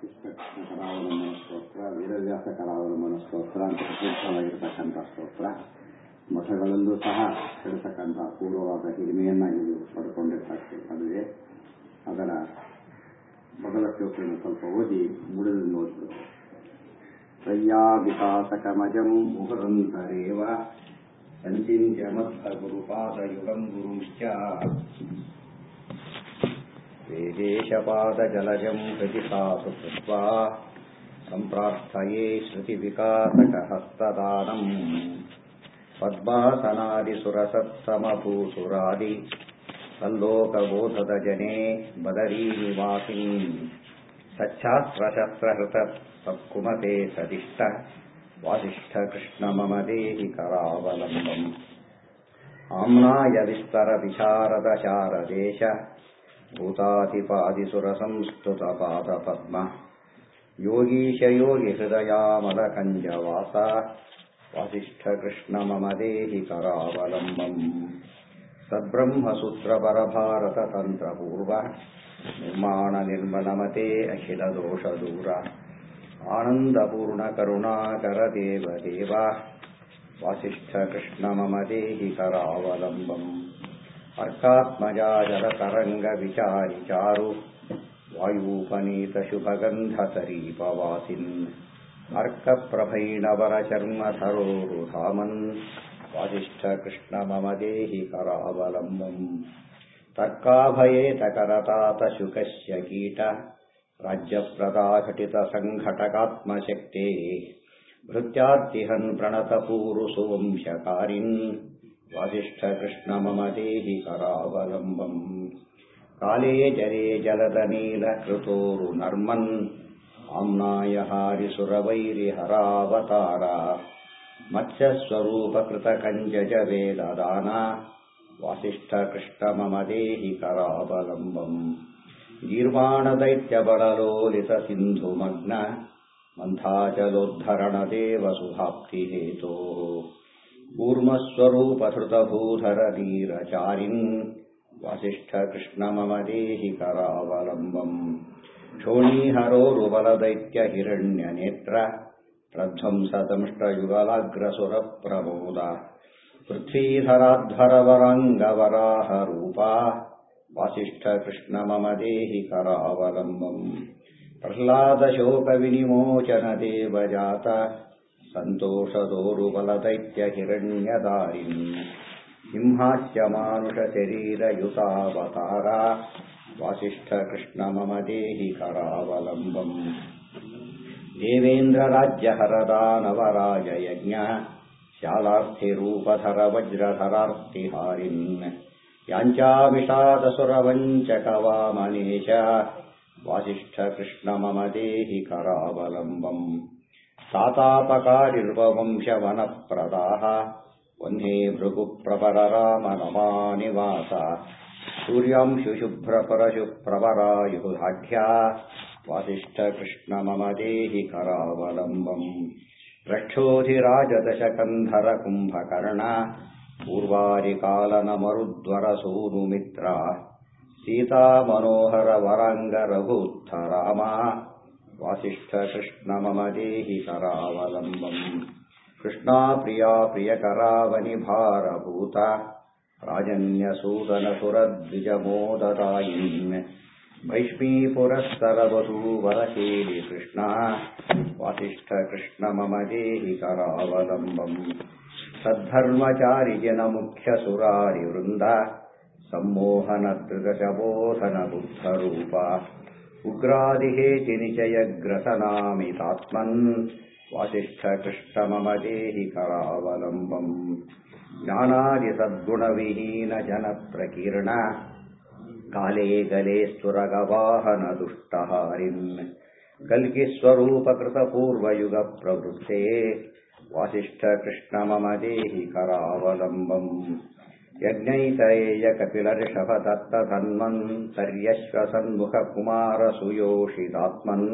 ಕರಾವಲಂಬನ ಸ್ತೋತ್ರ ವೀರವ್ಯಾಸ ಕರಾವಲಂಬನ ಸ್ತೋತ್ರ ಅಂತ ಪ್ರಸಿದ್ಧವಾಗಿರ್ತಕ್ಕಂಥ ಸ್ತೋತ್ರ ಮಠಗಳಲ್ಲೂ ಸಹ ಹೇಳ್ತಕ್ಕಂಥ ಪೂರ್ವವಾದ ಹಿರಿಮೆಯನ್ನಾಗಿ ಇದು ಪಡ್ಕೊಂಡಿರ್ತಕ್ಕಂಥದ್ದಿದೆ ಅದರ ಮೊದಲ ಶ್ಲೋಕವನ್ನು ಸ್ವಲ್ಪ ಓದಿ ಮುಡಿದು ನೋಡಿದ್ರು ತ್ರಯ್ಯಾ ವಿಕಾಸಕಮಜಂ ಮುಹುರಂತರೇವ ಸಂಚಿತ್ಯ ಮತ್ತ ಗುರುಪಾದಯುಗಂ ಗುರುಂಶ್ಚ वेदेशपादजलजं हृदि सासु कृत्वा सम्प्रार्थये श्रुतिविकासकहस्तदानम् पद्मासनादिसुरसत्समभूसुरादि सल्लोकबोधदजने बदरीनिवासिनीम् सच्छास्त्रशस्त्रहृत सत्कुमते सदिष्ट वासिष्ठकृष्ण मम देहि करावलम्बम् आम्नाय विस्तरविशारदशारदेश भूतातिपादिसुरसंस्तुतपादपद्म योगीशयोगिहृदयामलकञ्जवास वासिष्ठकृष्ण मम देहि करावलम्बम् सद्ब्रह्मसूत्रपरभारततन्त्रपूर्व निर्माणनिर्मलमते अखिलदोषदूर आनन्दपूर्णकरुणाकरदेव देव वासिष्ठकृष्ण मम देहि करावलम्बम् अर्कात्मजा जलतरङ्गविचारिचारु वायूपनीतशुभगन्धतरीपवासिन् अर्कप्रभैणवरचर्मधरोरुधामन् वासिष्ठकृष्ण मम देहि करावलम्बम् तर्काभयेतकरतातशुकस्य कीट राज्यप्रदाघटितसङ्घटकात्मशक्तेः भृत्यार्तिहन् प्रणतपूरुसुवंशकारिन् वासिष्ठकृष्ण मम देहि करावलम्बम् काले जले जलदनीलकृतोरुनर्मन् आम्नाय हारिसुरवैरिहरावतार मत्स्यस्वरूपकृतकञ्जजवेददाना वासिष्ठकृष्ण मम देहि करावलम्बम् गीर्वाणदैत्यबललोलितसिन्धुमग्न मन्थाचलोद्धरणदेवसुधाप्तिहेतोः कूर्मस्वरूपधृतभूधरधीरचारिन् वासिष्ठकृष्ण मम देहि करावलम्बम् क्षोणीहरोरुबलदैत्यहिरण्यनेत्र प्रध्वंसदंष्टयुगलाग्रसुरप्रमोद पृथ्वीधराध्वरवराङ्गवराहरूपा वासिष्ठकृष्ण मम देहि करावलम्बम् प्रह्लादशोकविनिमोचनदेवजात सन्तोषदोरुबलदैत्यहिरण्यदारिन् सिंहास्यमानुषशरीरयुतावतार वासिष्ठकृष्ण मम देहि करावलम्बम् देवेन्द्रराज्यहरदानवराजयज्ञ शालार्थिरूपधरवज्रधरार्तिहारिन् याञ्चाविषादसुरवञ्चकवामनेश वासिष्ठकृष्ण मम देहि करावलम्बम् तातापकारिर्वंशवनप्रदाः वह्ने भृगुप्रपररामनमानिवास सूर्यांशुशुभ्रपरशुप्रवरायुधाढ्या वासिष्ठकृष्ण मम देहि करावलम्बम् रक्षोधिराजदशकन्धरकुम्भकर्ण पूर्वारिकालनमरुद्वरसूनुमित्र सीतामनोहरवराङ्गरघुत्थरामा वासिष्ठकृष्ण मम देहि करावलम्बम् कृष्णाप्रिया प्रियकरावनिभारभूत राजन्यसूदनसुरद्विजमोददायिन् भैष्मीपुरस्तरवधूवरशेलि कृष्णा वासिष्ठकृष्ण मम देहि करावलम्बम् सद्धर्मचारिजनमुख्यसुरारिवृन्द सम्मोहनदृगशबोधनबुद्धरूप उग्रादिहेति निचयग्रसनामितात्मन् वासिष्ठकृष्ण मम देहि करावलम्बम् ज्ञानादिसद्गुणविहीनजनप्रकीर्ण काले गले स्तुरगवाहनदुष्टहारिन् कल्किस्वरूपकृतपूर्वयुगप्रवृत्ते वासिष्ठकृष्ण मम देहि करावलम्बम् यज्ञैतयेयकपिलर्षभदत्तधन्वन्तर्यश्वसन्मुखकुमारसुयोषितात्मन्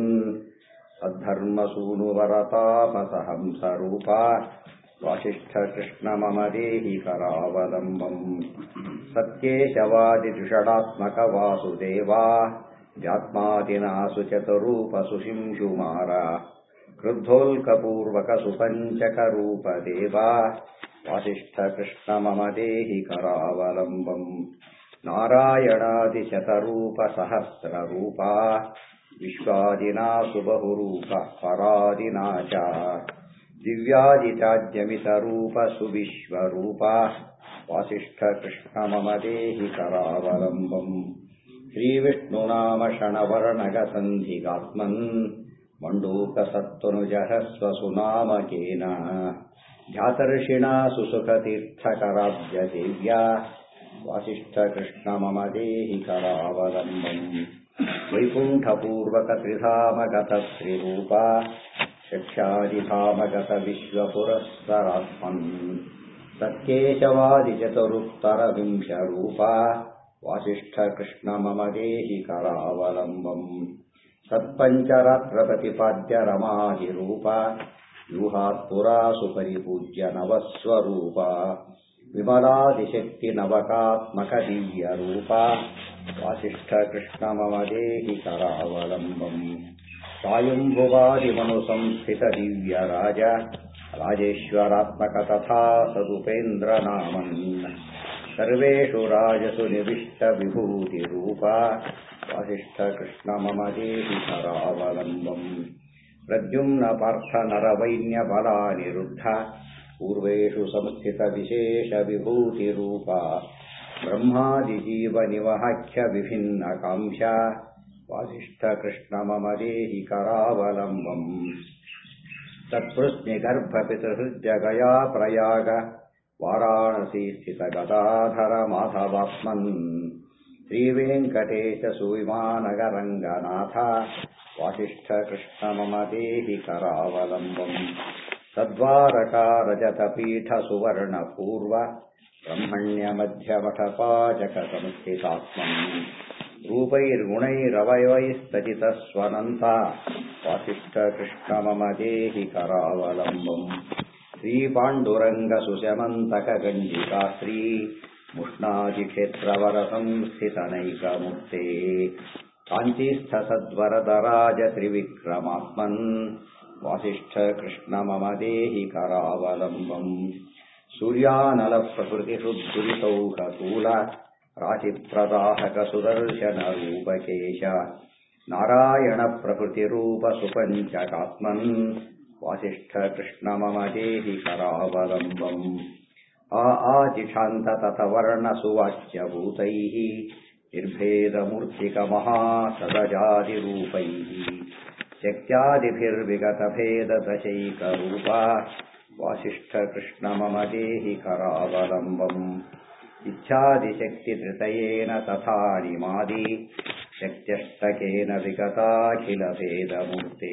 सद्धर्मसूनुवरतापसहंसरूपा वासिष्ठकृष्ण मम देहि करावलम्बम् सत्येशवादिषडात्मकवासुदेवा व्यात्मादिनासु चतुरूपसुशिंशुमार क्रुद्धोल्कपूर्वकसुपञ्चकरूपदेवा वासिष्ठकृष्ण मम देहि करावलम्बम् नारायणादिशतरूपसहस्ररूपा विश्वादिना सुबहुरूप परादिना च दिव्यादिचाद्यमितरूप सुविश्वरूपा वासिष्ठकृष्ण मम देहि करावलम्बम् श्रीविष्णुनाम षणवर्णगसन्धिगात्मन् मण्डूकसत्त्वनुजः स्वसुनामकेन ध्यातर्षिणा सुसुखतीर्थकराब्जदेव्या वासिष्ठकृष्ण मम देहि करावलम्बम् वैकुण्ठपूर्वकत्रिधामगतत्रिरूपा शक्ष्यादिधामगतविश्वपुरःसरात्मन् सत्केशवादिचतुरुत्तरविंशरूपा वासिष्ठकृष्ण मम देहि करावलम्बम् सत्पञ्चरात्रप्रतिपाद्यरमादिरूपा व्यूहात्पुरा सुपरिपूज्य नवस्वरूपा विमलादिशक्तिनवकात्मकदिव्यरूपा वासिष्ठकृष्ण मम देहि करावलम्बम् स्वायुम्भुवादिमनुसंस्थितदिव्यराज राजेश्वरात्मक तथा सदुपेन्द्रनामन् सर्वेषु राजसु निविष्टविभूतिरूपा वासिष्ठकृष्ण मम देहि करावलम्बम् प्रद्युम्नपार्थनरवैन्यबलानिरुद्ध पूर्वेषु संस्थितविशेषविभूतिरूपा ब्रह्मादिजीवनिवहाख्यविभिन्नकाङ्क्षा वासिष्ठकृष्ण मम देहि करावलम्बम् तत्पृश्निगर्भपितृहृद्यगया प्रयाग वाराणसी स्थितगदाधर माधवात्मन् श्रीवेङ्कटेश सुविमानगरङ्गनाथ वासिष्ठकृष्ण मम देहि करावलम्बम् सद्वारकारजतपीठसुवर्णपूर्व ब्रह्मण्यमध्यमठपाचकसंस्थितात्मन् रूपैर्गुणैरवयवैस्तजितस्वनन्ता वासिष्ठकृष्ण मम देहि करावलम्बम् श्रीपाण्डुरङ्गसुशमन्तकगञ्जिकाश्री मुष्णादिक्षेत्रवरसंस्थितनैकमूर्ते काञ्चीस्थसद्वरदराजत्रिविक्रमात्मन् वासिष्ठकृष्ण मम देहि करावलम्बम् सूर्यानलप्रकृतिहृद्दुरितौकूल राशिप्रदाहकसुदर्शनरूपकेश नारायणप्रकृतिरूपसुपञ्चकात्मन् वासिष्ठकृष्ण मम देहि करावलम्बम् आ आजिषान्तततवर्णसुवाच्यभूतैः निर्भेदमूर्तिकमहासदजादिरूपैः शक्त्यादिभिर्विगतभेददशैकरूपा वासिष्ठकृष्ण मम देहि करावलम्बम् इच्छादिशक्तिधृतयेन तथानिमादि शक्त्यष्टकेन विगताखिलभेदमूर्ते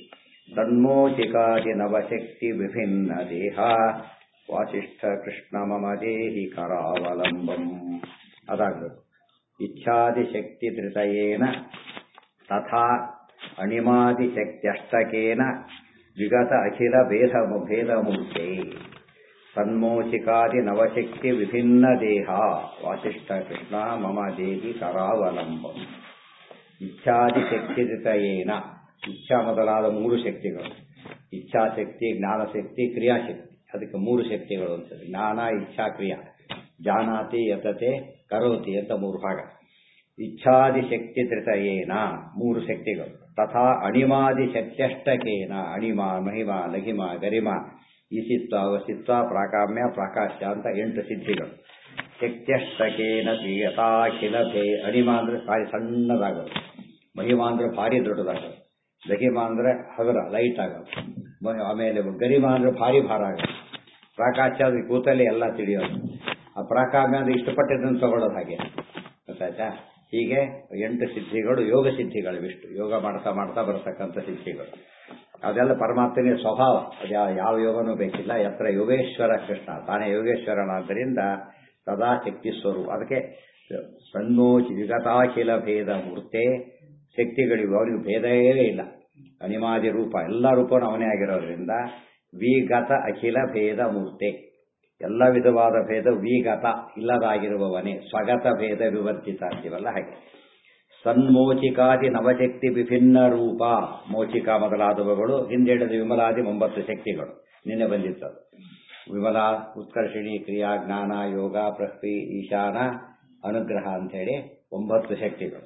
तन्मोचिकादिनवशक्तिविभिन्नदेहा ವಾಸಿಷ್ಠಕೃಷ್ಣ ಮಮ ದೇಹಿ ಕರಾವಲಂಬಂ ಅದಾಗಬೇಕು ಇಚ್ಛಾದಿಶಕ್ತಿ ಧೃತಯೇನ ತಥಾ ಅಣಿಮಾದಿಶಕ್ತ್ಯಷ್ಟಕೇನ ವಿಗತ ಅಖಿಲ ಭೇದ ಭೇದಮೂರ್ತೆ ತನ್ಮೋಚಿಕಾದಿ ನವಶಕ್ತಿ ವಿಭಿನ್ನ ದೇಹ ವಾಸಿಷ್ಠ ಕೃಷ್ಣ ಮಮ ದೇಹಿ ಕರಾವಲಂಬಂ ಇಚ್ಛಾದಿಶಕ್ತಿ ಧೃತಯೇನ ಇಚ್ಛಾ ಮೊದಲಾದ ಮೂರು ಶಕ್ತಿಗಳು ಇಚ್ಛಾಶಕ್ತಿ ಜ್ಞಾನಶಕ್ತಿ ಕ್ರಿಯಾಶಕ್ತಿ ಅದಕ್ಕೆ ಮೂರು ಶಕ್ತಿಗಳು ಅಂತ ಜ್ಞಾನ ಇಚ್ಛಾ ಕ್ರಿಯಾ ಜಾನಾತಿ ಯತತೆ ಕರೋತಿ ಅಂತ ಮೂರು ಭಾಗ ಇಚ್ಛಾದಿ ಶಕ್ತಿ ಧೃತಯೇನ ಮೂರು ಶಕ್ತಿಗಳು ತಥಾ ಅಣಿಮಾದಿ ಶಕ್ತ್ಯಷ್ಟಕೇನ ಅಣಿಮ ಮಹಿಮ ಲಘಿಮ ಗರಿಮ ಈಸಿತ್ವ ಅವಸಿತ್ವ ಪ್ರಾಕಾಮ್ಯ ಪ್ರಾಕಾಶ್ಯ ಅಂತ ಎಂಟು ಸಿದ್ಧಿಗಳು ಶಕ್ತ್ಯಷ್ಟಕೇನ ಯಥಾಖಿಲ ಭೇ ಅಣಿಮ ಅಂದ್ರೆ ಭಾರಿ ಸಣ್ಣದಾಗೋದು ಮಹಿಮ ಅಂದ್ರೆ ಭಾರಿ ದೊಡ್ಡದಾಗೋದು ಲಘಿಮ ಅಂದ್ರೆ ಹಗರ ಲೈಟ್ ಆಗೋದು ಆಮೇಲೆ ಗರಿಮ ಅಂದ್ರೆ ಭಾರಿ ಭಾರ ಆಗೋದು ಪ್ರಾಕಾಶ್ಯ ಅದು ಕೂತಲ್ಲಿ ಎಲ್ಲ ತಿಳಿಯೋದು ಆ ಪ್ರಾಕಾಮ್ಯ ಅಂದ್ರೆ ಇಷ್ಟಪಟ್ಟಿದ್ದನ್ನು ತಗೊಳ್ಳೋದು ಹಾಗೆ ಗೊತ್ತಾಯ್ತಾ ಹೀಗೆ ಎಂಟು ಸಿದ್ಧಿಗಳು ಯೋಗ ಸಿದ್ಧಿಗಳು ಇಷ್ಟು ಯೋಗ ಮಾಡ್ತಾ ಮಾಡ್ತಾ ಬರತಕ್ಕಂಥ ಸಿದ್ಧಿಗಳು ಅದೆಲ್ಲ ಪರಮಾತ್ಮನೇ ಸ್ವಭಾವ ಅದು ಯಾವ ಯೋಗನೂ ಬೇಕಿಲ್ಲ ಯತ್ರ ಯೋಗೇಶ್ವರ ಕೃಷ್ಣ ತಾನೇ ಯೋಗೇಶ್ವರನಾದ್ದರಿಂದ ಸದಾ ಶಕ್ತಿ ಸ್ವರೂಪ ಅದಕ್ಕೆ ಸನ್ಮೋಚಿ ವಿಗತಾಖಿಲ ಭೇದ ಮೂರ್ತೆ ಶಕ್ತಿಗಳಿವೆ ಅವನಿಗೆ ಭೇದವೇ ಇಲ್ಲ ಅನಿಮಾದಿ ರೂಪ ಎಲ್ಲ ರೂಪನೂ ಅವನೇ ಆಗಿರೋದ್ರಿಂದ ವಿಗತ ಅಖಿಲ ಭೇದ ಮೂರ್ತೆ ಎಲ್ಲ ವಿಧವಾದ ಭೇದ ವಿಗತ ಇಲ್ಲದಾಗಿರುವವನೇ ಸ್ವಗತ ಭೇದ ವಿವರ್ಜಿತ ಅಂತೀವಲ್ಲ ಹಾಗೆ ಸನ್ಮೋಚಿಕಾದಿ ನವಶಕ್ತಿ ವಿಭಿನ್ನ ರೂಪ ಮೋಚಿಕ ಮೊದಲಾದವುಗಳು ಹಿಂದೆಳೆದ ವಿಮಲಾದಿ ಒಂಬತ್ತು ಶಕ್ತಿಗಳು ನಿನ್ನೆ ಬಂದಿತ್ತದು ವಿಮಲ ಉತ್ಕರ್ಷಿಣಿ ಕ್ರಿಯಾ ಜ್ಞಾನ ಯೋಗ ಪ್ರಹ್ವಿ ಈಶಾನ ಅನುಗ್ರಹ ಅಂಥೇಳಿ ಒಂಬತ್ತು ಶಕ್ತಿಗಳು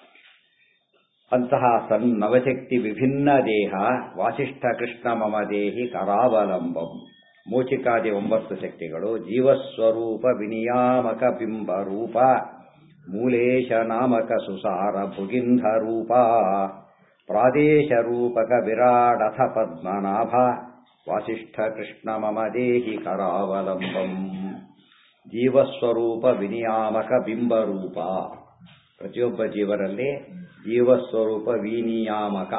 ಅಂತಹ ಸನ್ ನವಶಕ್ತಿ ವಿಭಿನ್ನ ದೇಹ ವಾಸಿಷ್ಠ ಕೃಷ್ಣ ಮಮ ದೇಹಿ ಕರಾವಲಂಬಂ ಮೋಚಿಕಾದಿ ಒಂಬತ್ತು ಶಕ್ತಿಗಳು ಜೀವಸ್ವರೂಪ ವಿನಿಯಾಮಕ ಬಿಂಬ ರೂಪ ಮೂಲೇಶ ನಾಮಕ ಸುಸಾರ ಭುಗಿಂಧ ರೂಪ ಪ್ರಾದೇಶ ರೂಪಕ ವಿರಾಡಥ ಪದ್ಮನಾಭ ವಾಸಿಷ್ಠ ಕೃಷ್ಣ ಮಮ ದೇಹಿ ಕರಾವಲಂಬಂ ಜೀವಸ್ವರೂಪ ವಿನಿಯಾಮಕ ಬಿಂಬರೂಪ ಪ್ರತಿಯೊಬ್ಬ ಜೀವರಲ್ಲಿ ಜೀವಸ್ವರೂಪ ವಿನಿಯಾಮಕ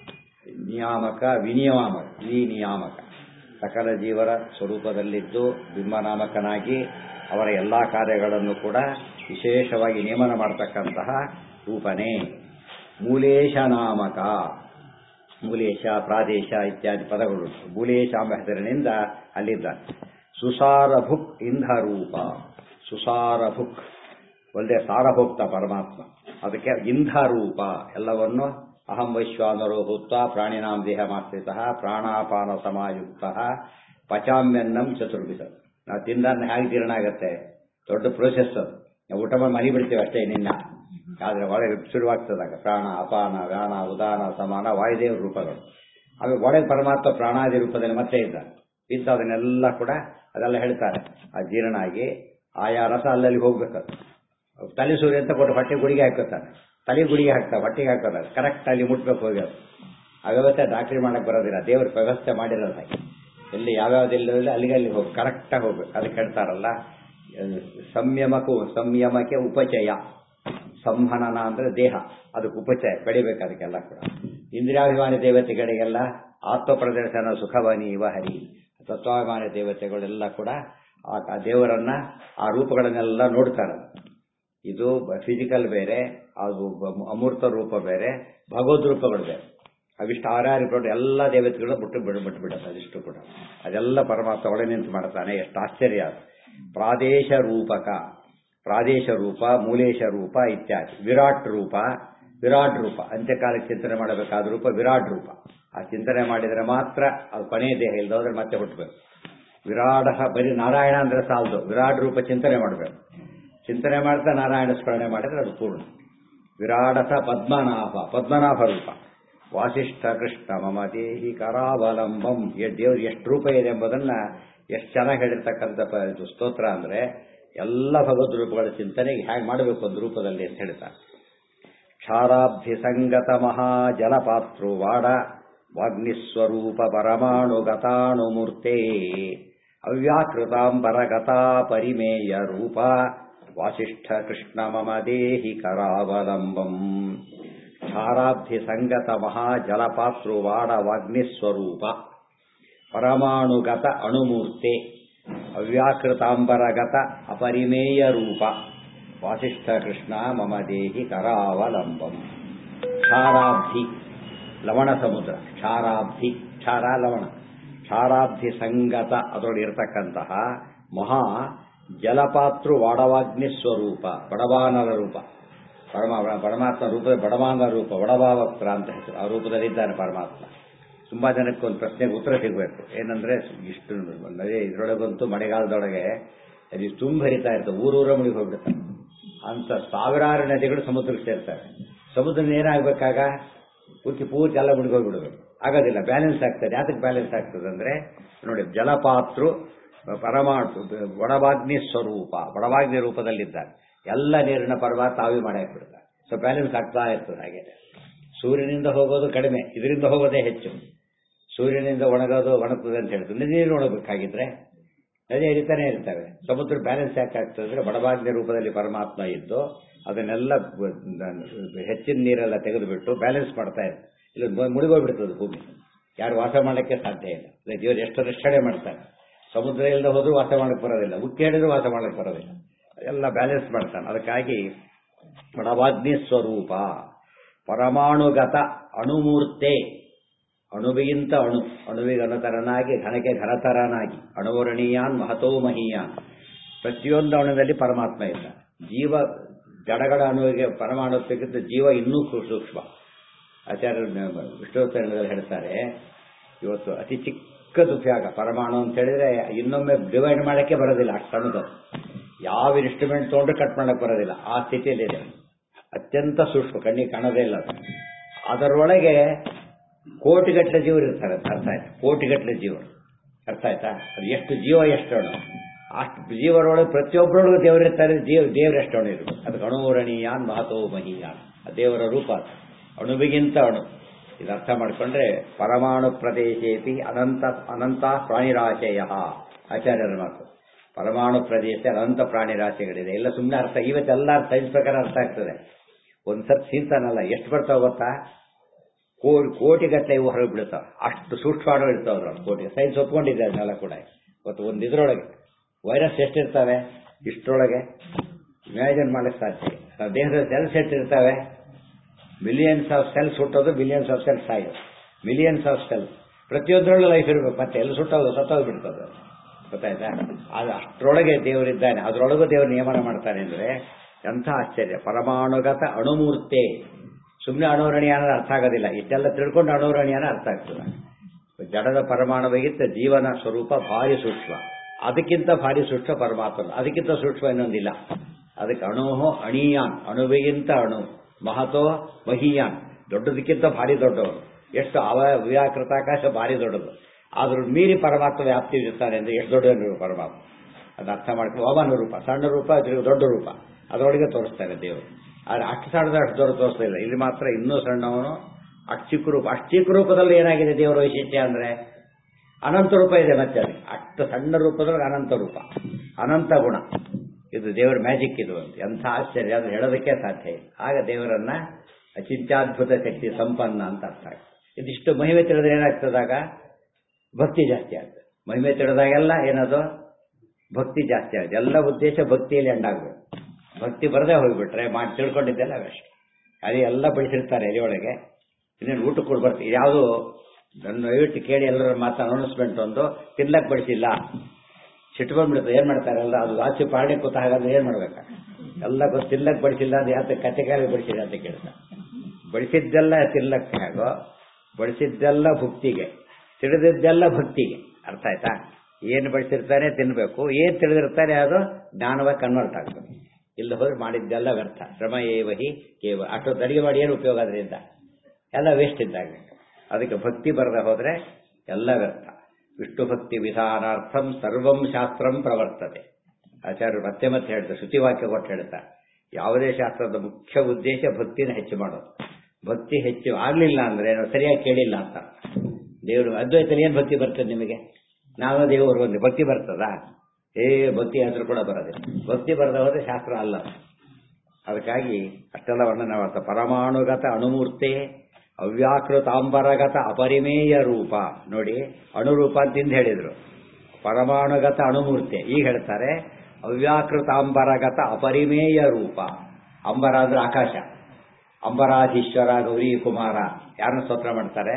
ನಿಯಾಮಕ ವಿನಿಯಾಮಕ ವಿನಿಯಾಮಕ ಸಕಲ ಜೀವರ ಸ್ವರೂಪದಲ್ಲಿದ್ದು ಬಿಂಬನಾಮಕನಾಗಿ ಅವರ ಎಲ್ಲ ಕಾರ್ಯಗಳನ್ನು ಕೂಡ ವಿಶೇಷವಾಗಿ ನೇಮನ ಮಾಡತಕ್ಕಂತಹ ರೂಪನೇ ಮೂಲೇಶ ನಾಮಕ ಮೂಲೇಶ ಪ್ರಾದೇಶ ಇತ್ಯಾದಿ ಪದಗಳು ಮೂಲೇಶ ಎಂಬ ಹೆಸರಿನಿಂದ ಅಲ್ಲಿದ್ದ ಸುಸಾರಭುಕ್ ಇಂಧ ರೂಪ ಸುಸಾರಭುಕ್ ಒಳ್ಳೆ ಸಾರಭೋಕ್ತ ಪರಮಾತ್ಮ ಅದಕ್ಕೆ ಇಂಧ ರೂಪ ಎಲ್ಲವನ್ನು ಅಹಂ ವೈಶ್ವಾನರೋ ಭೂತ್ವ ಪ್ರಾಣಿನಾಂ ದೇಹ ಮಾಶ್ರಿತ ಪ್ರಾಣಾಪಾನ ಸಮಾಯುಕ್ತ ಪಚಾಮ್ಯನ್ನಂ ಚತುರ್ವಿಧ ನಾವು ತಿಂದನ್ನ ಹೇಗೆ ಜೀರ್ಣ ಆಗುತ್ತೆ ದೊಡ್ಡ ಪ್ರೋಸೆಸ್ ಅದು ನಾವು ಊಟ ಮಾಡಿ ಮನಿ ಬಿಡ್ತೇವೆ ಅಷ್ಟೇ ನಿನ್ನ ಆದರೆ ಒಳಗೆ ಶುರುವಾಗ್ತದಾಗ ಪ್ರಾಣ ಅಪಾನ ವ್ಯಾನ ಉದಾನ ಸಮಾನ ವಾಯುದೇವ ರೂಪಗಳು ಆಮೇಲೆ ಒಳಗೆ ಪರಮಾತ್ಮ ಪ್ರಾಣಾದಿ ರೂಪದಲ್ಲಿ ಮತ್ತೆ ಇದ್ದ ಇದ್ದ ಅದನ್ನೆಲ್ಲ ಕೂಡ ಅದೆಲ್ಲ ಹೇಳ್ತಾರೆ ಆ ಜೀರ್ಣ ಆಗಿ ಆಯಾ ರಸ ಅಲ್ಲಲ್ಲಿ ಹೋಗ್ಬೇಕದು ತಲೆ ಸೂರ್ಯ ಅಂತ ಕೊಟ್ಟು ಹೊಟ್ಟೆ ಗುಡಿಗೆ ಹಾಕೋತಾನೆ ತಲೆ ಗುಡಿಗೆ ಹಾಕ್ತಾರೆ ಹೊಟ್ಟೆಗೆ ಹಾಕೋತಾರೆ ಕರೆಕ್ಟ್ ಅಲ್ಲಿ ಮುಟ್ಬೇಕು ಹೋಗಿ ಅದು ಆ ವ್ಯವಸ್ಥೆ ಡಾಕ್ಟ್ರಿ ಮಾಡಕ್ಕೆ ಬರೋದಿಲ್ಲ ದೇವ್ರ ವ್ಯವಸ್ಥೆ ಮಾಡಿರೋದು ಹಾಗೆ ಎಲ್ಲಿ ಯಾವ್ಯಾವ್ದಿಲ್ಲ ಅಲ್ಲಿಗೆ ಅಲ್ಲಿ ಹೋಗಿ ಕರೆಕ್ಟಾಗಿ ಹೋಗ್ಬೇಕು ಅದಕ್ಕೆ ಹೇಳ್ತಾರಲ್ಲ ಸಂಯಮಕ್ಕೂ ಸಂಯಮಕ್ಕೆ ಉಪಚಯ ಸಂಹನನ ಅಂದ್ರೆ ದೇಹ ಅದಕ್ಕೆ ಉಪಚಯ ಬೆಳಿಬೇಕು ಅದಕ್ಕೆಲ್ಲ ಕೂಡ ಇಂದ್ರಿಯಾಭಿಮಾನಿ ದೇವತೆಗಳಿಗೆಲ್ಲ ಆತ್ಮ ಪ್ರದರ್ಶನ ಸುಖವನಿ ಇವ ಹರಿ ತತ್ವಾಭಿಮಾನಿ ದೇವತೆಗಳೆಲ್ಲ ಕೂಡ ಆ ದೇವರನ್ನ ಆ ರೂಪಗಳನ್ನೆಲ್ಲ ನೋಡ್ತಾರೆ ಇದು ಫಿಸಿಕಲ್ ಬೇರೆ ಅದು ಅಮೂರ್ತ ರೂಪ ಬೇರೆ ಭಗವದ್ ರೂಪಗಳು ಬೇರೆ ಅವಿಷ್ಟು ಆರಾರು ಕೊಟ್ಟು ಎಲ್ಲ ದೇವತೆಗಳು ಬಿಟ್ಟು ಬಿಡು ಬಿಟ್ಟು ಬಿಡುತ್ತೆ ಅದಿಷ್ಟು ಕೂಡ ಅದೆಲ್ಲ ಪರಮಾತ್ಮ ಒಳ ನಿಂತು ಮಾಡ್ತಾನೆ ಎಷ್ಟು ಆಶ್ಚರ್ಯ ಅದು ಪ್ರಾದೇಶ ರೂಪಕ ಪ್ರಾದೇಶ ರೂಪ ಮೂಲೇಶ ರೂಪ ಇತ್ಯಾದಿ ವಿರಾಟ್ ರೂಪ ವಿರಾಟ್ ರೂಪ ಅಂತ್ಯಕಾಲಕ್ಕೆ ಚಿಂತನೆ ಮಾಡಬೇಕಾದ ರೂಪ ವಿರಾಟ್ ರೂಪ ಆ ಚಿಂತನೆ ಮಾಡಿದರೆ ಮಾತ್ರ ಅದು ಕೊನೆಯ ದೇಹ ಇಲ್ಲದೋದ್ರೆ ಮತ್ತೆ ಹುಟ್ಟಬೇಕು ವಿರಾಡ ಬರೀ ನಾರಾಯಣ ಅಂದ್ರೆ ಸಾಲದು ವಿರಾಟ್ ರೂಪ ಚಿಂತನೆ ಮಾಡಬೇಕು ಚಿಂತನೆ ಮಾಡ್ತಾ ನಾರಾಯಣ ಸ್ಮರಣೆ ಮಾಡಿದ್ರೆ ಅದು ಪೂರ್ಣ ವಿರಾಡಸ ಪದ್ಮನಾಭ ಪದ್ಮನಾಭ ರೂಪ ವಾಸಿಷ್ಠ ಕೃಷ್ಣ ಮಮ ದೇಹಿ ಕರಾವಲಂಬಂ ದೇವ್ರು ಎಷ್ಟು ರೂಪ ಇದೆ ಎಂಬುದನ್ನ ಎಷ್ಟು ಚೆನ್ನಾಗಿ ಹೇಳಿರ್ತಕ್ಕಂಥ ಸ್ತೋತ್ರ ಅಂದ್ರೆ ಎಲ್ಲ ಭಗವದ್ ರೂಪಗಳ ಚಿಂತನೆಗೆ ಹೇಗೆ ಮಾಡಬೇಕು ಒಂದು ರೂಪದಲ್ಲಿ ಅಂತ ಹೇಳ್ತಾರೆ ಕ್ಷಾರಾಬ್ಧಿ ಸಂಗತ ಮಹಾಜಲಪಾತೃ ವಾಡ ವಾಗ್ನಿಸ್ವರೂಪ ಪರಮಾಣುಗತಾನುಮೂರ್ತೆ ಅವ್ಯಾಕೃತಾಂಬರಗತಾ ಪರಿಮೇಯ ರೂಪ ವಾಸಿಷ್ಠ ಕೃಷ್ಣ ಮಮ ದೇಹಿ ಕರಾವಲಂಬಂ ಕ್ಷಾರಾಬ್ಧಿ ಸಂಗತ ಮಹಾಜಲಪಾತೃವಾಡ ವಾಗ್ನಿಸ್ವರೂಪ ಪರಮಾಣುಗತ ಅಣುಮೂರ್ತೆ ಅವ್ಯಾಕೃತಾಂಬರಗತ ಅಪರಿಮೇಯ ರೂಪ ವಾಸಿಷ್ಠ ಕೃಷ್ಣ ಮಮ ದೇಹಿ ಕರಾವಲಂಬಂ ಕ್ಷಾರಾಬ್ಧಿ ಲವಣ ಸಮುದ್ರ ಕ್ಷಾರಾಬ್ಧಿ ಕ್ಷಾರ ಲವಣ ಕ್ಷಾರಾಬ್ಧಿ ಸಂಗತ ಅದರೊಳಗೆ ಇರತಕ್ಕಂತಹ ಮಹಾ ಜಲಪಾತೃ ವಾಡವಾಗ್ನಿ ಸ್ವರೂಪ ಬಡವಾನರ ರೂಪ ಪರಮ ಪರಮಾತ್ಮ ರೂಪದ ಬಡವಾನರ ರೂಪ ವಡಭಾವಕ್ರ ಅಂತ ಹೆಸರು ಆ ರೂಪದಲ್ಲಿದ್ದಾನೆ ಪರಮಾತ್ಮ ತುಂಬಾ ಜನಕ್ಕೆ ಒಂದು ಪ್ರಶ್ನೆಗೆ ಉತ್ತರ ಸಿಗಬೇಕು ಏನಂದ್ರೆ ಇಷ್ಟು ನದಿ ಇದರೊಳಗಂತೂ ಮಳೆಗಾಲದೊಳಗೆ ಅದು ತುಂಬ ಹರಿತಾ ಇರ್ತವೆ ಊರೂರ ಮುಳುಗಿ ಹೋಗ್ಬಿಡ್ತಾರೆ ಅಂತ ಸಾವಿರಾರು ನದಿಗಳು ಸಮುದ್ರಕ್ಕೆ ಸೇರ್ತಾರೆ ಸಮುದ್ರ ಏನಾಗಬೇಕಾಗ ಪೂರ್ತಿ ಪೂರ್ತಿ ಎಲ್ಲ ಮುಳುಗಿ ಹೋಗ್ಬಿಡ್ಬೇಕು ಆಗೋದಿಲ್ಲ ಬ್ಯಾಲೆನ್ಸ್ ಆಗ್ತದೆ ಯಾತಕ್ಕೆ ಬ್ಯಾಲೆನ್ಸ್ ಆಗ್ತದೆ ಅಂದ್ರೆ ನೋಡಿ ಜಲಪಾತೃ ಪರಮಾಣು ಒಡವಾಗ್ನಿ ಸ್ವರೂಪ ಒಡವಾಗ್ನಿ ರೂಪದಲ್ಲಿದ್ದಾರೆ ಎಲ್ಲ ನೀರಿನ ಪರ್ವತ ತಾವೇ ಮಾಡಿ ಹಾಕ್ಬಿಡ್ತಾರೆ ಸೊ ಬ್ಯಾಲೆನ್ಸ್ ಆಗ್ತಾ ಇರ್ತದೆ ಹಾಗೆ ಸೂರ್ಯನಿಂದ ಹೋಗೋದು ಕಡಿಮೆ ಇದರಿಂದ ಹೋಗೋದೇ ಹೆಚ್ಚು ಸೂರ್ಯನಿಂದ ಒಣಗೋದು ಒಣಗ್ತದೆ ಅಂತ ಹೇಳ್ತಾರೆ ನೀರು ಒಣಗಬೇಕಾಗಿದ್ರೆ ನದಿ ಹರಿತಾನೆ ಇರ್ತವೆ ಸಮುದ್ರ ಬ್ಯಾಲೆನ್ಸ್ ಯಾಕೆ ಆಗ್ತದೆ ಅಂದ್ರೆ ಬಡವಾಗ್ನಿ ರೂಪದಲ್ಲಿ ಪರಮಾತ್ಮ ಇದ್ದು ಅದನ್ನೆಲ್ಲ ಹೆಚ್ಚಿನ ನೀರೆಲ್ಲ ತೆಗೆದುಬಿಟ್ಟು ಬ್ಯಾಲೆನ್ಸ್ ಮಾಡ್ತಾ ಇರ್ತಾರೆ ಇಲ್ಲ ಮುಳುಗೋಗ್ಬಿಡ್ತದೆ ಭೂಮಿ ಯಾರು ವಾಸ ಮಾಡಲಿಕ್ಕೆ ಸಾಧ್ಯ ಇಲ್ಲ ದೇವರು ಎಷ್ಟು ರಕ್ಷಣೆ ಮಾಡ್ತಾರೆ ಸಮುದ್ರ ಇಲ್ಲದೆ ಹೋದ್ರೂ ವಾಸ ಮಾಡಕ್ಕೆ ಬರೋದಿಲ್ಲ ಉಕ್ಕೇಳಿದ್ರು ವಾಸ ಮಾಡಕ್ಕೆ ಬರೋದಿಲ್ಲ ಎಲ್ಲ ಬ್ಯಾಲೆನ್ಸ್ ಮಾಡ್ತಾನೆ ಅದಕ್ಕಾಗಿ ಬಡವಾಗ್ನಿ ಸ್ವರೂಪ ಪರಮಾಣುಗತ ಅಣುಮೂರ್ತೆ ಅಣುವಿಗಿಂತ ಅಣು ಅಣುವಿಗೆ ಅಣುತರನಾಗಿ ಘನಕ್ಕೆ ಘನತರನಾಗಿ ಅಣುವರಣೀಯಾನ್ ಮಹತೋ ಮಹೀಯಾನ್ ಪ್ರತಿಯೊಂದು ಅಣುವಿನಲ್ಲಿ ಪರಮಾತ್ಮ ಇಲ್ಲ ಜೀವ ಜಡಗಳ ಅಣುವಿಗೆ ಪರಮಾಣುತ್ವಕ್ಕಿಂತ ಜೀವ ಇನ್ನೂ ಸೂಕ್ಷ್ಮ ಆಚಾರ್ಯ ವಿಷ್ಣುವರ್ಧನದಲ್ಲಿ ಹೇಳ್ತಾರೆ ಇವತ್ತು ಅತಿ ಚಿಕ್ಕದು ಉಪಯೋಗ ಪರಮಾಣು ಅಂತ ಹೇಳಿದ್ರೆ ಇನ್ನೊಮ್ಮೆ ಡಿವೈಡ್ ಮಾಡೋಕ್ಕೆ ಬರೋದಿಲ್ಲ ಅಷ್ಟು ಸಣ್ಣದು ಯಾವ ಇನ್ಸ್ಟ್ರೂಮೆಂಟ್ ತೊಗೊಂಡ್ರೆ ಕಟ್ ಮಾಡಕ್ಕೆ ಬರೋದಿಲ್ಲ ಆ ಸ್ಥಿತಿಯಲ್ಲಿ ಇದೆ ಅತ್ಯಂತ ಸೂಕ್ಷ್ಮ ಕಣ್ಣಿಗೆ ಕಾಣೋದೇ ಇಲ್ಲ ಅದು ಅದರೊಳಗೆ ಕೋಟಿಗಟ್ಟಲೆ ಜೀವರು ಇರ್ತಾರೆ ಅಂತ ಅರ್ಥ ಆಯ್ತು ಕೋಟಿಗಟ್ಟಲೆ ಜೀವರು ಅರ್ಥ ಆಯ್ತಾ ಅದು ಎಷ್ಟು ಜೀವ ಎಷ್ಟು ಅಣು ಅಷ್ಟು ಜೀವರೊಳಗೆ ಪ್ರತಿಯೊಬ್ಬರೊಳಗೂ ದೇವರಿರ್ತಾರೆ ಜೀವ ದೇವ್ರ ಎಷ್ಟು ಅಣು ಇರು ಅದಕ್ಕೆ ಅಣುವರಣೀಯಾನ್ ಮಹತೋ ಮಹೀಯಾನ್ ಆ ದೇವರ ರೂಪ ಅದು ಅಣುವಿಗಿಂತ ಅಣು ಇದು ಅರ್ಥ ಮಾಡಿಕೊಂಡ್ರೆ ಪರಮಾಣು ಪ್ರದೇಶೇಪಿ ಅನಂತ ಅನಂತ ಪ್ರಾಣಿರಾಶಯ ಆಚಾರ್ಯರ ಮಾತು ಪರಮಾಣು ಪ್ರದೇಶ ಅನಂತ ಪ್ರಾಣಿರಾಶಿಗಳಿದೆ ಎಲ್ಲ ಸುಮ್ಮನೆ ಅರ್ಥ ಇವತ್ತೆಲ್ಲ ಸೈನ್ಸ್ ಪ್ರಕಾರ ಅರ್ಥ ಆಗ್ತದೆ ಒಂದು ಸರ್ತಿ ಸೀನ್ತಾನಲ್ಲ ಎಷ್ಟು ಬರ್ತಾವ ಗೊತ್ತಾ ಕೋಟಿ ಕೋಟಿಗಟ್ಟಲೆ ಇವು ಹೊರಗೆ ಬಿಡ್ತಾವೆ ಅಷ್ಟು ಸೂಕ್ಷ್ಮಾಣು ಇರ್ತಾವೆ ಅದ್ರೊಳಗೆ ಕೋಟಿ ಸೈನ್ಸ್ ಒಪ್ಕೊಂಡಿದೆ ಅದನ್ನೆಲ್ಲ ಕೂಡ ಇವತ್ತು ಒಂದು ಇದ್ರೊಳಗೆ ವೈರಸ್ ಎಷ್ಟಿರ್ತವೆ ಇಷ್ಟರೊಳಗೆ ಇಮ್ಯಾಜಿನ್ ಮಾಡಕ್ಕೆ ಸಾಧ್ಯ ಇಲ್ಲ. ನಾವು ದೇಹದ ಸೆಲ್ಸ್ ಎಷ್ಟಿರ್ತವೆ ಮಿಲಿಯನ್ಸ್ ಆಫ್ ಸೆಲ್ಸ್ ಹುಟ್ಟೋದು ಬಿಲಿಯನ್ಸ್ ಆಫ್ ಸೆಲ್ಸ್ ಸಾಯೋದು ಮಿಲಿಯನ್ಸ್ ಆಫ್ ಸೆಲ್ಸ್ ಪ್ರತಿಯೊಂದರಲ್ಲೂ ಲೈಫ್ ಇರಬೇಕು ಮತ್ತೆ ಎಲ್ಲಿ ಸುಟ್ಟೋದು ಸತ್ತೋದು ಬಿಡ್ತದೆ ಗೊತ್ತಾಯ್ತಾ ಅದು ಅಷ್ಟರೊಳಗೆ ದೇವರಿದ್ದಾನೆ ಅದರೊಳಗೂ ದೇವರು ನಿಯಮನ ಮಾಡ್ತಾನೆ ಅಂದರೆ ಎಂಥ ಆಶ್ಚರ್ಯ ಪರಮಾಣುಗತ ಅಣುಮೂರ್ತೆ ಸುಮ್ಮನೆ ಅಣುರಣೀಯ ಅನ್ನೋದು ಅರ್ಥ ಆಗೋದಿಲ್ಲ ಇಷ್ಟೆಲ್ಲ ತಿಳ್ಕೊಂಡು ಅಣುರಣೀಯ ಅನ್ನೋ ಅರ್ಥ ಆಗ್ತದೆ ಜಡದ ಪರಮಾಣುವಿಗಿಂತ ಜೀವನ ಸ್ವರೂಪ ಭಾರಿ ಸೂಕ್ಷ್ಮ ಅದಕ್ಕಿಂತ ಭಾರಿ ಸೂಕ್ಷ್ಮ ಪರಮಾತ್ಮ ಅದಕ್ಕಿಂತ ಸೂಕ್ಷ್ಮ ಇನ್ನೊಂದಿಲ್ಲ ಅದಕ್ಕೆ ಅಣು ಅಣೀಯಾನ್ ಅಣುವಿಗಿಂತ ಅಣು ಮಹತೋ ಮಹೀಯಾನ್ ದೊಡ್ಡದಕ್ಕಿಂತ ಭಾರಿ ದೊಡ್ಡವನು ಎಷ್ಟು ಅವ ವ್ಯಾಕೃತಾಕಾಶ ಭಾರಿ ದೊಡ್ಡದು ಆದ್ರೂ ಮೀರಿ ಪರಮಾತ್ಮ ವ್ಯಾಪ್ತಿ ಇರ್ತಾನೆ ಅಂದ್ರೆ ಎಷ್ಟು ದೊಡ್ಡ ಪರಮಾತ್ಮ ಅದನ್ನ ಅರ್ಥ ಮಾಡ್ಕೊಂಡು ಅವನ ರೂಪ ಸಣ್ಣ ರೂಪ ತಿರುಗಿ ದೊಡ್ಡ ರೂಪ ಅದರೊಳಗೆ ತೋರಿಸ್ತಾನೆ ದೇವರು ಆದ್ರೆ ಅಷ್ಟು ಸಣ್ಣದ ಅಷ್ಟು ದೊಡ್ಡ ತೋರಿಸ್ತಾ ಇಲ್ಲ ಇಲ್ಲಿ ಮಾತ್ರ ಇನ್ನೂ ಸಣ್ಣವನು ಅಷ್ಟು ಚಿಕ್ಕ ರೂಪ ಅಷ್ಟು ಚಿಕ್ಕ ರೂಪದಲ್ಲಿ ಏನಾಗಿದೆ ದೇವರ ವೈಶಿಷ್ಟ್ಯ ಅಂದ್ರೆ ಅನಂತ ರೂಪ ಇದೆ ಮತ್ತೆ ಅಲ್ಲಿ ಅಷ್ಟು ಸಣ್ಣ ರೂಪದೊಳಗೆ ಅನಂತ ರೂಪ ಅನಂತ ಗುಣ ಇದು ದೇವರ ಮ್ಯಾಜಿಕ್ ಇದು ಅಂತ ಎಂಥ ಆಶ್ಚರ್ಯ ಅದು ಹೇಳೋದಕ್ಕೆ ಸಾಧ್ಯ ಇಲ್ಲ ಆಗ ದೇವರನ್ನ ಅಚಿಂತ್ಯಾದ್ಭುತ ಶಕ್ತಿ ಸಂಪನ್ನ ಅಂತ ಅರ್ಥ ಆಗ್ತದೆ ಇದಿಷ್ಟು ಮಹಿಮೆ ತಿಳಿದ್ರೆ ಏನಾಗ್ತದಾಗ ಭಕ್ತಿ ಜಾಸ್ತಿ ಆಗ್ತದೆ ಮಹಿಮೆ ತಿಳಿದಾಗೆಲ್ಲ ಏನದು ಭಕ್ತಿ ಜಾಸ್ತಿ ಆಗುತ್ತೆ ಎಲ್ಲ ಉದ್ದೇಶ ಭಕ್ತಿಯಲ್ಲಿ ಎಂಡಾಗಬೇಕು ಭಕ್ತಿ ಬರದೇ ಹೋಗ್ಬಿಟ್ರೆ ಮಾಡಿ ತಿಳ್ಕೊಂಡಿದ್ದೆಲ್ಲ ಅಷ್ಟೇ ಅದೇ ಎಲ್ಲ ಬೆಳೆಸಿರ್ತಾರೆ ಎಲೆಯೊಳಗೆ ಇನ್ನೇನು ಊಟ ಕೊಡ್ ಬರ್ತೀವಿ ಯಾವುದು ನನ್ನ ದಯವಿಟ್ಟು ಕೇಳಿ ಎಲ್ಲರ ಮಾತು ಅನೌನ್ಸ್ಮೆಂಟ್ ಒಂದು ತಿನ್ಲಕ್ ಬಡಿಸಿಲ್ಲ ಸಿಟ್ಟು ಬಂದ್ಬಿಡುತ್ತೆ ಏನ್ ಮಾಡ್ತಾರೆ ಎಲ್ಲ ಅದು ಆಚೆ ಪಾರ್ಟಿ ಕೂತ ಹಾಗಾದ್ರೆ ಏನ್ ಮಾಡ್ಬೇಕ ಎಲ್ಲ ಗೊತ್ತು ತಿನ್ಲಕ್ ಬಡಿಸಿಲ್ಲ ಅದು ಯಾತ ಕತೆಕಾಲಿ ಬಡಿಸಿಲ್ಲ ಅಂತ ಕೇಳ್ತಾರೆ ಬಡಿಸಿದ್ದೆಲ್ಲ ತಿನ್ಲಕ್ಕೆ ಹೇಗೋ ಬಡಿಸಿದ್ದೆಲ್ಲ ಭಕ್ತಿಗೆ ತಿಳಿದಿದ್ದೆಲ್ಲ ಭಕ್ತಿಗೆ ಅರ್ಥ ಆಯ್ತಾ ಏನು ಬಡಿಸಿರ್ತಾನೆ ತಿನ್ಬೇಕು ಏನ್ ತಿಳಿದಿರ್ತಾನೆ ಅದು ಜ್ಞಾನವಾಗಿ ಕನ್ವರ್ಟ್ ಆಗ್ತದೆ ಇಲ್ಲ ಹೋದ್ರೆ ಮಾಡಿದ್ದೆಲ್ಲ ವ್ಯರ್ಥ ಶ್ರಮ ಏವಹಿ ಕೇವ ಅಷ್ಟೊತ್ತು ಅಡಿಗೆ ಮಾಡಿ ಏನು ಉಪಯೋಗ ಅದರಿಂದ ಎಲ್ಲ ವೇಸ್ಟ್ ಇದ್ದಾಗ ಅದಕ್ಕೆ ಭಕ್ತಿ ಬರದೆ ಹೋದ್ರೆ ಎಲ್ಲ ವ್ಯರ್ಥ ವಿಷ್ಣು ಭಕ್ತಿ ವಿಧಾನಾರ್ಥಂ ಸರ್ವಂ ಶಾಸ್ತ್ರಂ ಪ್ರವರ್ತತೆ ಆಚಾರ್ಯರು ಮತ್ತೆ ಮತ್ತೆ ಹೇಳ್ತಾರೆ ಶ್ರುತಿವಾಕ್ಯ ಕೊಟ್ಟು ಹೇಳ್ತಾರೆ ಯಾವುದೇ ಶಾಸ್ತ್ರದ ಮುಖ್ಯ ಉದ್ದೇಶ ಭಕ್ತಿನ ಹೆಚ್ಚು ಮಾಡೋದು ಭಕ್ತಿ ಹೆಚ್ಚು ಆಗ್ಲಿಲ್ಲ ಅಂದ್ರೆ ನಾವು ಸರಿಯಾಗಿ ಕೇಳಿಲ್ಲ ಅಂತ ದೇವರು ಅದ್ವೈತಲ್ಲಿ ಏನ್ ಭಕ್ತಿ ಬರ್ತದೆ ನಿಮಗೆ ನಾವು ದೇವರು ಒಂದು ಭಕ್ತಿ ಬರ್ತದ ಏ ಭಕ್ತಿ ಹೆಸರು ಕೂಡ ಬರೋದಿಲ್ಲ ಭಕ್ತಿ ಬರದ ಹೋದ್ರೆ ಶಾಸ್ತ್ರ ಅಲ್ಲ ಅದಕ್ಕಾಗಿ ಅಷ್ಟೆಲ್ಲ ವರ್ಣನೆ ಮಾಡ್ತಾ ಪರಮಾಣುಗತ ಅಣುಮೂರ್ತೆ ಅವ್ಯಾಕೃತಾಂಬರಗತ ಅಪರಿಮೇಯ ರೂಪ ನೋಡಿ ಅಣುರೂಪ ಅಂತ ಹಿಂದೆ ಹೇಳಿದ್ರು ಪರಮಾಣುಗತ ಅಣುಮೂರ್ತೆ ಈಗ ಹೇಳ್ತಾರೆ ಅವ್ಯಾಕೃತಾಂಬರಗತ ಅಪರಿಮೇಯ ರೂಪ ಅಂಬರ ಅಂದ್ರೆ ಆಕಾಶ ಅಂಬರಾಧೀಶ್ವರ ಗೌರಿ ಕುಮಾರ ಯಾರನ್ನ ಸ್ತೋತ್ರ ಮಾಡ್ತಾರೆ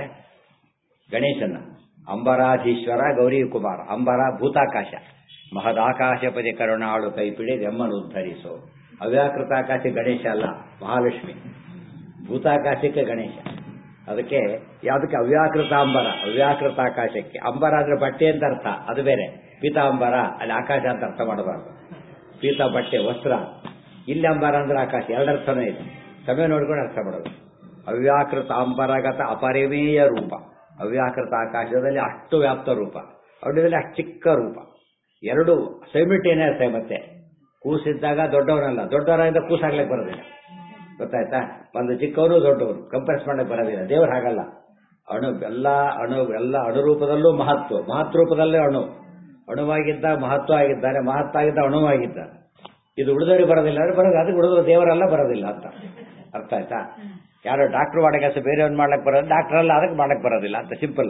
ಗಣೇಶನ್ನ ಅಂಬರಾಧೀಶ್ವರ ಗೌರಿ ಕುಮಾರ ಅಂಬರ ಭೂತಾಕಾಶ ಮಹದಾಕಾಶಪತಿ ಕರುಣಾಳು ಕೈಪಿಡಿ ಎಮ್ಮನು ಉದ್ಧರಿಸು ಅವ್ಯಾಕೃತಾಕಾಶ ಗಣೇಶ ಅಲ್ಲ ಮಹಾಲಕ್ಷ್ಮಿ ಭೂತಾಕಾಶಕ್ಕೆ ಗಣೇಶ ಅದಕ್ಕೆ ಯಾವುದಕ್ಕೆ ಅವ್ಯಾಕೃತ ಅಂಬರ ಅವ್ಯಾಕೃತ ಆಕಾಶಕ್ಕೆ ಅಂಬರ ಅಂದ್ರೆ ಬಟ್ಟೆ ಅಂತ ಅರ್ಥ ಅದು ಬೇರೆ ಪೀತಾಂಬರ ಅಲ್ಲಿ ಆಕಾಶ ಅಂತ ಅರ್ಥ ಮಾಡಬಾರ್ದು ಪೀತ ಬಟ್ಟೆ ವಸ್ತ್ರ ಇಲ್ಲಿ ಅಂಬರ ಅಂದ್ರೆ ಆಕಾಶ ಎರಡರ್ಥನೇ ಇದೆ ಸಮಯ ನೋಡ್ಕೊಂಡು ಅರ್ಥ ಮಾಡೋದು ಅವ್ಯಾಕೃತ ಅಂಬರಗತ ಅಪರಿಮೇಯ ರೂಪ ಅವ್ಯಾಕೃತ ಆಕಾಶದಲ್ಲಿ ಅಷ್ಟು ವ್ಯಾಪ್ತ ರೂಪ ಅವಳದಲ್ಲಿ ಅಷ್ಟು ಚಿಕ್ಕ ರೂಪ ಎರಡು ಸೈಮಿಲ್ಟೇನಿಯಸ್ ಮತ್ತೆ ಕೂಸಿದ್ದಾಗ ದೊಡ್ಡವನಲ್ಲ ದೊಡ್ಡವರಾಗಿದ್ದ ಕೂಸಾಗ್ಲಿಕ್ಕೆ ಬರೋದಿಲ್ಲ ಗೊತ್ತಾಯ್ತಾ ಒಂದು ಚಿಕ್ಕವರು ದೊಡ್ಡವರು ಕಂಪೇರ್ಸ್ ಮಾಡಕ್ಕೆ ಬರೋದಿಲ್ಲ ದೇವರು ಹಾಗಲ್ಲ ಅಣು ಎಲ್ಲ ಅಣು ಎಲ್ಲ ಅಣುರೂಪದಲ್ಲೂ ಮಹತ್ವ ಮಹತ್ ರೂಪದಲ್ಲೇ ಅಣು ಅಣುವಾಗಿದ್ದ ಮಹತ್ವ ಆಗಿದ್ದಾನೆ ಮಹತ್ವ ಆಗಿದ್ದ ಅಣುವಾಗಿದ್ದಾನೆ ಇದು ಉಳಿದವರಿಗೆ ಬರೋದಿಲ್ಲ ಅಂದ್ರೆ ಬರೋದು ಅದಕ್ಕೆ ಉಳಿದವರು ದೇವರೆಲ್ಲ ಬರೋದಿಲ್ಲ ಅಂತ ಅರ್ಥ ಆಯ್ತಾ ಯಾರೋ ಡಾಕ್ಟರ್ ಮಾಡೋ ಕೆಲಸ ಬೇರೆಯವ್ರು ಮಾಡ್ಲಕ್ಕೆ ಬರೋದು ಡಾಕ್ಟರ್ ಅಲ್ಲ ಅದಕ್ಕೆ ಮಾಡಕ್ಕೆ ಬರೋದಿಲ್ಲ ಅಂತ ಸಿಂಪಲ್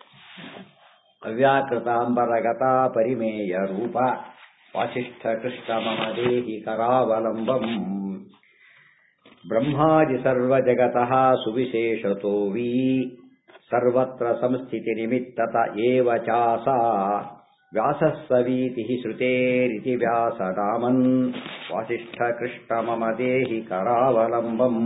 ಅವ್ಯಾಕೃತಾಂಬರಗತ ಪರಿಮೇಯ ರೂಪ ವಾಸಿಷ್ಠ ಕೃಷ್ಣ ಮಮ ದೇಹಿ ಕರಾವಲಂಬಂ ಬ್ರಹ್ಮಾದಿ ಸರ್ವ ಜಗತಃ ಸುವಿಶೇಷತೋ ವಿ ಸರ್ವತ್ರ ಸಂಸ್ಥಿತಿ ನಿಮಿತ್ತತ ಏವ ಚಾಸ ವ್ಯಾಸಸ್ಸವೀತಿ ಶ್ರುತೇರಿತಿ ವ್ಯಾಸ ರಾಮನ್ ವಾಸಿಷ್ಠ ಕೃಷ್ಣ ಮಮ ದೇಹಿ ಕರಾವಲಂಬಂ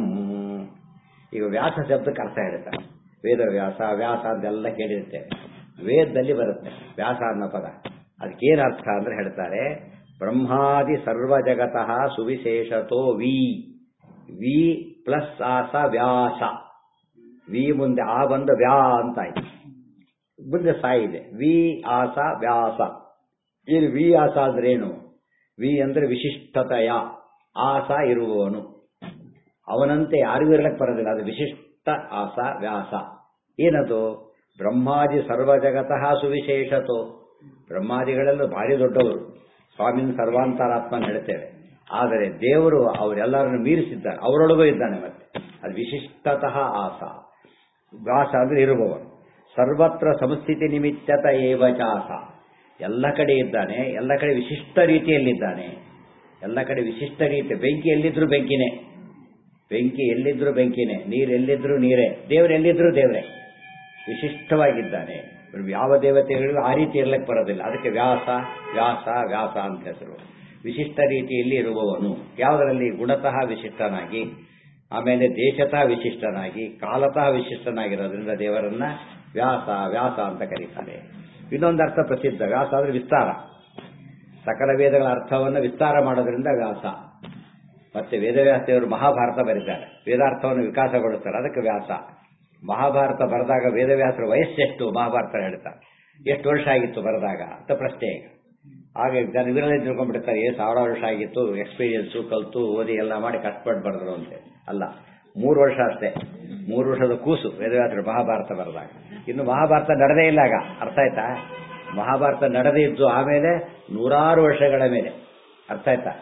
ಈಗ ವ್ಯಾಸ ಶಬ್ದಕ್ಕೆ ಅರ್ಥ ಹೇಳ್ತಾರೆ ವೇದ ವ್ಯಾಸ ವ್ಯಾಸ ಅಂತೆಲ್ಲ ಕೇಳಿರ್ತೇವೆ ವೇದದಲ್ಲಿ ಬರುತ್ತೆ ವ್ಯಾಸ ಅನ್ನೋ ಪದ ಅದಕ್ಕೇನು ಅರ್ಥ ಅಂದ್ರೆ ಹೇಳ್ತಾರೆ ಬ್ರಹ್ಮಾದಿ ಸರ್ವ ಜಗತಃ ಸುವಿಶೇಷತೋ ವಿ ವಿ ಪ್ಲಸ್ ಆಸ ವ್ಯಾಸ ವಿ ಮುಂದೆ ಆ ಬಂದು ವ್ಯಾ ಅಂತ ಆಯ್ತು ಮುಂದೆ ಸಾ ಇದೆ ವಿ ಆಸ ವ್ಯಾಸ ಏನು ವಿ ಆಸ ಅಂದ್ರೇನು ವಿ ಅಂದ್ರೆ ವಿಶಿಷ್ಟತೆಯ ಆಸ ಇರುವವನು ಅವನಂತೆ ಯಾರಿಗೂ ಇರಲಿಕ್ಕೆ ಬರೋದಿಲ್ಲ ಅದು ವಿಶಿಷ್ಟ ಆಸ ವ್ಯಾಸ ಏನದು ಬ್ರಹ್ಮಾದಿ ಸರ್ವ ಜಗತಃ ಸುವಿಶೇಷತೋ ಬ್ರಹ್ಮಾದಿಗಳೆಲ್ಲ ಭಾರಿ ದೊಡ್ಡವರು ಸ್ವಾಮಿನ ಸರ್ವಾಂತರಾತ್ಮ ಹೇಳ್ತೇವೆ ಆದರೆ ದೇವರು ಅವರೆಲ್ಲರನ್ನು ಮೀರಿಸಿದ್ದಾರೆ ಅವರೊಳಗೂ ಇದ್ದಾನೆ ಮತ್ತೆ ಅದು ವಿಶಿಷ್ಟತಃ ಆಸ ವ್ಯಾಸ ಅಂದ್ರೆ ಇರುವವನು ಸರ್ವತ್ರ ಸಂಸ್ಥಿತಿ ನಿಮಿತ್ತತ ಏವ ಚಾಸ ಎಲ್ಲ ಕಡೆ ಇದ್ದಾನೆ ಎಲ್ಲ ಕಡೆ ವಿಶಿಷ್ಟ ರೀತಿಯಲ್ಲಿದ್ದಾನೆ ಎಲ್ಲ ಕಡೆ ವಿಶಿಷ್ಟ ರೀತಿ ಬೆಂಕಿ ಎಲ್ಲಿದ್ರು ಬೆಂಕಿನೇ ಬೆಂಕಿ ಎಲ್ಲಿದ್ರು ಬೆಂಕಿನೇ ನೀರು ಎಲ್ಲಿದ್ರು ನೀರೇ ದೇವರು ಎಲ್ಲಿದ್ರು ದೇವರೇ ವಿಶಿಷ್ಟವಾಗಿದ್ದಾನೆ ಯಾವ ದೇವತೆಗಳಿಗೂ ಆ ರೀತಿ ಇರ್ಲಿಕ್ಕೆ ಬರೋದಿಲ್ಲ ಅದಕ್ಕೆ ವ್ಯಾಸ ವ್ಯಾಸ ವ್ಯಾಸ ಅಂತ ಹೆಸರು ವಿಶಿಷ್ಟ ರೀತಿಯಲ್ಲಿ ಇರುವವನು ಯಾವುದರಲ್ಲಿ ಗುಣತಃ ವಿಶಿಷ್ಟನಾಗಿ ಆಮೇಲೆ ದೇಶತಃ ವಿಶಿಷ್ಟನಾಗಿ ಕಾಲತಃ ವಿಶಿಷ್ಟನಾಗಿರೋದ್ರಿಂದ ದೇವರನ್ನ ವ್ಯಾಸ ವ್ಯಾಸ ಅಂತ ಕರೀತಾರೆ ಇನ್ನೊಂದು ಅರ್ಥ ಪ್ರಸಿದ್ಧ ವ್ಯಾಸ ಅಂದ್ರೆ ವಿಸ್ತಾರ ಸಕಲ ವೇದಗಳ ಅರ್ಥವನ್ನು ವಿಸ್ತಾರ ಮಾಡೋದ್ರಿಂದ ವ್ಯಾಸ ಮತ್ತೆ ವೇದವ್ಯಾಸ ದೇವರು ಮಹಾಭಾರತ ಬರೀತಾರೆ ವೇದಾರ್ಥವನ್ನು ವಿಕಾಸಗೊಳಿಸ್ತಾರೆ ಅದಕ್ಕೆ ವ್ಯಾಸ ಮಹಾಭಾರತ ಬರೆದಾಗ ವೇದವ್ಯಾಸರ ವಯಸ್ಸೆಷ್ಟು ಮಹಾಭಾರತ ಹೇಳ್ತಾರೆ ಎಷ್ಟು ವರ್ಷ ಆಗಿತ್ತು ಬರೆದಾಗ ಅಂತ ಪ್ರಶ್ನೆ ಈಗ ಹಾಗೆ ಜನ ಇವರೆಲ್ಲ ತಿಳ್ಕೊಂಡ್ಬಿಡ್ತಾರೆ ಏ ಸಾವಿರ ವರ್ಷ ಆಗಿತ್ತು ಎಕ್ಸ್ಪೀರಿಯನ್ಸು ಕಲ್ತು ಓದಿ ಎಲ್ಲ ಮಾಡಿ ಕಷ್ಟಪಟ್ಟು ಬರೆದ್ರು ಅಂತ ಅಲ್ಲ ಮೂರು ವರ್ಷ ಅಷ್ಟೇ ಮೂರು ವರ್ಷದ ಕೂಸು ವೇದವ್ಯಾಸರು ಮಹಾಭಾರತ ಬರೆದಾಗ ಇನ್ನು ಮಹಾಭಾರತ ನಡೆದೇ ಇಲ್ಲ ಆಗ ಅರ್ಥ ಆಯ್ತಾ ಮಹಾಭಾರತ ನಡೆದೇ ಇದ್ದು ಆಮೇಲೆ ನೂರಾರು ವರ್ಷಗಳ ಮೇಲೆ ಅರ್ಥ ಆಯ್ತಾ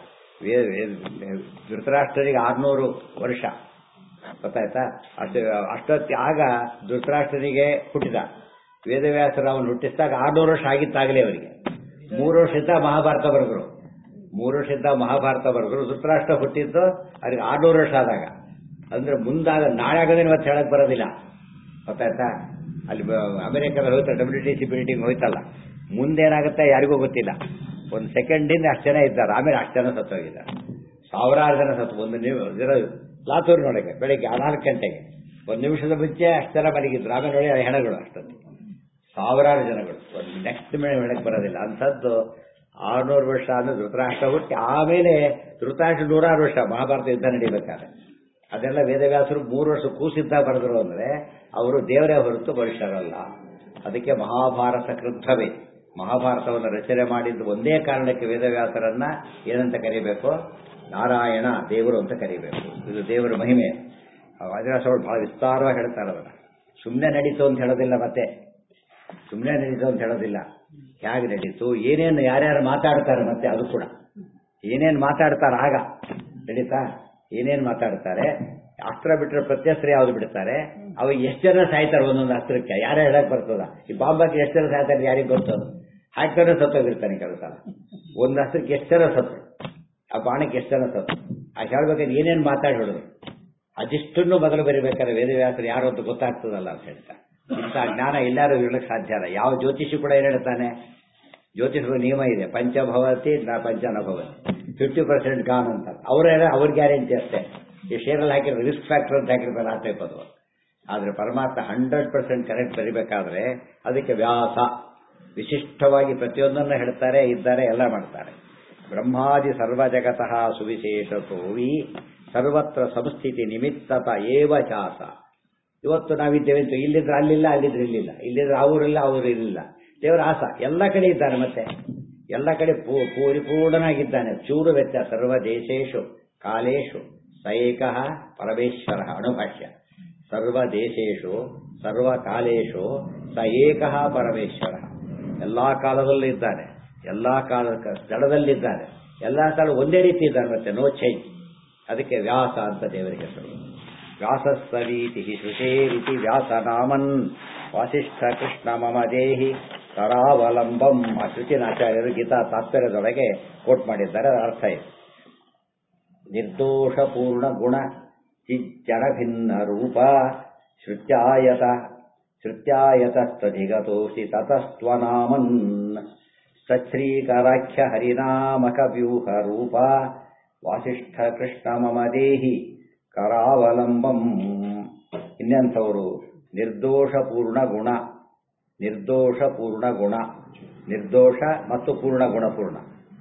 ಧೃತರಾಷ್ಟ್ರರಿಗೆ ಆರ್ನೂರು ವರ್ಷ ಗೊತ್ತಾಯ್ತಾ ಅಷ್ಟು ಅಷ್ಟೊತ್ತಿ ಆಗ ಧೃತರಾಷ್ಟ್ರನಿಗೆ ಹುಟ್ಟಿದ ವೇದವ್ಯಾಸರ ಅವನು ಹುಟ್ಟಿಸಿದಾಗ ಆರ್ನೂರು ವರ್ಷ ಆಗಿತ್ತಾಗಲೇ ಅವರಿಗೆ ಮೂರು ವರ್ಷದಿಂದ ಮಹಾಭಾರತ ಬರೆದ್ರು ಮೂರು ವರ್ಷದಿಂದ ಮಹಾಭಾರತ ಬರೆದ್ರು ಧೃತರಾಷ್ಟ್ರ ಹುಟ್ಟಿದ್ದು ಅವ್ರಿಗೆ ಆರ್ನೂರು ವರ್ಷ ಆದಾಗ ಅಂದ್ರೆ ಮುಂದಾಗ ನಾಳೆ ಆಗೋದೇನು ಇವತ್ತು ಹೇಳಕ್ ಬರೋದಿಲ್ಲ ಗೊತ್ತಾಯ್ತಾ ಅಲ್ಲಿ ಅಮೆರಿಕದಲ್ಲಿ ಹೋಯ್ತು ಡಬ್ಲ್ಯೂ ಟಿ ಸಿ ಬಿಲ್ಡಿಂಗ್ ಹೋಯ್ತಲ್ಲ ಮುಂದೇನಾಗುತ್ತೆ ಯಾರಿಗೂ ಗೊತ್ತಿಲ್ಲ ಒಂದು ಸೆಕೆಂಡಿಂದ ಅಷ್ಟು ಜನ ಇದ್ದಾರೆ ಆಮೇಲೆ ಅಷ್ಟು ಜನ ಸತ್ತೋಗಿದ್ದಾರೆ ಸಾವಿರಾರು ಜನ ಸತ್ತು ಒಂದು ನೀವು ಲಾತೂರು ನೋಡಕ್ಕೆ ಬೆಳಿಗ್ಗೆ ನಾಲ್ಕು ಗಂಟೆಗೆ ಒಂದು ನಿಮಿಷದ ಮುಂಚೆ ಅಷ್ಟು ಜನ ಮಲಗಿದ್ರು ಆಮೇಲೆ ನೋಡಿ ಹೆಣಗಳು ಅಷ್ಟೊಂದು ಸಾವಿರಾರು ಜನಗಳು ಒಂದು ನೆಕ್ಸ್ಟ್ ಮೇಲೆ ಹೇಳಕ್ ಬರೋದಿಲ್ಲ ಅಂಥದ್ದು ಆರ್ನೂರು ವರ್ಷ ಅಂದ್ರೆ ಧೃತರಾಷ್ಟ್ರ ಹುಟ್ಟಿ ಆಮೇಲೆ ಧೃತರಾಷ್ಟ್ರ ನೂರಾರು ವರ್ಷ ಮಹಾಭಾರತ ಯುದ್ಧ ನಡೀಬೇಕಾದ್ರೆ ಅದೆಲ್ಲ ವೇದವ್ಯಾಸರು ಮೂರು ವರ್ಷ ಕೂಸಿದ್ದ ಬರೆದ್ರು ಅಂದ್ರೆ ಅವರು ದೇವರೇ ಹೊರತು ಮನುಷ್ಯರಲ್ಲ ಅದಕ್ಕೆ ಮಹಾಭಾರತ ಕೃತ್ಯವೇ ಮಹಾಭಾರತವನ್ನು ರಚನೆ ಮಾಡಿದ್ದು ಒಂದೇ ಕಾರಣಕ್ಕೆ ವೇದವ್ಯಾಸರನ್ನ ಏನಂತ ಕರಿಬೇಕು ನಾರಾಯಣ ದೇವರು ಅಂತ ಕರಿಬೇಕು ಇದು ದೇವರ ಮಹಿಮೆ ವಾದಿರಾಸಗಳು ಬಹಳ ವಿಸ್ತಾರವಾಗಿ ಹೇಳ್ತಾರೆ ಅದನ್ನ ಸುಮ್ಮನೆ ನಡೀತು ಅಂತ ಹೇಳೋದಿಲ್ಲ ಮತ್ತೆ ಸುಮ್ಮನೆ ನಡೀತು ಅಂತ ಹೇಳೋದಿಲ್ಲ ಹೇಗೆ ನಡೀತು ಏನೇನು ಯಾರ್ಯಾರು ಮಾತಾಡ್ತಾರೆ ಮತ್ತೆ ಅದು ಕೂಡ ಏನೇನು ಮಾತಾಡ್ತಾರೆ ಆಗ ನಡೀತಾ ಏನೇನು ಮಾತಾಡ್ತಾರೆ ಅಸ್ತ್ರ ಬಿಟ್ಟರೆ ಪ್ರತ್ಯಸ್ತ್ರ ಯಾವ್ದು ಬಿಡ್ತಾರೆ ಅವಾಗ ಎಷ್ಟು ಜನ ಸಾಯ್ತಾರೆ ಒಂದೊಂದು ಅಸ್ತ್ರಕ್ಕೆ ಯಾರೇ ಹೇಳಕ್ ಬರ್ತದ ಈ ಬಾಂಬಾಕ್ಕೆ ಎಷ್ಟು ಜನ ಸಾಯ್ತಾರೆ ಯಾರಿಗೆ ಗೊತ್ತದು ಹಾಕ್ತಾನೆ ಸತ್ತೋಗಿರ್ತಾನೆ ಕೆಲಸ ಒಂದು ಅಸ್ತ್ರಕ್ಕೆ ಎಷ್ಟು ಜನ ಸತ್ತು ಆ ಬಾಣಕ್ಕೆ ಎಷ್ಟು ಜನ ಸತ್ತು ಆ ಹೇಳ್ಬೇಕಾದ್ರೆ ಏನೇನು ಮಾತಾಡಿ ಹೊಡೆದು ಅದಿಷ್ಟನ್ನು ಮೊದಲು ಬರೀಬೇಕಾದ್ರೆ ವೇದವ್ಯಾಸರು ಯಾರು ಅಂತ ಗೊತ್ತಾಗ್ತದಲ್ಲ ಅಂತ ಹೇಳ್ತಾರೆ ಇಂಥ ಜ್ಞಾನ ಎಲ್ಲರೂ ಇರಲಿಕ್ಕೆ ಸಾಧ್ಯ ಇಲ್ಲ ಯಾವ ಜ್ಯೋತಿಷಿ ಕೂಡ ಏನು ಹೇಳ್ತಾನೆ ಜ್ಯೋತಿಷ ನಿಯಮ ಇದೆ ಪಂಚಭವತಿ ನಾ ಪಂಚನಭವತಿ ಫಿಫ್ಟಿ ಪರ್ಸೆಂಟ್ ಗಾನ್ ಅಂತ ಅವರೇ ಅವ್ರ ಗ್ಯಾರಂಟಿ ಅಷ್ಟೇ ಈ ಶೇರಲ್ಲಿ ಹಾಕಿರೋ ರಿಸ್ಕ್ ಫ್ಯಾಕ್ಟರ್ ಅಂತ ಹಾಕಿರ್ತಾರೆ ಆ ಟೈಪ್ ಅದು ಆದರೆ ಪರಮಾತ್ಮ ಹಂಡ್ರೆಡ್ ಪರ್ಸೆಂಟ್ ಕರೆಕ್ಟ್ ಬರಿಬೇಕಾದ್ರೆ ಅದಕ್ಕೆ ವ್ಯಾಸ ವಿಶಿಷ್ಟವಾಗಿ ಪ್ರತಿಯೊಂದನ್ನು ಹೇಳ್ತಾರೆ ಇದ್ದಾರೆ ಎಲ್ಲ ಮಾಡ್ತಾರೆ ಬ್ರಹ್ಮಾದಿ ಸರ್ವ ಜಗತಃ ಸುವಿಶೇಷತೋವಿ ಸರ್ವತ್ರ ಸಂಸ್ಥಿತಿ ನಿಮಿತ್ತತ ಏವ ಚಾಸ ಇವತ್ತು ನಾವಿದ್ದೇವೆ ಅಂತ ಇಲ್ಲಿದ್ರೆ ಅಲ್ಲಿಲ್ಲ ಅಲ್ಲಿದ್ರೆ ಇಲ್ಲಿಲ್ಲ ಇಲ್ಲಿದ್ರೆ ಅವರಿಲ್ಲ ಅವರು ಇರಲಿಲ್ಲ ದೇವರ ಆಸ ಎಲ್ಲ ಕಡೆ ಇದ್ದಾನೆ ಮತ್ತೆ ಎಲ್ಲ ಕಡೆ ಪರಿಪೂರ್ಣನಾಗಿದ್ದಾನೆ ಚೂರು ವ್ಯತ್ಯಾಸ ಸರ್ವ ದೇಶೇಶು ಕಾಲೇಶು ಸೈಕ ಪರಮೇಶ್ವರ ಅಣುಭಾಷ್ಯ ಸರ್ವ ದೇಶೇಶು ಸರ್ವ ಕಾಲೇಶು ಸ ಏಕ ಪರಮೇಶ್ವರ ಎಲ್ಲಾ ಕಾಲದಲ್ಲೂ ಇದ್ದಾನೆ ಎಲ್ಲಾ ಕಾಲ ಸ್ಥಳದಲ್ಲಿದ್ದಾನೆ ಎಲ್ಲಾ ಸ್ಥಳ ಒಂದೇ ರೀತಿ ಇದ್ದಾನೆ ಮತ್ತೆ ನೋ ಚೇಂಜ್ ಅದಕ್ಕೆ ವ್ಯಾಸ ಅಂತ ದೇವರಿಗೆ ಹೆಸರು ವ್ಯಾಸಸ್ಸವೀತಿ ಶ್ರುತೇರಿತಿ ವ್ಯಾಸನಾಮನ್ ವಾಸಿಷ್ಠ ಕೃಷ್ಣ ಮಮ ದೇಹಿ ಕರಾವಲಂಬಂ ಆ ಶ್ರುತಿನಾಚಾರ್ಯರು ಗೀತಾ ತಾತ್ಪರ್ಯದೊಳಗೆ ಕೋಟ್ ಮಾಡಿದ್ದಾರೆ ಅದರ ಅರ್ಥ ಇದೆ ನಿರ್ದೋಷ ಪೂರ್ಣ ಗುಣ ಚಿಜ್ಜಡ ಭಿನ್ನ ರೂಪ ಶ್ರುತ್ಯಾಯತ ಶ್ರುತ್ಯಾಯತಸ್ತಧಿಗತೋಸಿ ತತಸ್ತ್ವನಾಮನ್ ಸಚ್ರೀಕರಾಖ್ಯ ಹರಿನಾಮಕ ವ್ಯೂಹ ರೂಪ ವಾಸಿಷ್ಠ ಕೃಷ್ಣ ಮಮ ದೇಹಿ ಕರಾವಲಂಬಂ ಇನ್ನೆಂಥವರು ನಿರ್ದೋಷ ಪೂರ್ಣ ಗುಣ ನಿರ್ದೋಷ ಪೂರ್ಣ ಗುಣ ನಿರ್ದೋಷ ಮತ್ತು ಪೂರ್ಣ ಗುಣಪೂರ್ಣ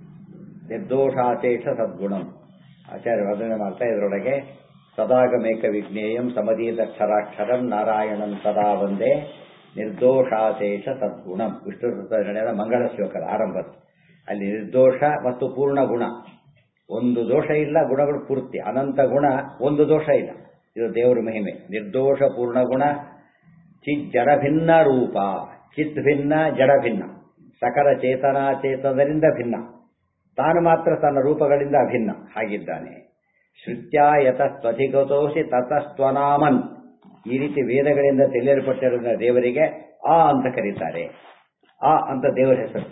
ನಿರ್ದೋಷಾಶೇಷ ಸದ್ಗುಣಂ ಆಚಾರ್ಯ ವರ್ಣನೆ ಮಾಡ್ತಾ ಇದರೊಳಗೆ ಸದಾಗಮೇಕ ವಿಜ್ಞೇಯಂ ಸಮದೀತಕ್ಷರಾಕ್ಷರಂ ನಾರಾಯಣಂ ಸದಾ ಒಂದೇ ನಿರ್ದೋಷಾಶೇಷ ಸದ್ಗುಣಂ ವಿಷ್ಣು ನಡೆದ ಮಂಗಳ ಶ್ಲೋಕದ ಆರಂಭದ ಅಲ್ಲಿ ನಿರ್ದೋಷ ಮತ್ತು ಪೂರ್ಣ ಗುಣ ಒಂದು ದೋಷ ಇಲ್ಲ ಗುಣಗಳು ಪೂರ್ತಿ ಅನಂತ ಗುಣ ಒಂದು ದೋಷ ಇಲ್ಲ ಇದು ದೇವರ ಮಹಿಮೆ ನಿರ್ದೋಷ ಪೂರ್ಣ ಗುಣ ಚಿತ್ ಜಡ ಭಿನ್ನ ರೂಪ ಚಿತ್ ಭಿನ್ನ ಜಡ ಭಿನ್ನ ಸಕಲ ಚೇತನಾ ಚೇತನದಿಂದ ಭಿನ್ನ ತಾನು ಮಾತ್ರ ತನ್ನ ರೂಪಗಳಿಂದ ಅಭಿನ್ನ ಹಾಗಿದ್ದಾನೆ ಶ್ರುತ್ಯಾಯತ ತ್ವಧಿಗತೋಸಿ ತತಸ್ತ್ವನಾಮನ್ ಈ ರೀತಿ ವೇದಗಳಿಂದ ತಿಳಿಯಲ್ಪಟ್ಟಿರುವ ದೇವರಿಗೆ ಆ ಅಂತ ಕರೀತಾರೆ ಆ ಅಂತ ದೇವರ ಹೆಸರು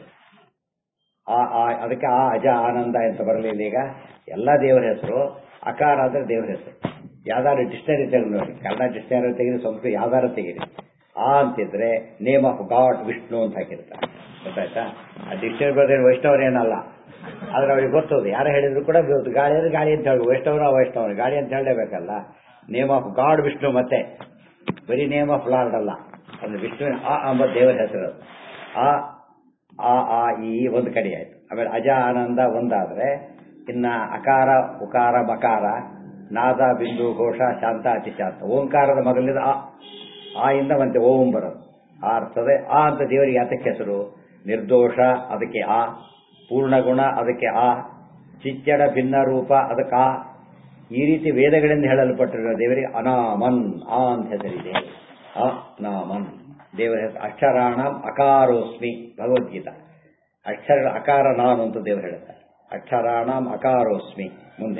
ಆ ಆ ಅದಕ್ಕೆ ಆ ಅಜ ಆನಂದ ಅಂತ ಬರಲಿಲ್ಲ ಈಗ ಎಲ್ಲ ದೇವರ ಹೆಸರು ಅಕಾರ ಅಂದ್ರೆ ದೇವರ ಹೆಸರು ಯಾವ್ದಾದ್ರು ಡಿಕ್ಷನರಿ ತೆಗೆದು ನೋಡಿ ಕನ್ನಡ ಡಿಕ್ಷನರಿ ತೆಗೆದು ಸಂಸ್ಕೃತ ಯಾವ್ದಾರು ತೆಗೀರಿ ಆ ಅಂತಿದ್ರೆ ನೇಮ್ ಆಫ್ ಗಾಡ್ ವಿಷ್ಣು ಅಂತ ಹಾಕಿರ್ತಾರೆ ಗೊತ್ತಾಯ್ತಾ ಆ ಡಿಕ್ಷನರಿ ಬರೆದ್ರೆ ವೈಷ್ಣವರೇನಲ್ಲ ಆದ್ರೆ ಅವ್ರಿಗೆ ಗೊತ್ತದು ಯಾರು ಹೇಳಿದ್ರು ಕೂಡ ಗೊತ್ತು ಗಾಳಿ ಅಂದ್ರೆ ಗಾಳಿ ಅಂತ ಹೇಳ್ಬೇಕು ವೈಷ್ಣವನ ವೈಷ್ಣವನ ಗಾಳಿ ಅಂತ ಹೇಳಲೇಬೇಕಲ್ಲ ನೇಮ್ ಆಫ್ ಗಾಡ್ ವಿಷ್ಣು ಮತ್ತೆ ಬರೀ ನೇಮ್ ಆಫ್ ಲಾರ್ಡ್ ಅಲ್ಲ ಅಂದ್ರೆ ವಿಷ್ಣುವಿನ ಆ ಎಂಬ ದೇವರ ಹೆಸರು ಆ ಆ ಆ ಈ ಒಂದು ಕಡೆ ಆಯ್ತು ಆಮೇಲೆ ಅಜ ಆನಂದ ಒಂದಾದ್ರೆ ಇನ್ನ ಅಕಾರ ಉಕಾರ ಮಕಾರ ನಾದ ಬಿಂದು ಘೋಷ ಶಾಂತ ಅತಿಶಾಂತ ಓಂಕಾರದ ಮೊದಲಿಂದ ಆ ಆ ಇಂದ ಮತ್ತೆ ಓಂ ಬರೋದು ಆ ಅರ್ಥದೆ ಆ ಅಂತ ದೇವರಿಗೆ ಯಾತಕ್ಕೆ ಹೆಸರು ನಿರ್ದೋಷ ಅದಕ್ಕೆ ಆ ಪೂರ್ಣಗುಣ ಅದಕ್ಕೆ ಆ ಚಿಚ್ಚಡ ಭಿನ್ನ ರೂಪ ಅದಕ್ಕೆ ಆ ಈ ರೀತಿ ವೇದಗಳಿಂದ ಹೇಳಲ್ಪಟ್ಟಿರುವ ದೇವರಿಗೆ ಅನಾಮನ್ ಆ ಅಂತ ಹೆಸರಿದೆ ಅನಾಮನ್ ದೇವರ ಹೆಸರು ಅಕ್ಷರಾಣಂ ಅಕಾರೋಸ್ಮಿ ಭಗವದ್ಗೀತಾ ಅಕ್ಷರ ಅಕಾರ ನಾನು ಅಂತ ದೇವರು ಹೇಳ್ತಾರೆ ಅಕ್ಷರಾಣಂ ಅಕಾರೋಸ್ಮಿ ಮುಂದೆ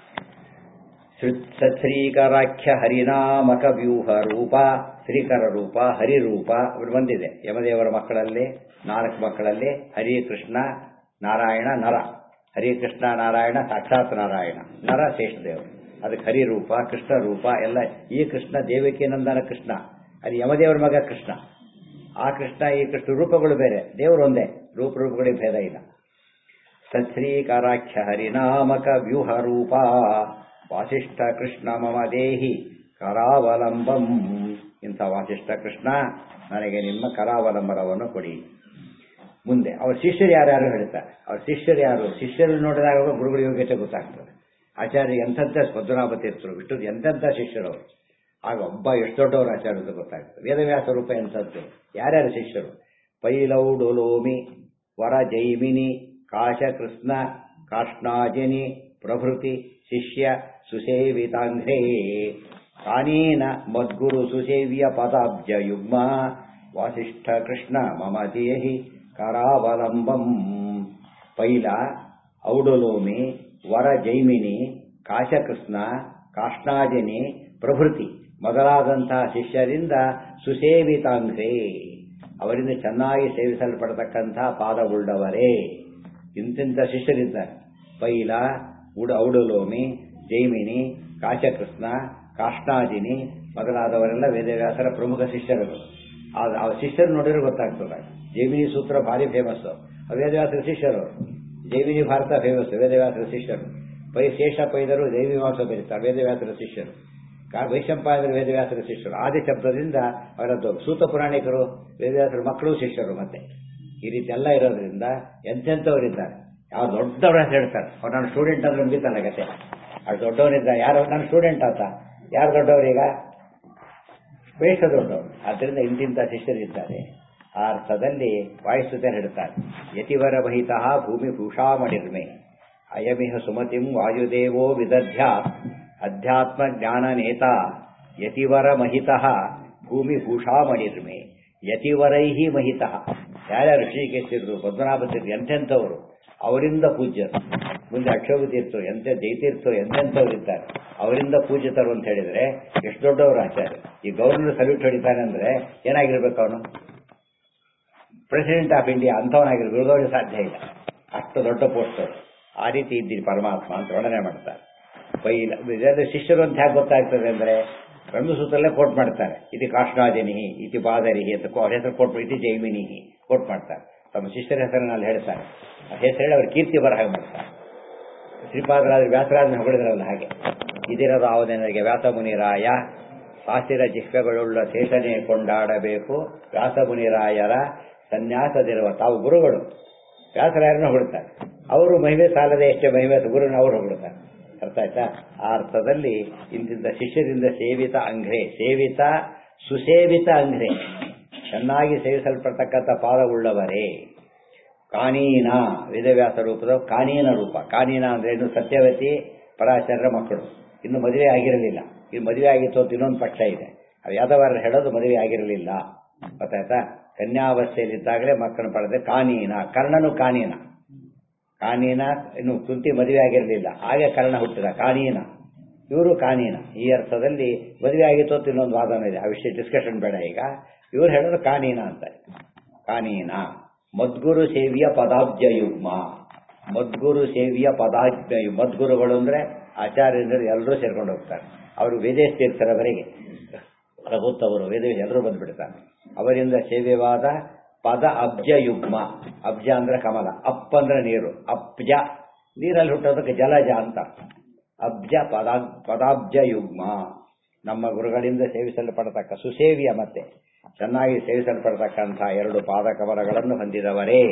ಶ್ರೀಕರಾಖ್ಯ ಹರಿನಾಮಕ ವ್ಯೂಹ ರೂಪ ಶ್ರೀಕರ ರೂಪ ಹರಿರೂಪ ಅವರು ಬಂದಿದೆ ಯಮದೇವರ ಮಕ್ಕಳಲ್ಲಿ ನಾಲ್ಕು ಮಕ್ಕಳಲ್ಲಿ ಹರಿ ಕೃಷ್ಣ ನಾರಾಯಣ ನರ ಹರಿ ಕೃಷ್ಣ ನಾರಾಯಣ ಸಾಕ್ಷಾತ್ ನಾರಾಯಣ ನರ ಶೇಷದೇವರು ಅದಕ್ಕೆ ಹರಿರೂಪ ಕೃಷ್ಣ ರೂಪ ಎಲ್ಲ ಈ ಕೃಷ್ಣ ದೇವಕಿನಂದನ ಕೃಷ್ಣ ಅದು ಯಮದೇವರ ಮಗ ಕೃಷ್ಣ ಆ ಕೃಷ್ಣ ಈ ಕೃಷ್ಣ ರೂಪಗಳು ಬೇರೆ ದೇವರು ಒಂದೇ ರೂಪ ರೂಪಗಳಿಗೆ ಭೇದ ಇಲ್ಲ ಸಚ್ರೀಕರಾಖ್ಯ ಹರಿನಾಮಕ ವ್ಯೂಹ ರೂಪ ವಾಸಿಷ್ಠ ಕೃಷ್ಣ ಮಮ ದೇಹಿ ಕರಾವಲಂಬಂ ಇಂಥ ವಾಸಿಷ್ಠ ಕೃಷ್ಣ ನನಗೆ ನಿಮ್ಮ ಕರಾವಲಂಬನವನ್ನು ಕೊಡಿ ಮುಂದೆ ಅವ್ರ ಶಿಷ್ಯರು ಯಾರ್ಯಾರು ಹೇಳ್ತಾರೆ ಅವ್ರ ಶಿಷ್ಯರು ಯಾರು ಶಿಷ್ಯರು ನೋಡಿದಾಗ ಗುರುಗಳ ಯೋಗ್ಯತೆ ಗೊತ್ತಾಗ್ತದೆ ಆಚಾರ್ಯ ಎಂಥಂಥ ಪದ್ಮನಾಭ ತೀರ್ಥರು ಬಿಟ್ಟು ಎಂತೆಂಥ ಶಿಷ್ಯರು ಅವರು ಆಗ ಒಬ್ಬ ಎಷ್ಟು ದೊಡ್ಡವರು ಆಚಾರ್ಯ ಅಂತ ಗೊತ್ತಾಗ್ತದೆ ವೇದವ್ಯಾಸ ರೂಪ ಎಂಥದ್ದು ಯಾರ್ಯಾರು ಶಿಷ್ಯರು ಪೈಲೌಡೋಲೋಮಿ ವರ ಜೈಮಿನಿ ಕಾಶ ಕೃಷ್ಣ ಕಾಷ್ಣಾಜನಿ ಪ್ರಭೃತಿ ಶಿಷ್ಯ ಸುಸೇವಿತಾಂಘ್ರೇ ಕಾನೀನ ಮದ್ಗುರು ಸುಸೇವ್ಯ ಪದಾಬ್ಜ ಯುಗ್ಮ ವಾಸಿಷ್ಠ ಕೃಷ್ಣ ಮಮ ದೇಹಿ ಕರಾವಲಂಬಂ ಪೈಲ ಔಡಲೋಮಿ ವರ ಜೈಮಿನಿ ಕಾಶಕೃಷ್ಣ ಕಾಷ್ಣಾಜನಿ ಪ್ರಭೃತಿ ಮೊದಲಾದಂತಹ ಶಿಷ್ಯರಿಂದ ಸುಸೇವಿತಾಂಘ್ರೇ ಅವರಿಂದ ಚೆನ್ನಾಗಿ ಸೇವಿಸಲ್ಪಡತಕ್ಕಂತಹ ಪಾದವುಳ್ಳವರೇ ಇಂತಿಂಥ ಶಿಷ್ಯರಿದ್ದಾರೆ ಪೈಲ ಉಡ ಔಡಲೋಮಿ ಜೈಮಿನಿ ಕಾಶಕೃಷ್ಣ ಕಾಷ್ಣಾಜಿನಿ ಮೊದಲಾದವರೆಲ್ಲ ವೇದವ್ಯಾಸರ ಪ್ರಮುಖ ಶಿಷ್ಯರುಗಳು ಆ ಶಿಷ್ಯರು ನೋಡಿದ್ರೆ ಗೊತ್ತಾಗ್ತದೆ ಜೈಮಿನಿ ಸೂತ್ರ ಭಾರಿ ಫೇಮಸ್ ವೇದವ್ಯಾಸರ ಶಿಷ್ಯರು ಜೈಮಿನಿ ಭಾರತ ಫೇಮಸ್ ವೇದವ್ಯಾಸರ ಶಿಷ್ಯರು ಪೈ ಶೇಷ ಪೈದರು ದೈವಿಮಾಂಸ ಬರೀತಾರೆ ವೇದವ್ಯಾಸರ ಶಿಷ್ಯರು ವೈಶಂಪಾಯನರು ವೇದವ್ಯಾಸರ ಶಿಷ್ಯರು ಆದಿ ಶಬ್ದದಿಂದ ಅವರದ್ದು ಸೂತ ಪುರಾಣಿಕರು ವೇದವ್ಯಾಸರ ಮಕ್ಕಳು ಶಿಷ್ಯರು ಮತ್ತೆ ಈ ರೀತಿ ಎಲ್ಲ ಇರೋದ್ರಿಂದ ಎಂತೆಂಥವರಿದ್ದಾರೆ ಯಾವ ದೊಡ್ಡವರ ಹೇಳ್ತಾರೆ ಅವ್ರು ನನ್ನ ಸ್ಟೂಡೆಂಟ್ ಅಂದ್ರೆ ಮುಗಿತಲ್ಲ ಗತೆ ಅವ್ರು ದೊಡ್ಡವರಿದ್ದ ಯಾರು ನನ್ನ ಸ್ಟೂಡೆಂಟ್ ಆತ ಯಾರು ದೊಡ್ಡವರೀಗ ಬೇಷ ದೊಡ್ಡವರು ಆದ್ದರಿಂದ ಇಂತಿಂಥ ಶಿಷ್ಯರಿದ್ದಾರೆ ಆ ಅರ್ಥದಲ್ಲಿ ವಾಯುಸ್ತುತೆ ಹೇಳ್ತಾರೆ ಯತಿವರ ಮಹಿತ ಭೂಮಿ ಭೂಷಾಮಣಿರ್ಮೆ ಅಯಮಿಹ ಸುಮತಿಂ ವಾಯುದೇವೋ ವಿದಧ್ಯ ಅಧ್ಯಾತ್ಮ ಜ್ಞಾನ ನೇತ ಯತಿವರ ಮಹಿತ ಭೂಮಿ ಭೂಷಾಮಣಿರ್ಮೆ ಯತಿವರೈಹಿ ಮಹಿತ ಯಾರ್ಯಾರು ಋಷಿಕೇಶಿದ್ರು ಪದ್ಮನಾಭ ತೀರ್ಥರು ಎಂತೆಂಥವರು ಅವರಿಂದ ಪೂಜ್ಯರು ಮುಂದೆ ಅಕ್ಷೋಭ ತೀರ್ಥರು ಎಂತ ಜೈತೀರ್ಥರು ಎಂತೆಂಥವ್ರು ಇದ್ದಾರೆ ಅವರಿಂದ ಪೂಜಿತರು ಅಂತ ಹೇಳಿದ್ರೆ ಎಷ್ಟು ದೊಡ್ಡವರು ಆಚಾರ್ಯ ಈ ಗವರ್ನರ್ ಸಲ್ಯೂಟ್ ಹೊಡಿತಾನೆ ಅಂದ್ರೆ ಏನಾಗಿರ್ಬೇಕು ಅವನು ಪ್ರೆಸಿಡೆಂಟ್ ಆಫ್ ಇಂಡಿಯಾ ಅಂಥವನಾಗಿರ್ಬೇಕು ಉಳಿದವರಿಗೆ ಸಾಧ್ಯ ಇಲ್ಲ ಅಷ್ಟು ದೊಡ್ಡ ಪೋಸ್ಟ್ ಆ ರೀತಿ ಇದ್ದೀನಿ ಪರಮಾತ್ಮ ಅಂತ ವರ್ಣನೆ ಮಾಡ್ತಾರೆ ಪೈಲ ಇದೆಲ್ಲ ಶಿಷ್ಯರು ಅಂತ ಹೇಗೆ ಗೊತ್ತಾಗ್ತದೆ ಅಂದ್ರೆ ಬ್ರಹ್ಮಸೂತ್ರಲ್ಲೇ ಕೋಟ್ ಮಾಡ್ತಾರೆ ಇದು ಕಾಷ್ಣಾಜನಿಹಿ ಇತಿ ಬಾದರಿಹಿ ಅಂತ ಅವ್ರ ಹೆಸರು ಕೋಟ್ ಇತಿ ಜೈಮಿನಿಹಿ ಕೋಟ್ ಮಾಡ್ತಾರೆ ತಮ್ಮ ಶಿಷ್ಯರ ಹೆಸರನ್ನು ಅಲ್ಲಿ ಹೇಳ್ತಾರೆ ಆ ಹೆಸರು ಹೇಳಿ ಅವ್ರ ಕೀರ್ತಿ ಬರ ಹಾಗೆ ಮಾಡ್ತಾರೆ ಶ್ರೀಪಾದರಾಜ ವ್ಯಾಸರಾಜನ ಹೊಗಳಿದ್ರಲ್ಲ ಹಾಗೆ ಇದಿರದ ಅವನಿಗೆ ವ್ಯಾಸ ಮುನಿರಾಯ ಶಾಸ್ತ್ರೀಯ ಜಿಹ್ವೆಗಳುಳ್ಳ ಶೇಷನೆ ಕೊಂಡಾಡಬೇಕು ವ್ಯಾಸ ಮುನಿರಾಯರ ಸನ್ಯಾಸದಿರುವ ತಾವು ಗುರುಗಳು ವ್ಯಾಸರಾಯರನ್ನ ಹೊಗಳ್ತಾರೆ ಅವರು ಮಹಿಮೆ ಸಾಲದೆ ಎಷ್ಟೇ ಮಹಿಮೆ ಗುರುನ ಅವರು ಹೊಗಳ್ತಾರೆ ಅರ್ಥ ಆಯ್ತಾ ಆ ಅರ್ಥದಲ್ಲಿ ಇಂತಿಂತ ಶಿಷ್ಯರಿಂದ ಸೇವಿತ ಅಂಘ್ರೆ ಸೇವಿತ ಸುಸೇವಿತ ಅಂಘ್ರೆ ಚೆನ್ನಾಗಿ ಸೇವಿಸಲ್ಪಡ್ತಕ್ಕಂಥ ಪಾದವುಳ್ಳವರೇ ಕಾನೀನ ವೇದವ್ಯಾಸ ರೂಪದ ಕಾನೀನ ರೂಪ ಕಾನೀನ ಅಂದ್ರೆ ಇನ್ನು ಸತ್ಯವತಿ ಪರಾಶರ ಮಕ್ಕಳು ಇನ್ನು ಮದುವೆ ಆಗಿರಲಿಲ್ಲ ಇನ್ನು ಮದುವೆ ಆಗಿತ್ತು ಅಂತ ಇನ್ನೊಂದು ಪಕ್ಷ ಇದೆ ಅದು ಯಾದವಾರ ಹೇಳೋದು ಮದುವೆ ಆಗಿರಲಿಲ್ಲ ಗೊತ್ತಾಯ್ತಾ ಕನ್ಯಾವಸ್ಥೆಯಲ್ಲಿದ್ದಾಗಲೇ ಮಕ್ಕಳನ್ನು ಪಡೆದ ಕಾನೀನ ಕರ್ಣನು ಕಾನೀನ ಕಾನೀನ ಇನ್ನು ಕುಂತಿ ಮದುವೆ ಆಗಿರಲಿಲ್ಲ ಹಾಗೆ ಕರ್ಣ ಹುಟ್ಟಿದ ಕಾನೀನ ಇವರು ಕಾನೀನ ಈ ಅರ್ಥದಲ್ಲಿ ಮದುವೆ ಆಗಿತ್ತು ಅಂತ ಇನ್ನೊಂದು ವಾದನ ಇದೆ ಆ ವಿಷಯ ಡಿಸ್ಕಷನ್ ಬೇಡ ಈಗ ಇವ್ರು ಹೇಳೋದು ಕಾನೀನ ಅಂತ ಕಾನೀನ ಮದ್ಗುರು ಸೇವಿಯ ಪದಾಬ್ಜ ಯುಗ್ಮ ಮದ್ಗುರು ಸೇವಿಯ ಪದಾಬ್ಜ ಯು- ಮದ್ಗುರುಗಳು ಅಂದ್ರೆ ಆಚಾರ್ಯರು ಎಲ್ಲರೂ ಸೇರ್ಕೊಂಡು ಹೋಗ್ತಾರೆ ಅವರು ವೇದೇಶ್ ತೀರ್ಥರವರೆಗೆ ರಘುತ್ತವರು ವೇದೇಶ್ ಎಲ್ಲರೂ ಬಂದ್ಬಿಡ್ತಾರೆ ಅವರಿಂದ ಸೇವ್ಯವಾದ ಪದ ಅಬ್ಜ ಯುಗ್ಮ ಅಬ್ಜ ಅಂದ್ರೆ ಕಮಲ ಅಪ್ ಅಂದ್ರೆ ನೀರು ಅಬ್ಜ ನೀರಲ್ಲಿ ಹುಟ್ಟೋದಕ್ಕೆ ಜಲಜ ಅಂತ ಅಬ್ಜ ಪದಾ ಪದಾಬ್ಜ ಯುಗ್ಮ ನಮ್ಮ ಗುರುಗಳಿಂದ ಸೇವಿಸಲ್ಪಡತಕ್ಕ ಸುಸೇವಿಯ ಮತ್ತೆ ಚೆನ್ನಾಗಿ ಸೇವಿಸಲ್ಪಡತಕ್ಕಂಥ ಎರಡು ಪಾದಕಮಲಗಳನ್ನು ಹೊಂದಿದವರೇ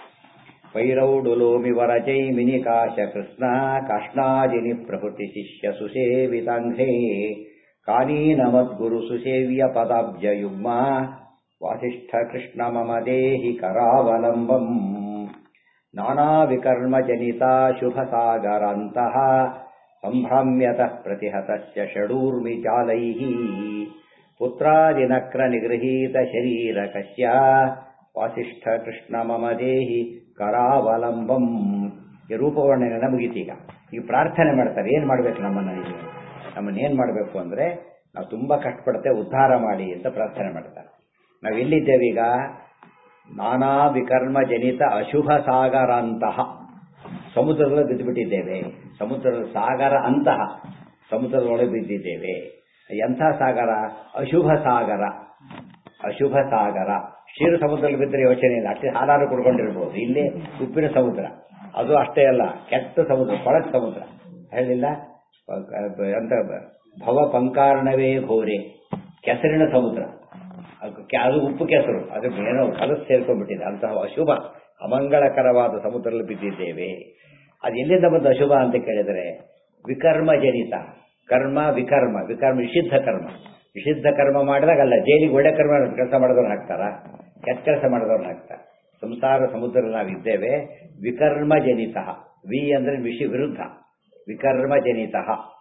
ವೈರೌಡುಲೋಮಿ ವರಜೈ ಮಿನಿಕಾಶ ಕೃಷ್ಣ ಕಾಷ್ಣಾಜಿನಿ ಪ್ರಭೃತಿ ಶಿಷ್ಯ ಸುಸೇವಿತಾಂಘ್ರೇ ಕಾನೀನಮದ್ಗುರು ಸುಸೇವ್ಯ ಪದಾಬ್ಜ ಯುಗ್ಮ ವಾಸಿಷ್ಠ ಕೃಷ್ಣ ಮಮ ದೇಹಿ ಕರಾವಲಂಬಂ ನಾನಾ ವಿಕರ್ಮ ಜನಿತ ಶುಭ ಸಾಗರಾಂತಹ ಸಂಭ್ರಾಮ್ಯತಃ ಪ್ರತಿಹತಸ್ಯ ಷಡೂರ್ಮಿ ಜಾಲೈಃ ಪುತ್ರಾದಿನಕ್ರ ನಿಗೃಹೀತ ಶರೀರಕಸ್ಯ ವಾಸಿಷ್ಠ ಕೃಷ್ಣ ಮಮ ದೇಹಿ ಕರಾವಲಂಬಂ ಈ ರೂಪವರ್ಣನೆಲ್ಲ ಮುಗೀತೀಗ ಈ ಪ್ರಾರ್ಥನೆ ಮಾಡ್ತಾರೆ ಏನ್ ಮಾಡ್ಬೇಕು ನಮ್ಮನ್ನ ಇಲ್ಲಿ ನಮ್ಮನ್ನ ಏನ್ ಮಾಡ್ಬೇಕು ಅಂದ್ರೆ ನಾವು ತುಂಬಾ ಕಷ್ಟಪಡುತ್ತೆ ಉದ್ಧಾರ ಮಾಡಿ ಅಂತ ಪ್ರಾರ್ಥನೆ ಮಾಡ್ತಾರೆ ನಾವು ಎಲ್ಲಿದ್ದೇವೆ ಈಗ ನಾನಾ ವಿಕರ್ಮ ಜನಿತ ಅಶುಭ ಸಾಗರಾಂತಹ ಸಮುದ್ರದಲ್ಲಿ ಬಿದ್ದುಬಿಟ್ಟಿದ್ದೇವೆ ಸಮುದ್ರದ ಸಾಗರ ಅಂತಹ ಸಮುದ್ರದೊಳಗೆ ಬಿದ್ದಿದ್ದೇವೆ ಎಂಥ ಸಾಗರ ಅಶುಭ ಸಾಗರ ಅಶುಭ ಸಾಗರ ಕ್ಷೀರ ಸಮುದ್ರದಲ್ಲಿ ಬಿದ್ದರೆ ಯೋಚನೆ ಇಲ್ಲ ಅಷ್ಟೇ ಹಾಲಾರು ಕುಡ್ಕೊಂಡಿರ್ಬೋದು ಇಲ್ಲಿ ಉಪ್ಪಿನ ಸಮುದ್ರ ಅದು ಅಷ್ಟೇ ಅಲ್ಲ ಕೆಟ್ಟ ಸಮುದ್ರ ಕೊಳಕ ಸಮುದ್ರ ಹೇಳಿಲ್ಲ ಅಂತ ಭವ ಪಂಕಾರ್ಣವೇ ಘೋರೆ ಕೆಸರಿನ ಸಮುದ್ರ ಅದು ಕೆ- ಅದು ಉಪ್ಪು ಕೆಸರು ಅದು ಏನೋ ಕಲಸು ಸೇರ್ಕೊಂಡ್ಬಿಟ್ಟಿದೆ ಅಂತಹ ಅಶುಭ ಅಮಂಗಳಕರವಾದ ಸಮುದ್ರದಲ್ಲಿ ಬಿದ್ದಿದ್ದೇವೆ ಅದು ಎಲ್ಲಿಂದ ಬಂದ ಅಶುಭ ಅಂತ ಕೇಳಿದರೆ ವಿಕರ್ಮ ಜನಿತ ಕರ್ಮ ವಿಕರ್ಮ ವಿಕರ್ಮ ನಿಷಿದ್ಧ ಕರ್ಮ ನಿಷಿದ್ಧ ಕರ್ಮ ಮಾಡಿದಾಗ ಅಲ್ಲ ಜೈಲಿಗೆ ಒಳ್ಳೆ ಕರ್ಮ ಕೆಲಸ ಮಾಡಿದವ್ರು ಹಾಕ್ತಾರ ಕೆಟ್ಟ ಕೆಲಸ ಮಾಡಿದವ್ರು ಹಾಕ್ತಾರೆ ಸಂಸಾರ ಸಮುದ್ರದಲ್ಲಿ ನಾವು ಇದ್ದೇವೆ ವಿಕರ್ಮ ಜನಿತ ವಿ ಅಂದ್ರೆ ವಿಷಿ ವಿರುದ್ಧ ವಿಕರ್ಮ ಜನಿತ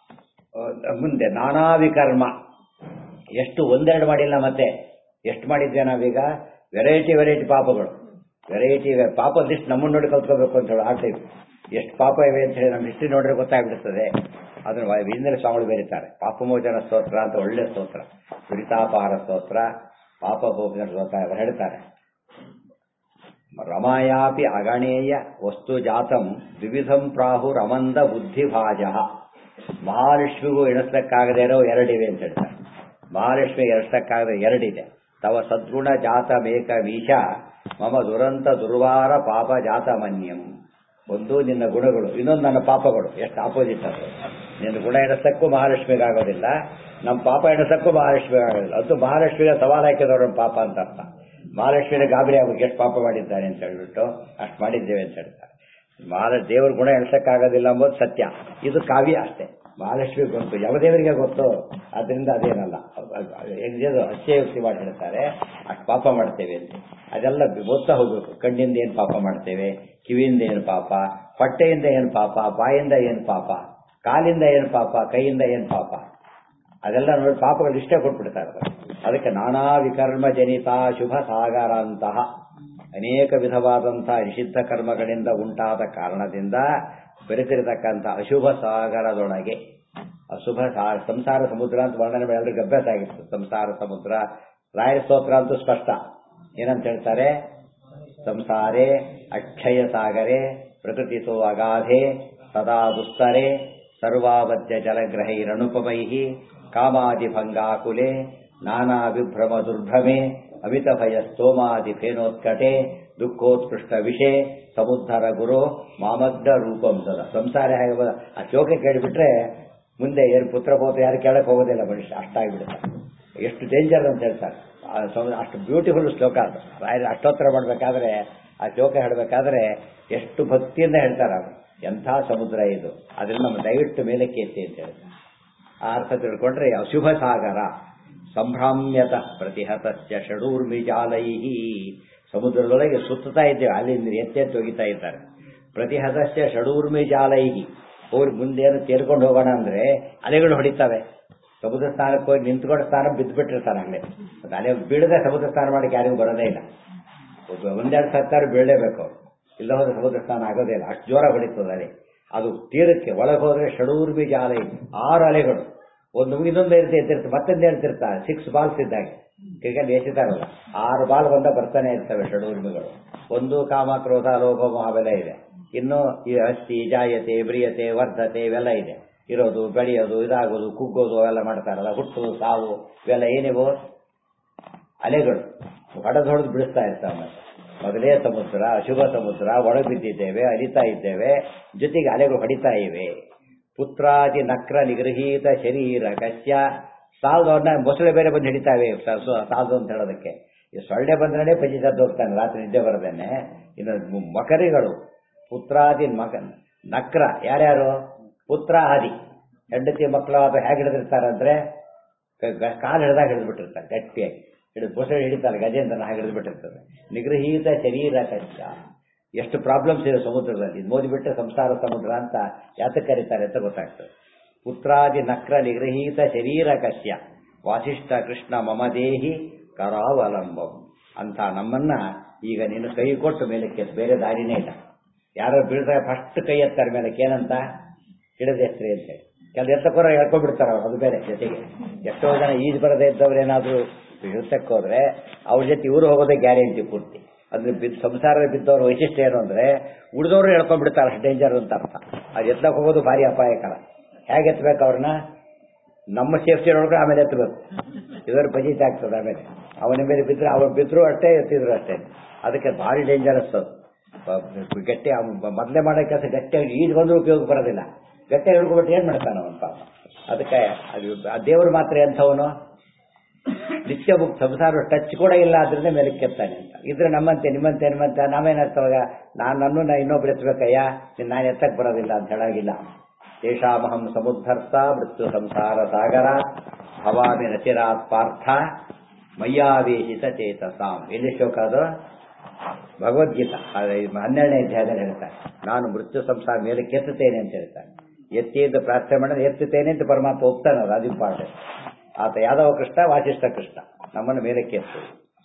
ಮುಂದೆ ನಾನಾ ವಿಕರ್ಮ ಎಷ್ಟು ಒಂದೆರಡು ಮಾಡಿಲ್ಲ ಮತ್ತೆ ಎಷ್ಟು ಮಾಡಿದ್ವಿ ನಾವೀಗ ವೆರೈಟಿ ವೆರೈಟಿ ಪಾಪಗಳು ವೆರೈಟಿ ಪಾಪ ಲಿಸ್ಟ್ ನಮ್ಮನ್ನು ನೋಡಿ ಕಲ್ತ್ಕೋಬೇಕು ಅಂತ ಹೇಳಿ ಆ ಟೈಪ್ ಎಷ್ಟು ಪಾಪ ಇವೆ ಅಂತ ಹೇಳಿ ನಮ್ಮ ಹಿಸ್ಟ್ರಿ ನೋಡ್ರೆ ಗೊತ್ತಾಗ್ಬಿಡ್ತದೆ ಅದನ್ನು ವೀರೇಂದ್ರ ಸ್ವಾಮಿಗಳು ಬರೀತಾರೆ ಪಾಪಮೋಚನ ಸ್ತೋತ್ರ ಅಂತ ಒಳ್ಳೆ ಸ್ತೋತ್ರ ದುರಿತಾಪಹಾರ ಸ್ತೋತ್ರ ಪಾಪಮೋಚನ ಸ್ತೋತ್ರ ಅಂತ ಹೇಳ್ತಾರೆ ರಮಾಯಾಪಿ ಅಗಣೇಯ ವಸ್ತು ಜಾತಂ ವಿವಿಧಂ ಪ್ರಾಹುರಮಂದ ಬುದ್ಧಿಭಾಜ ಮಹಾಲಕ್ಷ್ಮಿಗೂ ಎಣಿಸಕ್ಕಾಗದೇ ಇರೋ ಎರಡಿವೆ ಅಂತ ಹೇಳ್ತಾರೆ ಮಹಾಲಕ್ಷ್ಮಿ ಎಣಿಸಕ್ಕಾಗದೆ ಎರಡಿದೆ ತವ ಸದ್ಗುಣ ಜಾತ ಮೇಕ ಮೀಶ ಮಮ ದುರಂತ ದುರ್ವಾರ ಪಾಪ ಜಾತ ಮನ್ಯಂ ಒಂದು ನಿನ್ನ ಗುಣಗಳು ಇನ್ನೊಂದು ನನ್ನ ಪಾಪಗಳು ಎಷ್ಟು ಆಪೋಸಿಟ್ ಅದು ನಿನ್ನ ಗುಣ ಎಣಿಸಕ್ಕೂ ಮಹಾಲಕ್ಷ್ಮಿಗಾಗೋದಿಲ್ಲ ನಮ್ಮ ಪಾಪ ಎಣಿಸಕ್ಕೂ ಮಹಾಲಕ್ಷ್ಮಿಗಾಗೋದಿಲ್ಲ ಅದು ಮಹಾಲಕ್ಷ್ಮಿಗೆ ಸವಾಲು ಹಾಕಿದವರು ಪಾಪ ಅಂತ ಅರ್ಥ ಮಹಾಲಕ್ಷ್ಮಿನ ಗಾಬರಿ ಆಗೋಕೆ ಎಷ್ಟು ಪಾಪ ಮಾಡಿದ್ದಾನೆ ಅಂತ ಹೇಳ್ಬಿಟ್ಟು ಅಷ್ಟು ಮಾಡಿದ್ದೇವೆ ಅಂತ ಹೇಳ್ತಾರೆ ಮಹಾಲ ದೇವ್ರ ಗುಣ ಎಣಿಸಕ್ಕಾಗೋದಿಲ್ಲ ಅಂಬೋದು ಸತ್ಯ ಇದು ಕಾವ್ಯ ಅಷ್ಟೇ ಮಹಾಲಕ್ಷ್ಮಿ ಗೊತ್ತು ಯಮದೇವರಿಗೆ ಗೊತ್ತು ಅದರಿಂದ ಅದೇನಲ್ಲ ಇದು ಅತ್ಯಯುಕ್ತಿ ಮಾಡಿ ಹೇಳ್ತಾರೆ ಅಷ್ಟು ಪಾಪ ಮಾಡ್ತೇವೆ ಅಂತ ಅದೆಲ್ಲ ಓದ್ತಾ ಹೋಗ್ಬೇಕು ಕಣ್ಣಿಂದ ಏನು ಪಾಪ ಮಾಡ್ತೇವೆ ಕಿವಿಯಿಂದ ಏನು ಪಾಪ ಹೊಟ್ಟೆಯಿಂದ ಏನು ಪಾಪ ಬಾಯಿಂದ ಏನು ಪಾಪ ಕಾಲಿಂದ ಏನು ಪಾಪ ಕೈಯಿಂದ ಏನು ಪಾಪ ಅದೆಲ್ಲ ನೋಡಿ ಪಾಪಗಳು ಇಷ್ಟೇ ಕೊಟ್ಬಿಡ್ತಾರೆ ಅವರು. ಅದಕ್ಕೆ ನಾನಾ ವಿಕರ್ಮ ಜನಿತ ಶುಭ ಸಾಗರಂತಹ ಅನೇಕ ವಿಧವಾದಂತಹ ನಿಷಿದ್ಧ ಕರ್ಮಗಳಿಂದ ಉಂಟಾದ ಕಾರಣದಿಂದ ಬೆರೆತಿರತಕ್ಕಂಥ ಅಶುಭ ಸಾಗರದೊಳಗೆ ಅಶುಭ ಸಾ- ಸಂಸಾರ ಸಮುದ್ರ ಅಂತ ವರ್ಣನೆ ಮಾಡಿ ಎಲ್ರಿಗೂ ಅಭ್ಯಾಸ ಆಗಿತ್ತು ಸಂಸಾರ ಸಮುದ್ರ ರಾಯರ ಸ್ತೋತ್ರ ಅಂತೂ ಸ್ಪಷ್ಟ ಏನಂತ ಹೇಳ್ತಾರೆ ಸಂಸಾರೇ ಅಕ್ಷಯ ಸಾಗರೆ ಪ್ರಕೃತಿಸೋ ಅಗಾಧೆ ಸದಾ ದುಸ್ತರೆ ಸರ್ವಾವಧ್ಯ ಜಲಗ್ರಹೈರನುಪಮೈ ಕಾಮಾದಿಭಂಗಾಕುಲೆ ನಾನಾ ವಿಭ್ರಮ ದುರ್ಭ್ರಮೆ ಅಮಿತ ಭಯ ಸ್ತೋಮಾದಿ ಫೇನೋತ್ಕಟೆ ದುಃಖೋತ್ಕೃಷ್ಟ ವಿಷಯ ಸಮುದ್ಧರ ಗುರು ಮಾಮಗ್ನ ರೂಪಂ ಸದ ಸಂಸಾರ ಹೇಗೆ ಬ- ಆ ಶ್ಲೋಕ ಕೇಳಿಬಿಟ್ರೆ ಮುಂದೆ ಏನು ಪುತ್ರ ಪೋತ ಯಾರು ಕೇಳಕ್ಕೆ ಹೋಗೋದಿಲ್ಲ ಮನುಷ್ಯ ಅಷ್ಟಾಗಿಬಿಡುತ್ತೆ ಎಷ್ಟು ಡೇಂಜರ್ ಅಂತ ಹೇಳ್ತಾರೆ ಆ ಸಮ- ಅಷ್ಟು ಬ್ಯೂಟಿಫುಲ್ ಶ್ಲೋಕ ಅದು ರಾಯರು ಅಷ್ಟೋತ್ತರ ಮಾಡಬೇಕಾದ್ರೆ ಆ ಶ್ಲೋಕ ಹೇಳಬೇಕಾದ್ರೆ ಎಷ್ಟು ಭಕ್ತಿಯಿಂದ ಹೇಳ್ತಾರೆ ಅವರು ಎಂಥ ಸಮುದ್ರ ಇದು ಅದರಿಂದ ನಮ್ಮ ದಯವಿಟ್ಟು ಮೇಲಕ್ಕೆ ಎತ್ತಿ ಅಂತ ಹೇಳಿ ಆ ಅರ್ಥ ತಿಳ್ಕೊಂಡ್ರೆ ಅಶುಭ ಸಾಗರ ಸಂಭ್ರಾಮ್ಯತ ಪ್ರತಿಹತಸ್ಯ ಷಡೂರ್ಮಿಜಾಲೈ ಸಮುದ್ರದೊಳಗೆ ಸುತ್ತುತ್ತಾ ಇದ್ದೇವೆ ಅಲ್ಲಿಂದ ಎತ್ತೆತ್ತು ಹೋಗಿತಾ ಇದ್ದಾರೆ ಪ್ರತಿಹತಸ್ಯ ಷಡೂರ್ಮಿಜಾಲೈ ಹೋಗಿ ಮುಂದೇನು ತೇರ್ಕೊಂಡು ಹೋಗೋಣ ಅಂದ್ರೆ ಅಲೆಗಳು ಹೊಡಿತವೆ ಸಮುದ್ರ ಸ್ನಾನಕ್ಕೆ ಹೋಗಿ ನಿಂತ್ಕೊಂಡು ಸ್ನಾನ ಬಿದ್ದುಬಿಟ್ಟಿರ್ತಾನೆ ಅಲ್ಲೇ ಮತ್ತೆ ಅಲೆ ಬೀಳದೆ ಸಮುದ್ರ ಸ್ನಾನ ಮಾಡಕ್ಕೆ ಯಾರಿಗೂ ಬರೋದೇ ಇಲ್ಲ ಒಬ್ಬ ಒಂದೆರಡು ಸತ್ತಾರು ಬೀಳಲೇಬೇಕು ಇಲ್ಲ ಹೋದ್ರೆ ಸಮುದ್ರ ಸ್ನಾನ ಆಗೋದೇ ಇಲ್ಲ ಅಷ್ಟು ಜೋರ ಹೊಡಿತದೆ ಅಲೆ ಅದು ತೀರಕ್ಕೆ ಒಳಗೆ ಹೋದ್ರೆ ಷಡೂರ್ಬಿ ಜಾಲ ಆರು ಅಲೆಗಳು ಒಂದು ಇನ್ನೊಂದು ಹೇಳ್ತಿ ಎದ್ದಿರ್ತಾರೆ ಮತ್ತೊಂದು ಹೇಳ್ತಿರ್ತಾರೆ ಸಿಕ್ಸ್ ಬಾಲ್ಸ್ ಇದ್ದಾಗೆ ಕ್ರಿಕೆಟ್ ಎಸಿತಾರಲ್ಲ ಆರು ಬಾಲ್ ಬಂದ ಬರ್ತಾನೆ ಇರ್ತವೆ ಷಡೂರ್ಮಿಗಳು ಒಂದು ಕಾಮ ಕ್ರೋಧ ಲೋಭ ಮಹಾಬೆಲೆ ಇದೆ ಇನ್ನು ಈ ಅಸ್ಥಿ ಜಾಯತೆ ಬ್ರಿಯತೆ ವರ್ಧತೆ ಇವೆಲ್ಲ ಇದೆ ಇರೋದು ಬೆಳೆಯೋದು ಇದಾಗೋದು ಕುಗ್ಗೋದು ಅವೆಲ್ಲ ಮಾಡ್ತಾರಲ್ಲ ಹುಟ್ಟು ಸಾವು ಇವೆಲ್ಲ ಏನಿವು ಅಲೆಗಳು ಹೊಡೆದು ಹೊಡೆದು ಬಿಡಿಸ್ತಾ ಇರ್ತಾವೆ ಮತ್ತೆ ಮೊದಲೇ ಸಮುದ್ರ ಅಶುಭ ಸಮುದ್ರ ಒಳಗೆ ಬಿದ್ದಿದ್ದೇವೆ ಅಲಿತಾ ಇದ್ದೇವೆ ಜೊತೆಗೆ ಅಲೆಗಳು ಹೊಡಿತಾ ಇವೆ ಪುತ್ರಾದಿ ನಕ್ರ ನಿಗೃಹೀತ ಶರೀರ ಕಶ್ಯ ಸಾಲದವ್ರನ್ನ ಮೊಸಳೆ ಬೇರೆ ಬಂದು ಹಿಡಿತಾವೆ ಸಾಲದು ಅಂತ ಹೇಳೋದಕ್ಕೆ ಈ ಸೊಳ್ಳೆ ಬಂದ್ರೆ ಪಂಚಿ ಸದ್ದು ಹೋಗ್ತಾನೆ ರಾತ್ರಿ ನಿದ್ದೆ ಬರದೇನೆ ಇನ್ನು ಮು- ಮಕರಿಗಳು ಪುತ್ರಾದಿ ಮಕ ನಕ್ರ ಯಾರ್ಯಾರು ಪುತ್ರ ಆದಿ ಹೆಂಡತಿ ಮಕ್ಕಳು ಅದು ಹೇಗೆ ಹಿಡಿದಿರ್ತಾರಂದ್ರೆ ಕ- ಗ- ಕಾಲು ಹಿಡಿದಾಗ ಹಿಡಿದ್ಬಿಟ್ಟಿರ್ತಾರೆ ಗಟ್ಟಿಯಾಗಿ ಹಿಡಿದು ಮೊಸಳೆ ಹಿಡಿತಾರೆ ಗಜೇಂದ್ರನ ಹಾಗೆ ಹಿಡಿದ್ಬಿಟ್ಟಿರ್ತದೆ ನಿಗೃಹೀತ ಶರೀರ ಕಷ್ಟ ಎಷ್ಟು ಪ್ರಾಬ್ಲಮ್ಸ್ ಇದೆ ಸಮುದ್ರದಲ್ಲಿ ಇದು ಓದಿಬಿಟ್ರೆ ಸಂಸಾರ ಸಮುದ್ರ ಅಂತ ಯಾತಕ್ಕೆ ಕರೀತಾರೆ ಅಂತ ಗೊತ್ತಾಗ್ತದೆ ಪುತ್ರಾದಿ ನಕ್ರ ನಿಗೃಹೀತ ಶರೀರ ಕಶ್ಯ ವಾಸಿಷ್ಠ ಕೃಷ್ಣ ಮಮ ದೇಹಿ ಕರಾವಲಂಬಂ ಅಂತ ನಮ್ಮನ್ನ ಈಗ ನೀನು ಕೈ ಕೊಟ್ಟು ಮೇಲಕ್ಕೆ ಎತ್ತು. ಬೇರೆ ದಾರಿನೇ ಇಲ್ಲ ಯಾರು ಬೀಳ್ತಾರೆ ಫಸ್ಟ್ ಕೈ ಎತ್ತಾರೆ ಮೇಲಕ್ಕೆ ಏನಂತ ಹಿಡಿದ ಹೆಸ್ರಿ ಅಂತ ಹೇಳಿ ಕೆಲವು ಎತ್ತಕ್ಕೋರ ಹೇಳ್ಕೊಂಡ್ಬಿಡ್ತಾರೆ ಅವ್ರು ಅದು ಬೇರೆ ಜೊತೆಗೆ ಎಷ್ಟೋ ಜನ ಈಜು ಬರದೇ ಇದ್ದವ್ರು ಏನಾದರೂ ಇಳಿಸಕ್ಕೆ ಹೋದ್ರೆ ಅವ್ರ ಜೊತೆ ಇವರು ಹೋಗೋದೇ ಗ್ಯಾರಂಟಿ ಪೂರ್ತಿ ಅಂದ್ರೆ ಬಿದ್ದು ಸಂಸಾರದ ಬಿದ್ದವ್ರ ವೈಶಿಷ್ಟ್ಯ ಏನು ಅಂದ್ರೆ ಉಳಿದವರು ಹೇಳ್ಕೊಂಡ್ಬಿಡ್ತಾರೆ ಅಷ್ಟು ಡೇಂಜರ್ ಅಂತ ಅರ್ಥ ಅದು ಎತ್ತಕ್ಕೆ ಹೋಗೋದು ಭಾರಿ ಅಪಾಯಕರ ಹೇಗೆ ಎತ್ತಬೇಕು ಅವ್ರನ್ನ ನಮ್ಮ ಸೇಫ್ಟಿ ನೋಡ್ಕೊಂಡು ಆಮೇಲೆ ಎತ್ತಬೇಕು ಇದರ ಬಜೆಟ್ ಆಗ್ತದೆ ಆಮೇಲೆ ಅವನ ಮೇಲೆ ಬಿದ್ದರೆ ಅವ್ರು ಬಿದ್ದರು ಅಷ್ಟೇ ಎತ್ತಿದ್ರು ಅಷ್ಟೇ ಅದಕ್ಕೆ ಭಾರಿ ಡೇಂಜರಸ್ ಅದು ಬ- ಗಟ್ಟಿ ಅವ್ನು ಮೊದಲೇ ಮಾಡೋ ಕೆಲಸ ಗಟ್ಟಿಯಾಗಿ ಈಜು ಬಂದರೂ ಉಪಯೋಗ ಬರೋದಿಲ್ಲ ಗಟ್ಟಿಯಾಗಿ ಹಿಡ್ಕೊಬಿಟ್ಟು ಏನು ಮಾಡ್ತಾನೆ ಅವನು ಪಾಪ ಅದಕ್ಕೆ ಅದು ಆ ದೇವರು ಮಾತ್ರ ಎಂಥವನು ನಿತ್ಯ ಮುಕ್ತ ಸಂಸಾರ ಟಚ್ ಕೂಡ ಇಲ್ಲ ಆದ್ರಿಂದ ಮೇಲೆ ಕೆತ್ತಾನೆ ಅಂತ ಇದ್ರೆ ನಮ್ಮಂತೆ ನಿಮ್ಮಂತೆ ನಿಮ್ಮಂತೆ ನಾವೇನಾಗ್ತವಾಗ ನಾನು ನನ್ನೂ ನಾ ಇನ್ನೊಬ್ರು ಎತ್ತಬೇಕಯ್ಯ ನಾನು ಎತ್ತಕ್ಕೆ ಬರೋದಿಲ್ಲ ಅಂತ ಹೇಳಾಗಿಲ್ಲ ತೇಷಾಮಹಂ ಸಮುದ್ಧರ್ತ ಮೃತ್ಯು ಸಂಸಾರ ಸಾಗರ ಭವಾಮಿ ರಚಿರಾತ್ ಪಾರ್ಥ ಮಯ್ಯಾವೇಶಿತ ಚೇತಸಾಂ ಎಲ್ಲಿ ಶ್ಲೋಕ ಅದು ಭಗವದ್ಗೀತಾ ಅದು ಈ ಹನ್ನೆರಡನೇ ಅಧ್ಯಾಯದಲ್ಲಿ ಹೇಳ್ತಾರೆ ನಾನು ಮೃತ್ಯು ಸಂಸಾರ ಮೇಲೆ ಕೆತ್ತುತ್ತೇನೆ ಅಂತ ಹೇಳ್ತಾರೆ ಎತ್ತಿ ಅಂತ ಪ್ರಾರ್ಥನೆ ಮಾಡಿದ್ರೆ ಎತ್ತುತ್ತೇನೆ ಅಂತ ಪರಮಾತ್ಮ ಒಪ್ತಾನೆ ಅದು ಅದು ಇಂಪಾರ್ಟೆಂಟ್ ಆತ ಯಾದವ ಕೃಷ್ಣ ವಾಸಿಷ್ಠ ಕೃಷ್ಣ ನಮ್ಮನ್ನು ಮೇಲಕ್ಕೆ ಎತ್ತು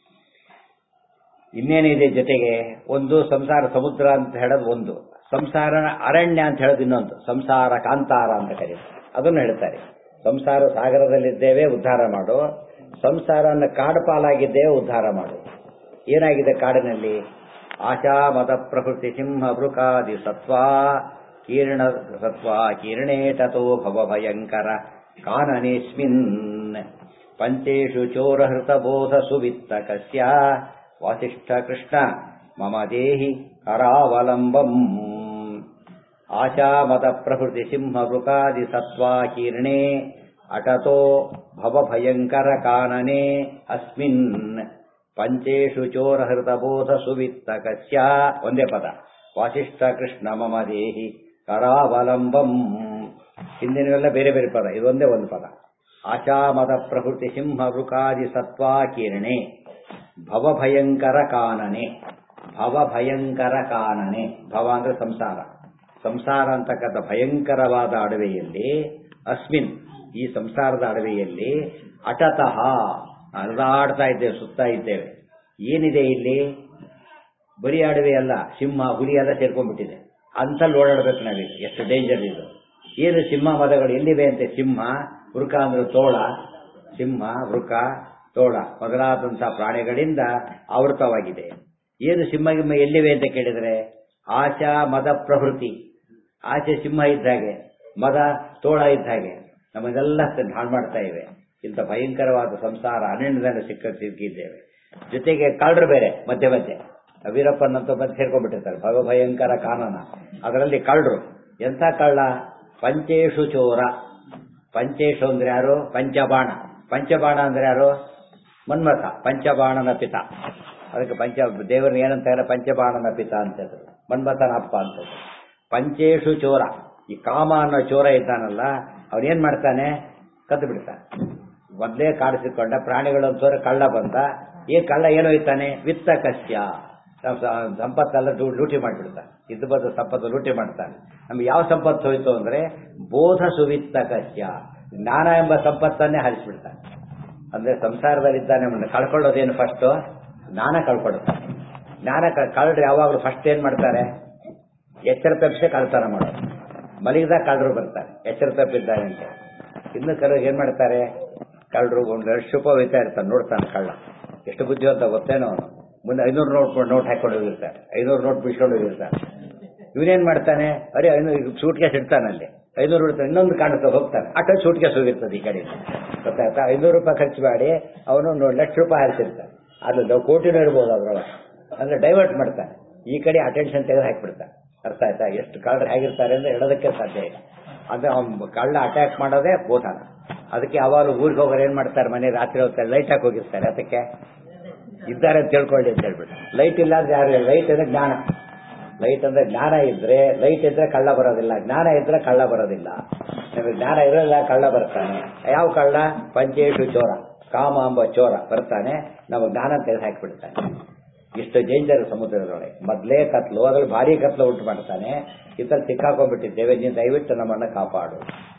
ಇನ್ನೇನಿದೆ ಜೊತೆಗೆ ಒಂದು ಸಂಸಾರ ಸಮುದ್ರ ಅಂತ ಹೇಳೋದು ಒಂದು ಸಂಸಾರ ಅರಣ್ಯ ಅಂತ ಹೇಳೋದು ಇನ್ನೊಂದು ಸಂಸಾರ ಕಾಂತಾರ ಅಂತ ಕರೀತಾರೆ ಅದನ್ನು ಹೇಳ್ತಾರೆ ಸಂಸಾರ ಸಾಗರದಲ್ಲಿದ್ದೇವೆ ಉದ್ಧಾರ ಮಾಡು ಸಂಸಾರನ ಕಾಡು ಪಾಲಾಗಿದ್ದೇವೆ ಉದ್ಧಾರ ಮಾಡು ಏನಾಗಿದೆ ಕಾಡಿನಲ್ಲಿ ಆಶಾ ಮದ ಪ್ರಕೃತಿ ಸಿಂಹ ವೃಕಾದಿ ಸತ್ವ ಕೀರ್ಣ ಸತ್ವ ಕೀರ್ಣೇ ತಥೋ ಭವ ಭಯಂಕರ ಕಾನನೇಸ್ಮಿನ್ ಪಂಚೇಶು ಚೋರಹೃತಬೋಧ ಸುವಿತ್ತ ಕಸ್ಯ ವಾಸಿಷ್ಠ ಕೃಷ್ಣ ಮಮ ದೇಹಿ ಕರಾವಲಂಬಂ ಆಶಾ ಮದ ಪ್ರಕೃತಿ ಸಿಂಹ ವೃಕಾದಿ ಸತ್ವ ಕೀರ್ಣೆ ಅಟತೋ ಭವ ಭಯಂಕರ ಕಾನನೆ ಅಸ್ಮಿನ್ ಪಂಚೇಶು ಚೋರಹೃತಬೋಧ ಸುವಿತ್ತ ಕಸ್ಯ ಒಂದೇ ಪದ ವಾಸಿಷ್ಠ ಕೃಷ್ಣ ಮಮ ದೇಹಿ ಕರಾವಲಂಬಂ ಹಿಂದಿನವೆಲ್ಲ ಬೇರೆ ಬೇರೆ ಪದ ಇದೊಂದೇ ಒಂದು ಪದ ಆಶಾಮದ ಪ್ರಕೃತಿ ಸಿಂಹ ವೃಕಾದಿ ಸತ್ವಾ ಕೀರ್ಣೆ ಭವಭಯಂಕರ ಕಾನನೆ ಭವಭಯಂಕರ ಕಾನನೆ ಭವ ಅಂದ್ರೆ ಸಂಸಾರ ಸಂಸಾರ ಅಂತಕ್ಕಂಥ ಭಯಂಕರವಾದ ಅಡವೆಯಲ್ಲಿ ಅಸ್ಮಿನ್ ಈ ಸಂಸಾರದ ಅಡವೆಯಲ್ಲಿ ಅಟತಃ ಅಲದಾಡ್ತಾ ಇದ್ದೇವೆ ಸುತ್ತಾ ಇದ್ದೇವೆ ಏನಿದೆ ಇಲ್ಲಿ ಬರೀ ಅಡವೆ ಅಲ್ಲ ಸಿಂಹ ಹುಲಿ ಎಲ್ಲ ಸೇರ್ಕೊಂಡ್ಬಿಟ್ಟಿದೆ ಅಂತಲ್ಲಿ ಓಡಾಡ್ಬೇಕು ನಾವೀಗ ಎಷ್ಟು ಡೇಂಜರ್ ಇದು ಏನು ಸಿಂಹ ಮದಗಳು ಎಲ್ಲಿವೆ ಅಂತೆ ಸಿಂಹ ವೃಕ ಅಂದ್ರೆ ತೋಳ ಸಿಂಹ ವೃಕ ತೋಳ ಮೊದಲಾದಂತಹ ಪ್ರಾಣಿಗಳಿಂದ ಆವೃತವಾಗಿದೆ ಏನು ಸಿಂಹ ಗಿಂಹ ಎಲ್ಲಿವೆ ಅಂತ ಕೇಳಿದರೆ ಆಶಾ ಮದ ಪ್ರವೃತ್ತಿ ಆಚೆ ಸಿಂಹ ಇದ್ದ ಹಾಗೆ ಮದ ತೋಳ ಇದ್ದ ಹಾಗೆ ನಮಗೆಲ್ಲ ಹಾಳು ಮಾಡ್ತಾ ಇವೆ ಇಂಥ ಭಯಂಕರವಾದ ಸಂಸಾರ ಅರಣ್ಯದಲ್ಲಿ ಸಿಕ್ಕ ಸಿಕ್ಕಿದ್ದೇವೆ ಜೊತೆಗೆ ಕಳ್ಳರು ಬೇರೆ ಮಧ್ಯೆ ಮಧ್ಯೆ ವೀರಪ್ಪನ್ ಅಂತ ಬಂದು ಸೇರ್ಕೊಂಡ್ಬಿಟ್ಟಿರ್ತಾರೆ ಭಯಂಕರ ಕಾನನ ಅದರಲ್ಲಿ ಕಳ್ಳರು ಎಂಥ ಕಳ್ಳ ಪಂಚೇಶು ಚೋರ ಪಂಚೇಶು ಅಂದ್ರೆ ಯಾರು ಪಂಚಬಾಣ ಪಂಚಬಾಣ ಅಂದ್ರೆ ಯಾರು ಮನ್ಮಥ ಪಂಚಬಾಣನ ಪಿತ ಅದಕ್ಕೆ ಪಂಚ ದೇವರನ್ನ ಏನಂತಾರೆ ಪಂಚಬಾಣನ ಪಿತ ಅಂತದ್ದು ಮನ್ಮಥನ ಅಪ್ಪ ಅಂತದ್ದು ಪಂಚೇಶು ಚೋರ ಈ ಕಾಮ ಅನ್ನೋ ಚೋರ ಇದ್ದಾನಲ್ಲ ಅವನೇನ್ ಮಾಡ್ತಾನೆ ಕದ್ದು ಬಿಡ್ತಾನೆ ಮೊದಲೇ ಕಾಡಿಸಿಕೊಂಡ ಪ್ರಾಣಿಗಳು ಚೋರ ಕಳ್ಳ ಬಂದ ಈ ಕಳ್ಳ ಏನೋ ಇತ್ತಾನೆ ವಿತ್ತ ಕಸ್ಯ ಸಂಪತ್ತೆಲ್ಲ ಲೂಟಿ ಮಾಡಿಬಿಡ್ತಾನೆ ಇದ್ದು ಬಂದ ಸಂಪತ್ತು ಲೂಟಿ ಮಾಡ್ತಾನೆ ನಮ್ಗೆ ಯಾವ ಸಂಪತ್ತು ಹೋಯ್ತು ಅಂದ್ರೆ ಬೋಧ ಸುವಿತ್ತ ಕಸ್ಯ ಜ್ಞಾನ ಎಂಬ ಸಂಪತ್ತನ್ನೇ ಹರಿಸ್ಬಿಡ್ತಾನೆ ಅಂದ್ರೆ ಸಂಸಾರದಲ್ಲಿದ್ದಾನೆ ಅವನ್ನ ಕಳ್ಕೊಳ್ಳೋದೇನು ಫಸ್ಟ್ ಜ್ಞಾನ ಕಳ್ಕೊಡುತ್ತಾನೆ ಜ್ಞಾನ ಕಳ್ಳರು ಯಾವಾಗಲೂ ಫಸ್ಟ್ ಏನ್ ಮಾಡ್ತಾರೆ ಎಚ್ಚರ ತಪ್ಪಿಸಿ ಕಳ್ತನ ಮಾಡೋದು ಮಲಗಿದಾಗ ಕಳ್ಳರು ಬರ್ತಾರೆ ಎಚ್ಚರ ತಪ್ಪಿದ್ದಾರೆ ಅಂತ ಇನ್ನು ಕೆಲವರು ಏನ್ ಮಾಡ್ತಾರೆ ಕಳ್ಳರು ಒಂದು ಎರಡು ಶುಪ ಒಯ್ತಾ ಇರ್ತಾನೆ ನೋಡ್ತಾನೆ ಕಳ್ಳ ಎಷ್ಟು ಬುದ್ಧಿವಂತ ಗೊತ್ತೇನೋ ಅವನು ಮುಂದೆ ಐನೂರು ನೋಟ್ ನೋಟ್ ಹಾಕೊಂಡು ಹೋಗಿರ್ತಾರೆ ಐನೂರು ನೋಟ್ ಬಿಡ್ಸ್ಕೊಂಡು ಹೋಗಿರ್ತಾನೆ ಇವನೇನ್ ಮಾಡ್ತಾನೆ ಅರೆ ಐನೂರು ಸೂಟ್ ಕೇಸ್ ಇಡ್ತಾನೆ ಅಲ್ಲಿ ಐನೂರು ಇಡ್ತಾನೆ ಇನ್ನೊಂದು ಕಾಣುತ್ತೆ ಹೋಗ್ತಾನೆ ಅಟ್ಟ ಸೂಟ್ ಕೇಸ್ ಹೋಗಿರ್ತದೆ ಈ ಕಡೆ ಗೊತ್ತಾಯ್ತಾ ಐನೂರು ರೂಪಾಯಿ ಖರ್ಚು ಮಾಡಿ ಅವನು ಲಕ್ಷ ರೂಪಾಯಿ ಹಾರಿಸಿರ್ತಾನೆ ಅದು ಕೋಟಿನೂ ಇರ್ಬೋದು ಅದ್ರೊಳಗೆ ಅಂದ್ರೆ ಡೈವರ್ಟ್ ಮಾಡ್ತಾನೆ ಈ ಕಡೆ ಅಟೆನ್ಷನ್ ತೆಗೆದು ಹಾಕ್ಬಿಡ್ತಾನೆ ಅರ್ಥ ಆಯ್ತಾ ಎಷ್ಟು ಕಳ್ಳರು ಹೇಗಿರ್ತಾರೆ ಅಂದ್ರೆ ಹೇಳೋದಕ್ಕೆ ಸಾಧ್ಯ ಇಲ್ಲ ಅಂದ್ರೆ ಅವ್ನು ಕಳ್ಳ ಅಟ್ಯಾಕ್ ಮಾಡೋದೇ ಬೋಧನ ಅದಕ್ಕೆ ಯಾವಾಗಲೂ ಊರಿಗೆ ಹೋಗೋರು ಏನ್ ಮಾಡ್ತಾರೆ ಮನೆ ರಾತ್ರಿ ಹೊತ್ತು ಲೈಟ್ ಹಾಕಿ ಹೋಗಿರ್ತಾರೆ ಅದಕ್ಕೆ ಇದ್ದಾರೆ ಅಂತ ತಿಳ್ಕೊಳ್ಳಿ ಅಂತ ಹೇಳ್ಬಿಟ್ಟು ಲೈಟ್ ಇಲ್ಲ ಅಂದ್ರೆ ಯಾರು ಲೈಟ್ ಅಂದ್ರೆ ಜ್ಞಾನ ಲೈಟ್ ಅಂದ್ರೆ ಜ್ಞಾನ ಇದ್ರೆ ಲೈಟ್ ಇದ್ರೆ ಕಳ್ಳ ಬರೋದಿಲ್ಲ ಜ್ಞಾನ ಇದ್ರೆ ಕಳ್ಳ ಬರೋದಿಲ್ಲ ನಮಗೆ ಜ್ಞಾನ ಇರೋಲ್ಲ ಕಳ್ಳ ಬರ್ತಾನೆ ಯಾವ ಕಳ್ಳ ಪಂಚೇಶು ಚೋರ ಕಾಮ ಎಂಬ ಚೋರ ಬರ್ತಾನೆ ನಾವು ಜ್ಞಾನ ತೆಗೆದು ಹಾಕಿಬಿಡ್ತಾನೆ ಇಷ್ಟು ಡೇಂಜರ್ ಸಮುದ್ರದೊಳಗೆ ಮೊದಲೇ ಕತ್ಲು ಅದ್ರಲ್ಲಿ ಭಾರಿ ಕತ್ಲು ಉಂಟು ಮಾಡ್ತಾನೆ ಇದ್ರಲ್ಲಿ ಸಿಕ್ಕಾಕೊಂಡ್ಬಿಟ್ಟಿದ್ದೇವೆ ನೀನು ದಯವಿಟ್ಟು ನಮ್ಮನ್ನ ಕಾಪಾಡು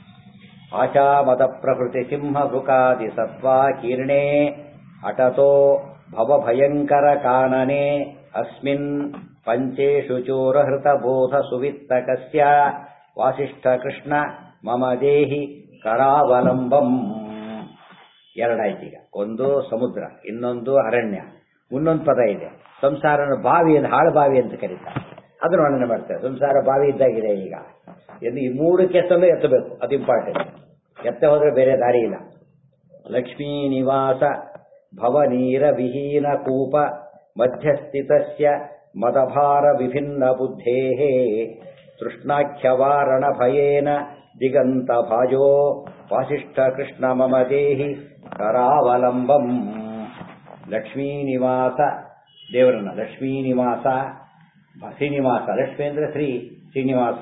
ಆಶಾ ಮತ ಪ್ರಕೃತಿ ಸಿಂಹ ಭುಕಾದಿ ಸತ್ವ ಕೀರ್ಣೆ ಅಟತೋ ಭವ ಭಯಂಕರ ಕಾನನೆ ಅಸ್ಮಿನ್ ಪಂಚೇಶು ಚೋರ ಹೃತ ಬೋಧ ಸುವಿತ್ತಕಸ್ಯ ವಾಸಿಷ್ಠ ಕೃಷ್ಣ ಮಮ ದೇಹಿ ಕರಾವಲಂಬಂ ಎರಡಾಯ್ತೀಗ ಒಂದು ಸಮುದ್ರ ಇನ್ನೊಂದು ಅರಣ್ಯ ಇನ್ನೊಂದು ಪದ ಇದೆ ಸಂಸಾರನ ಬಾವಿ ಅಂತ ಹಾಳು ಬಾವಿ ಅಂತ ಕರೀತಾರೆ ಅದನ್ನು ವರ್ಣನೆ ಮಾಡ್ತಾರೆ ಸಂಸಾರ ಬಾವಿ ಇದ್ದಾಗಿದೆ ಈಗ ಎಂದು ಈ ಮೂರು ಕೆಸಲು ಎತ್ತಬೇಕು ಅದು ಇಂಪಾರ್ಟೆಂಟ್ ಎತ್ತ ಹೋದ್ರೆ ಬೇರೆ ದಾರಿ ಇಲ್ಲ ಲಕ್ಷ್ಮೀ ನಿವಾಸ ಭವನೀರ ವಿಹೀನ ಕೂಪ ಮಧ್ಯಸ್ಥಿತಸ್ಯ ಮದಭಾರ ವಿಭಿನ್ನ ಬುದ್ಧೇ ತೃಷ್ಣಾಖ್ಯವಾರಣ ಭಯೇನ ದಿಗಂತ ಭಾಜೋ ವಾಸಿಷ್ಠ ಕೃಷ್ಣ ಮಮ ದೇಹಿ ಕರಾವಲಂಬಂ ಲಕ್ಷ್ಮೀ ನಿವಾಸ ದೇವರನ್ನ ಲಕ್ಷ್ಮೀ ನಿವಾಸ ಶ್ರೀನಿವಾಸ ಲಕ್ಷ್ಮೀ ಅಂದ್ರೆ ಶ್ರೀ ಶ್ರೀನಿವಾಸ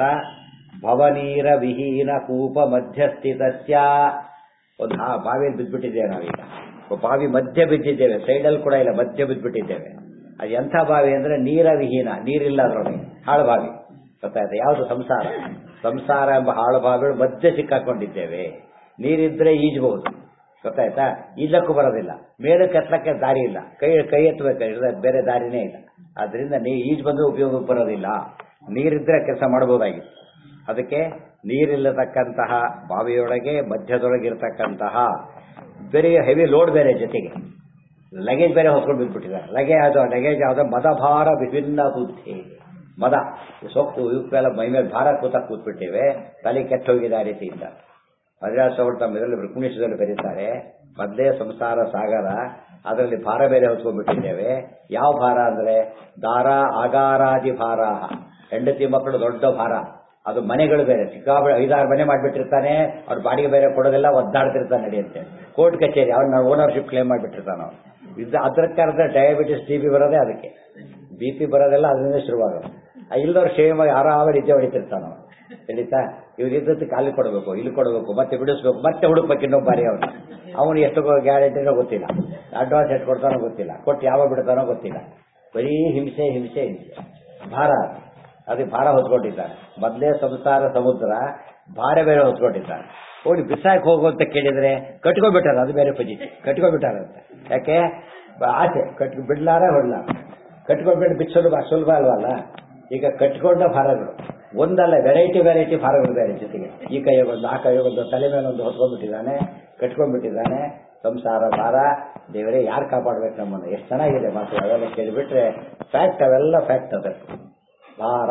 ಭವನೀರ ವಿಹೀನ ಕೂಪ ಮಧ್ಯಸ್ಥಿತಸ್ಯ ಒಂದು ಹಾ ಬಾವಿಯಲ್ಲಿ ಬಿದ್ದುಬಿಟ್ಟಿದ್ದೇವೆ ನಾವೀಗ ಬಾವಿ ಮಧ್ಯ ಬಿದ್ದಿದ್ದೇವೆ ಸೈಡಲ್ಲಿ ಕೂಡ ಇಲ್ಲ ಮಧ್ಯ ಬಿದ್ದುಬಿಟ್ಟಿದ್ದೇವೆ ಅದು ಎಂಥ ಬಾವಿ ಅಂದ್ರೆ ನೀರ ವಿಹೀನ ನೀರಿಲ್ಲ ಅದರೊಳಗೆ ಹಾಳು ಬಾವಿ ಗೊತ್ತಾಯ್ತಾ ಯಾವುದು ಸಂಸಾರ ಸಂಸಾರ ಎಂಬ ಹಾಳು ಬಾವಿಗಳು ಮಧ್ಯೆ ಸಿಕ್ಕಾಕೊಂಡಿದ್ದೇವೆ ನೀರಿದ್ರೆ ಈಜಬಹುದು ಗೊತ್ತಾಯ್ತಾ ಈಜಕ್ಕೂ ಬರೋದಿಲ್ಲ ಮೇಲೆ ಕತ್ತಲಕ್ಕೆ ದಾರಿ ಇಲ್ಲ ಕೈ ಕೈ ಎತ್ತಬೇಕು ಬೇರೆ ದಾರಿನೇ ಇಲ್ಲ ಆದ್ರಿಂದ ನೀ ಈಜು ಬಂದು ಉಪಯೋಗಕ್ಕೆ ಬರೋದಿಲ್ಲ ನೀರಿದ್ರೆ ಕೆಲಸ ಮಾಡಬಹುದಾಗಿತ್ತು ಅದಕ್ಕೆ ನೀರಿಲ್ಲತಕ್ಕಂತಹ ಬಾವಿಯೊಳಗೆ ಮಧ್ಯದೊಳಗೆ ಇರತಕ್ಕಂತಹ ಬೇರೆ ಹೆವಿ ಲೋಡ್ ಬೇರೆ ಜೊತೆಗೆ ಲಗೇಜ್ ಬೇರೆ ಹೊತ್ಕೊಂಡು ಬಿದ್ದುಬಿಟ್ಟಿದ್ದಾರೆ ಲಗೇಜ್ ಅದು ಲಗೇಜ್ ಯಾವುದೋ ಮದಭಾರ ವಿಭಿನ್ನ ಬುದ್ಧಿ ಮದ ಸೊಕ್ಕು ಇವಕ್ಕೆಲ್ಲ ಮೈ ಮೇಲೆ ಭಾರ ಕೂತ ಕೂತ್ಬಿಟ್ಟಿವೆ ತಲೆ ಕೆಟ್ಟ ಹೋಗಿದೆ ಆ ರೀತಿಯಿಂದ ಮದ್ರಾಸ್ ಅವರು ತಮ್ಮ ಇದರಲ್ಲಿ ರುಕ್ಮಿಣೇಶ್ವರಲ್ಲಿ ಬರೀತಾರೆ ಮೊದಲೇ ಸಂಸಾರ ಸಾಗರ ಅದರಲ್ಲಿ ಭಾರ ಬೇರೆ ಹೊತ್ಕೊಂಡ್ಬಿಟ್ಟಿದ್ದೇವೆ ಯಾವ ಭಾರ ಅಂದ್ರೆ ದಾರ ಆಗಾರಾದಿ ಭಾರ ಹೆಂಡತಿ ಮಕ್ಕಳು ದೊಡ್ಡ ಭಾರ ಅದು ಮನೆಗಳು ಬೇರೆ ಸಿಕ್ಕಾಬಳೆ ಐದಾರು ಮನೆ ಮಾಡಿಬಿಟ್ಟಿರ್ತಾನೆ ಅವ್ರ ಬಾಡಿಗೆ ಬೇರೆ ಕೊಡೋದೆಲ್ಲ ಒದ್ದಾಡ್ತಿರ್ತಾನೆ ನಡೆಯುತ್ತೆ ಕೋರ್ಟ್ ಕಚೇರಿ ಅವ್ನ ಓನರ್ಶಿಪ್ ಕ್ಲೇಮ್ ಮಾಡಿಬಿಟ್ಟಿರ್ತಾನ ಅವ್ನು ಇದು ಅದಕ್ಕೆ ಅರ್ಧ ಡಯಾಬಿಟಿಸ್ ಟಿ ಬಿ ಬರೋದೇ ಅದಕ್ಕೆ ಬಿ ಪಿ ಬರೋದೆಲ್ಲ ಅದರಿಂದ ಶುರುವಾಗೋದು ಇಲ್ಲದವ್ರು ಕ್ಷೇಮವಾಗಿ ಆರಾಮಾಗಿ ನಿದ್ದೆ ಹೊಡಿತಿರ್ತಾನ ಅವನು ತಿಳಿತಾ ಇವ್ರು ಇದ್ದದ್ದು ಖಾಲಿ ಕೊಡಬೇಕು ಇಲ್ಲಿ ಕೊಡಬೇಕು ಮತ್ತೆ ಬಿಡಿಸ್ಬೇಕು ಮತ್ತೆ ಹುಡುಕ್ಬೇಕು ಇನ್ನೊಬ್ಬ ಬಾರಿ ಅವನು ಅವನು ಎಷ್ಟು ಗ್ಯಾರಂಟಿನೋ ಗೊತ್ತಿಲ್ಲ ಅಡ್ವಾನ್ಸ್ ಎಷ್ಟು ಕೊಡ್ತಾನೋ ಗೊತ್ತಿಲ್ಲ ಕೊಟ್ಟು ಯಾವಾಗ ಬಿಡ್ತಾನೋ ಗೊತ್ತಿಲ್ಲ ಬರೀ ಹಿಂಸೆ ಹಿಂಸೆ ಹಿಂಸೆ ಭಾರ ಅದಕ್ಕೆ ಭಾರ ಹೊತ್ಕೊಂಡಿದ್ದಾನೆ ಮೊದಲೇ ಸಂಸಾರ ಸಮುದ್ರ ಭಾರ ಬೇರೆ ಹೊತ್ಕೊಂಡಿದ್ದಾನೆ ಓಡಿ ಬಿಸಾಕ್ ಹೋಗು ಅಂತ ಕೇಳಿದ್ರೆ ಕಟ್ಕೊಬಿಟ್ಟಾರ ಅದು ಬೇರೆ ಪಜಿತಿ ಕಟ್ಕೊಬಿಟ್ಟಾರಂತೆ ಯಾಕೆ ಆಸೆ ಕಟ್ ಬಿಡ್ಲಾರ ಹೊಡ್ಲಾರ ಕಟ್ಕೊಬಿಟ್ಟು ಬಿಚ್ಚೋದು ಸುಲಭ ಅಲ್ವಲ್ಲ ಈಗ ಕಟ್ಕೊಂಡ ಭಾರಗಳು ಒಂದಲ್ಲ ವೆರೈಟಿ ವೆರೈಟಿ ಭಾರಗಳು ಬೇರೆ ಜೊತೆಗೆ ಈ ಕೈಯಾಗೊಂದು ಆ ಕೈಯಾಗೊಂದು ತಲೆ ಮೇಲೆ ಒಂದು ಹೊತ್ಕೊಂಡ್ಬಿಟ್ಟಿದ್ದಾನೆ ಕಟ್ಕೊಂಡ್ಬಿಟ್ಟಿದ್ದಾನೆ ಸಂಸಾರ ಭಾರ ದೇವರೇ ಯಾರು ಕಾಪಾಡ್ಬೇಕು ನಮ್ಮನ್ನು ಎಷ್ಟು ಚೆನ್ನಾಗಿದೆ ಮಾತು ಅವೆಲ್ಲ ಕೇಳಿಬಿಟ್ರೆ ಫ್ಯಾಕ್ಟ್ ಅವೆಲ್ಲ ಫ್ಯಾಕ್ಟ್ ಅದ ಭಾರ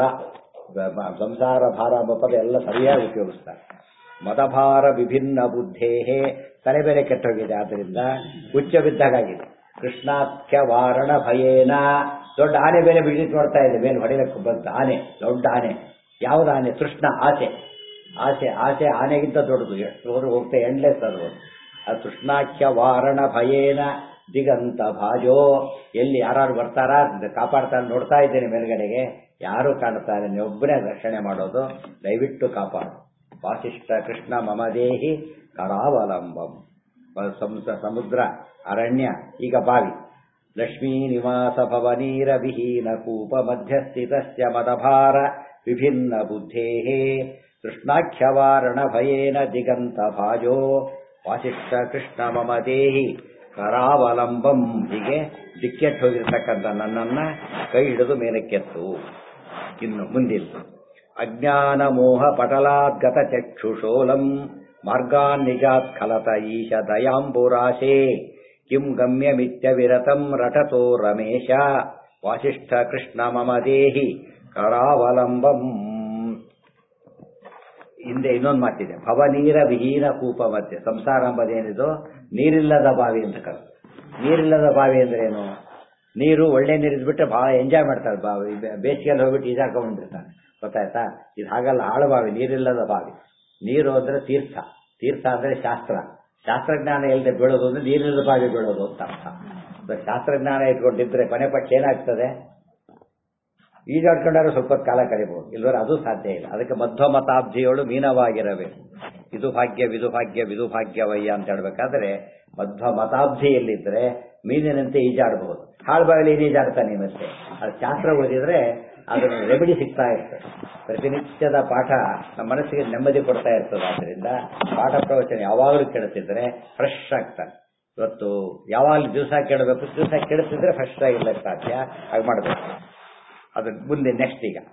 ಸಂಸಾರ ಭಾರ ಎಂಬ ಪದ ಎಲ್ಲ ಸರಿಯಾಗಿ ಉಪಯೋಗಿಸ್ತಾರೆ ಮದಭಾರ ವಿಭಿನ್ನ ಬುದ್ಧೇ ತಲೆ ಬೇರೆ ಕೆಟ್ಟೋಗಿದೆ ಆದ್ದರಿಂದ ಹುಚ್ಚ ಬಿದ್ದಾಗಿದೆ ಕೃಷ್ಣಾಖ್ಯ ವಾರಣ ಭಯೇನ ದೊಡ್ಡ ಆನೆ ಬೇರೆ ಬಿಡಿಸಿ ನೋಡ್ತಾ ಇದೆ ಮೇಲೆ ಹೊಡೆಯಕ್ಕೆ ಬಂತ ಆನೆ ದೊಡ್ಡ ಆನೆ ಯಾವ್ದು ಆನೆ ತೃಷ್ಣ ಆಸೆ ಆಸೆ ಆಸೆ ಆನೆಗಿಂತ ದೊಡ್ಡದು ಎಷ್ಟು ಹೋದ್ರು ಹೋಗ್ತಾ ಎಂಡ್ಲೆಸ್ ಅದು ಆ ತೃಷ್ಣಾಖ್ಯ ವಾರಣ ಭಯೇನ ದಿಗಂತ ಭಾಜೋ ಎಲ್ಲಿ ಯಾರು ಬರ್ತಾರಾ ಕಾಪಾಡ್ತಾರೆ ನೋಡ್ತಾ ಇದ್ದೇನೆ ಮೇಲ್ಗಡೆಗೆ ಯಾರು ಕಾಣ್ತಾರೆ ಒಬ್ಬನೇ ರಕ್ಷಣೆ ಮಾಡೋದು ದಯವಿಟ್ಟು ಕಾಪಾಡು ವಾಸಿಷ್ಠ ಕೃಷ್ಣ ಮಮದೇಹಿ ಕರಾವಲಂಬಂ ಸಮುದ್ರ ಅರಣ್ಯ ಈಗ ಬಾವಿ ಲಕ್ಷ್ಮೀ ನಿವಾಸ ಭವನೀರ ವಿಹೀನ ಕೂಪ ಮಧ್ಯಸ್ಥಿತಸ್ಯ ಮದಭಾರ ವಿಭಿನ್ನ ಬುದ್ಧೇ ಕೃಷ್ಣಾಖ್ಯವಾರಣ ಭಯೇನ ದಿಗಂತ ಭಾಜೋ ವಾಸಿಷ್ಠ ಕೃಷ್ಣ ಮಮ ದೇಹಿ ಕರಾವಲಂಬಂ ಹೀಗೆ ದಿಕ್ಕೆಟ್ಟು ಹೋಗಿರ್ತಕ್ಕಂಥ ನನ್ನನ್ನ ಕೈ ಹಿಡಿದು ಮೇಲಕ್ಕೆತ್ತು ಇನ್ನು ಮುಂದಿನ ಅಜ್ಞಾನ ಮೋಹ ಪಟಲಾದ್ಗತ ಚಕ್ಷುಷೋಲಂ ಮಾರ್ಗಾನ್ ನಿಜಾತ್ ಖಲತ ಈಶ ದಯಾಂಬುರಾಶೇ ಕಿಂ ಗಮ್ಯಮಿತ್ಯ ವಿರತಂ ರಟತೋ ರಮೇಶ ವಾಸಿಷ್ಠ ಕೃಷ್ಣ ಮಮ ದೇಹಿ ಕರಾವಲಂಬಂ ಹಿಂದೆ ಇನ್ನೊಂದು ಮಾತಿದೆ ಭವನೀರ ವಿಹೀನ ಕೂಪ ಮಧ್ಯೆ ಸಂಸಾರ ಎಂಬುದೇನಿದು ನೀರಿಲ್ಲದ ಬಾವಿ ಅಂತ ಕರ ನೀರಿಲ್ಲದ ಬಾವಿ ಅಂದ್ರೇನು ನೀರು ಒಳ್ಳೆ ನೀರು ಬಿಟ್ಟರೆ ಬಹಳ ಎಂಜಾಯ್ ಮಾಡ್ತಾರೆ ಬಾವಿ ಬೇಸಿಗೆಯಲ್ಲಿ ಹೋಗ್ಬಿಟ್ಟು ಈಜಾಕೊಂಡ್ಬಿಟ್ಟಿರ್ತಾನೆ ಗೊತ್ತಾಯ್ತಾ ಇದು ಹಾಗಲ್ಲ ಆಳ ಬಾವಿ ನೀರಿಲ್ಲದ ಬಾವಿ ನೀರು ಅಂದ್ರೆ ತೀರ್ಥ ತೀರ್ಥ ಅಂದ್ರೆ ಶಾಸ್ತ್ರ ಶಾಸ್ತ್ರಜ್ಞಾನ ಇಲ್ಲದೆ ಬೀಳೋದು ಅಂದ್ರೆ ನೀರಿಲ್ಲದ ಬಾವಿ ಬೀಳೋದು ಅಂತ ಅರ್ಥ ಶಾಸ್ತ್ರಜ್ಞಾನ ಇಟ್ಕೊಂಡಿದ್ರೆ ಕೊನೆ ಪಕ್ಷ ಏನಾಗ್ತದೆ ಈಜಾಡ್ಕೊಂಡಾದ್ರೆ ಸ್ವಲ್ಪ ಕಾಲ ಕಳಿಬಹುದು ಇಲ್ವರೆ ಅದು ಸಾಧ್ಯ ಇಲ್ಲ ಅದಕ್ಕೆ ಮಧ್ವ ಮತಾಬ್ಧಿಯೋಳು ಮೀನವಾಗಿರಬೇಕು ಇದು ಭಾಗ್ಯ ವಿದು ಭಾಗ್ಯ ವಿದು ಭಾಗ್ಯವಯ್ಯ ಅಂತ ಹೇಳ್ಬೇಕಾದ್ರೆ ಮಧ್ವ ಮತಾಬ್ಧಿಯಲ್ಲಿದ್ರೆ ಮೀನಿನಂತೆ ಈಜಾಡಬಹುದು ಹಾಳ್ಬಾಗಲಿ ಏನು ಈಜಾಡ್ತಾನೆ ಮತ್ತೆ ಅದು ಶಾಸ್ತ್ರ ಓದಿದ್ರೆ ಅದರ ರೆಮಿಡಿ ಸಿಗ್ತಾ ಇರ್ತದೆ ಪ್ರತಿನಿತ್ಯದ ಪಾಠ ನಮ್ಮ ಮನಸ್ಸಿಗೆ ನೆಮ್ಮದಿ ಕೊಡ್ತಾ ಇರ್ತದೆ ಆದ್ರಿಂದ ಪಾಠ ಪ್ರವಚನ ಯಾವಾಗಲೂ ಕೇಳುತ್ತಿದ್ರೆ ಫ್ರೆಶ್ ಆಗ್ತಾನೆ ಇವತ್ತು ಯಾವಾಗಲೂ ದಿವಸ ಕೇಳಬೇಕು ದಿವಸ ಕೇಳುತ್ತಿದ್ರೆ ಫ್ರೆಶ್ ಆಗಿರ್ಲಿಕ್ಕೆ ಸಾಧ್ಯ ಹಾಗೆ ಮಾಡಬೇಕು ಅದು ಮುಂದೆ ನೆಕ್ಸ್ಟ್ ಈಗ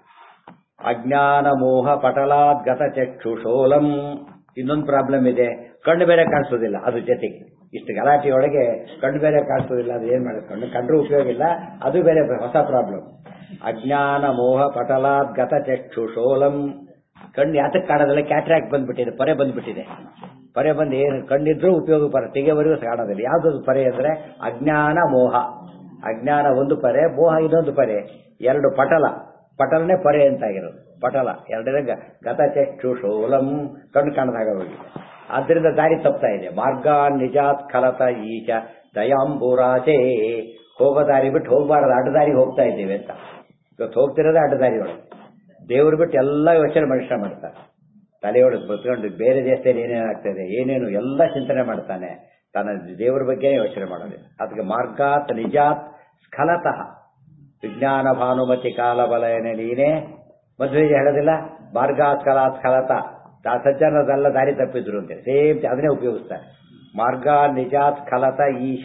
ಅಜ್ಞಾನ ಮೋಹ ಪಟಲಾದ್ಗತ ಚಕ್ಷುಷೋಲಂ ಇನ್ನೊಂದು ಪ್ರಾಬ್ಲಮ್ ಇದೆ ಕಣ್ಣು ಬೇರೆ ಕಾಣಿಸೋದಿಲ್ಲ ಅದ್ರ ಜೊತೆಗೆ ಇಷ್ಟು ಗಲಾಟೆಯೊಳಗೆ ಕಣ್ಣು ಬೇರೆ ಕಾಣಿಸೋದಿಲ್ಲ ಅದು ಏನ್ ಮಾಡೋದು ಕಣ್ಣು ಕಂಡ್ರೂ ಉಪಯೋಗ ಇಲ್ಲ ಅದು ಬೇರೆ ಹೊಸ ಪ್ರಾಬ್ಲಮ್ ಅಜ್ಞಾನ ಮೋಹ ಪಟಲಾದ್ಗತ ಚಕ್ಷುಷೋಲಂ ಕಣ್ಣು ಯಾತಕ್ಕೆ ಕಾಣೋದಿಲ್ಲ ಕ್ಯಾಟ್ರಾಕ್ಟ್ ಬಂದ್ಬಿಟ್ಟಿದೆ ಪರೆ ಬಂದ್ಬಿಟ್ಟಿದೆ ಪರೆ ಬಂದು ಏನು ಕಣ್ಣಿದ್ರೂ ಉಪಯೋಗ ಪರ ತೆಗೆವರೆಗೂ ಕಾಣೋದಿಲ್ಲ ಯಾವ್ದು ಪರೆ ಅಂದ್ರೆ ಅಜ್ಞಾನ ಮೋಹ ಅಜ್ಞಾನ ಒಂದು ಪರೆ ಮೋಹ ಇನ್ನೊಂದು ಪರೆ ಎರಡು ಪಟಲ ಪಟಲನೇ ಪರೆ ಅಂತಾಗಿರೋದು ಪಟಲ ಎರಡನೇ ಗತ ಚಕ್ಷುಷೋಲಂ ಕಣ್ಣು ಕಾಣದಾಗ ಹೋಗಿದೆ ಆದ್ದರಿಂದ ದಾರಿ ತಪ್ತಾ ಇದೆ ಮಾರ್ಗ ನಿಜಾತ್ ಖಲತ ಈಶ ದಯಾಂಬೂರಾಚೆ ಹೋಗೋ ದಾರಿ ಬಿಟ್ಟು ಹೋಗಬಾರದು ಅಡ್ಡದಾರಿಗೆ ಹೋಗ್ತಾ ಇದ್ದೇವೆ ಅಂತ ಇವತ್ತು ಹೋಗ್ತಿರೋದೇ ಅಡ್ಡದಾರಿ ಒಳಗೆ ದೇವ್ರು ಬಿಟ್ಟು ಎಲ್ಲ ಯೋಚನೆ ಮನುಷ್ಯ ಮಾಡ್ತಾರೆ ತಲೆಯೊಳಗೆ ಬತ್ಕೊಂಡು ಬೇರೆ ದೇಶದಲ್ಲಿ ಏನೇನಾಗ್ತದೆ ಏನೇನು ಎಲ್ಲ ಚಿಂತನೆ ಮಾಡ್ತಾನೆ ತನ್ನ ದೇವರ ಬಗ್ಗೆ ಯೋಚನೆ ಮಾಡೋದಿಲ್ಲ ಅದಕ್ಕೆ ಮಾರ್ಗಾತ್ ನಿಜಾತ್ ಸ್ಖಲತಃ ವಿಜ್ಞಾನ ಭಾನುಮತಿ ಕಾಲಬಲಯನೆ ನೀನೇ ಮದುವೆಗೆ ಹೇಳೋದಿಲ್ಲ ಮಾರ್ಗಾತ್ ಕಲಾತ್ ಸ್ಖಲತ ಸಜ್ಜನದೆಲ್ಲ ದಾರಿ ತಪ್ಪಿದ್ರು ಅಂತ ಸೇಮ್ ಅದನ್ನೇ ಉಪಯೋಗಿಸ್ತಾರೆ ಮಾರ್ಗ ನಿಜಾತ್ ಸ್ಖಲತ ಈಶ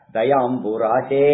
ದಯಾಂಬುರಾಶೇ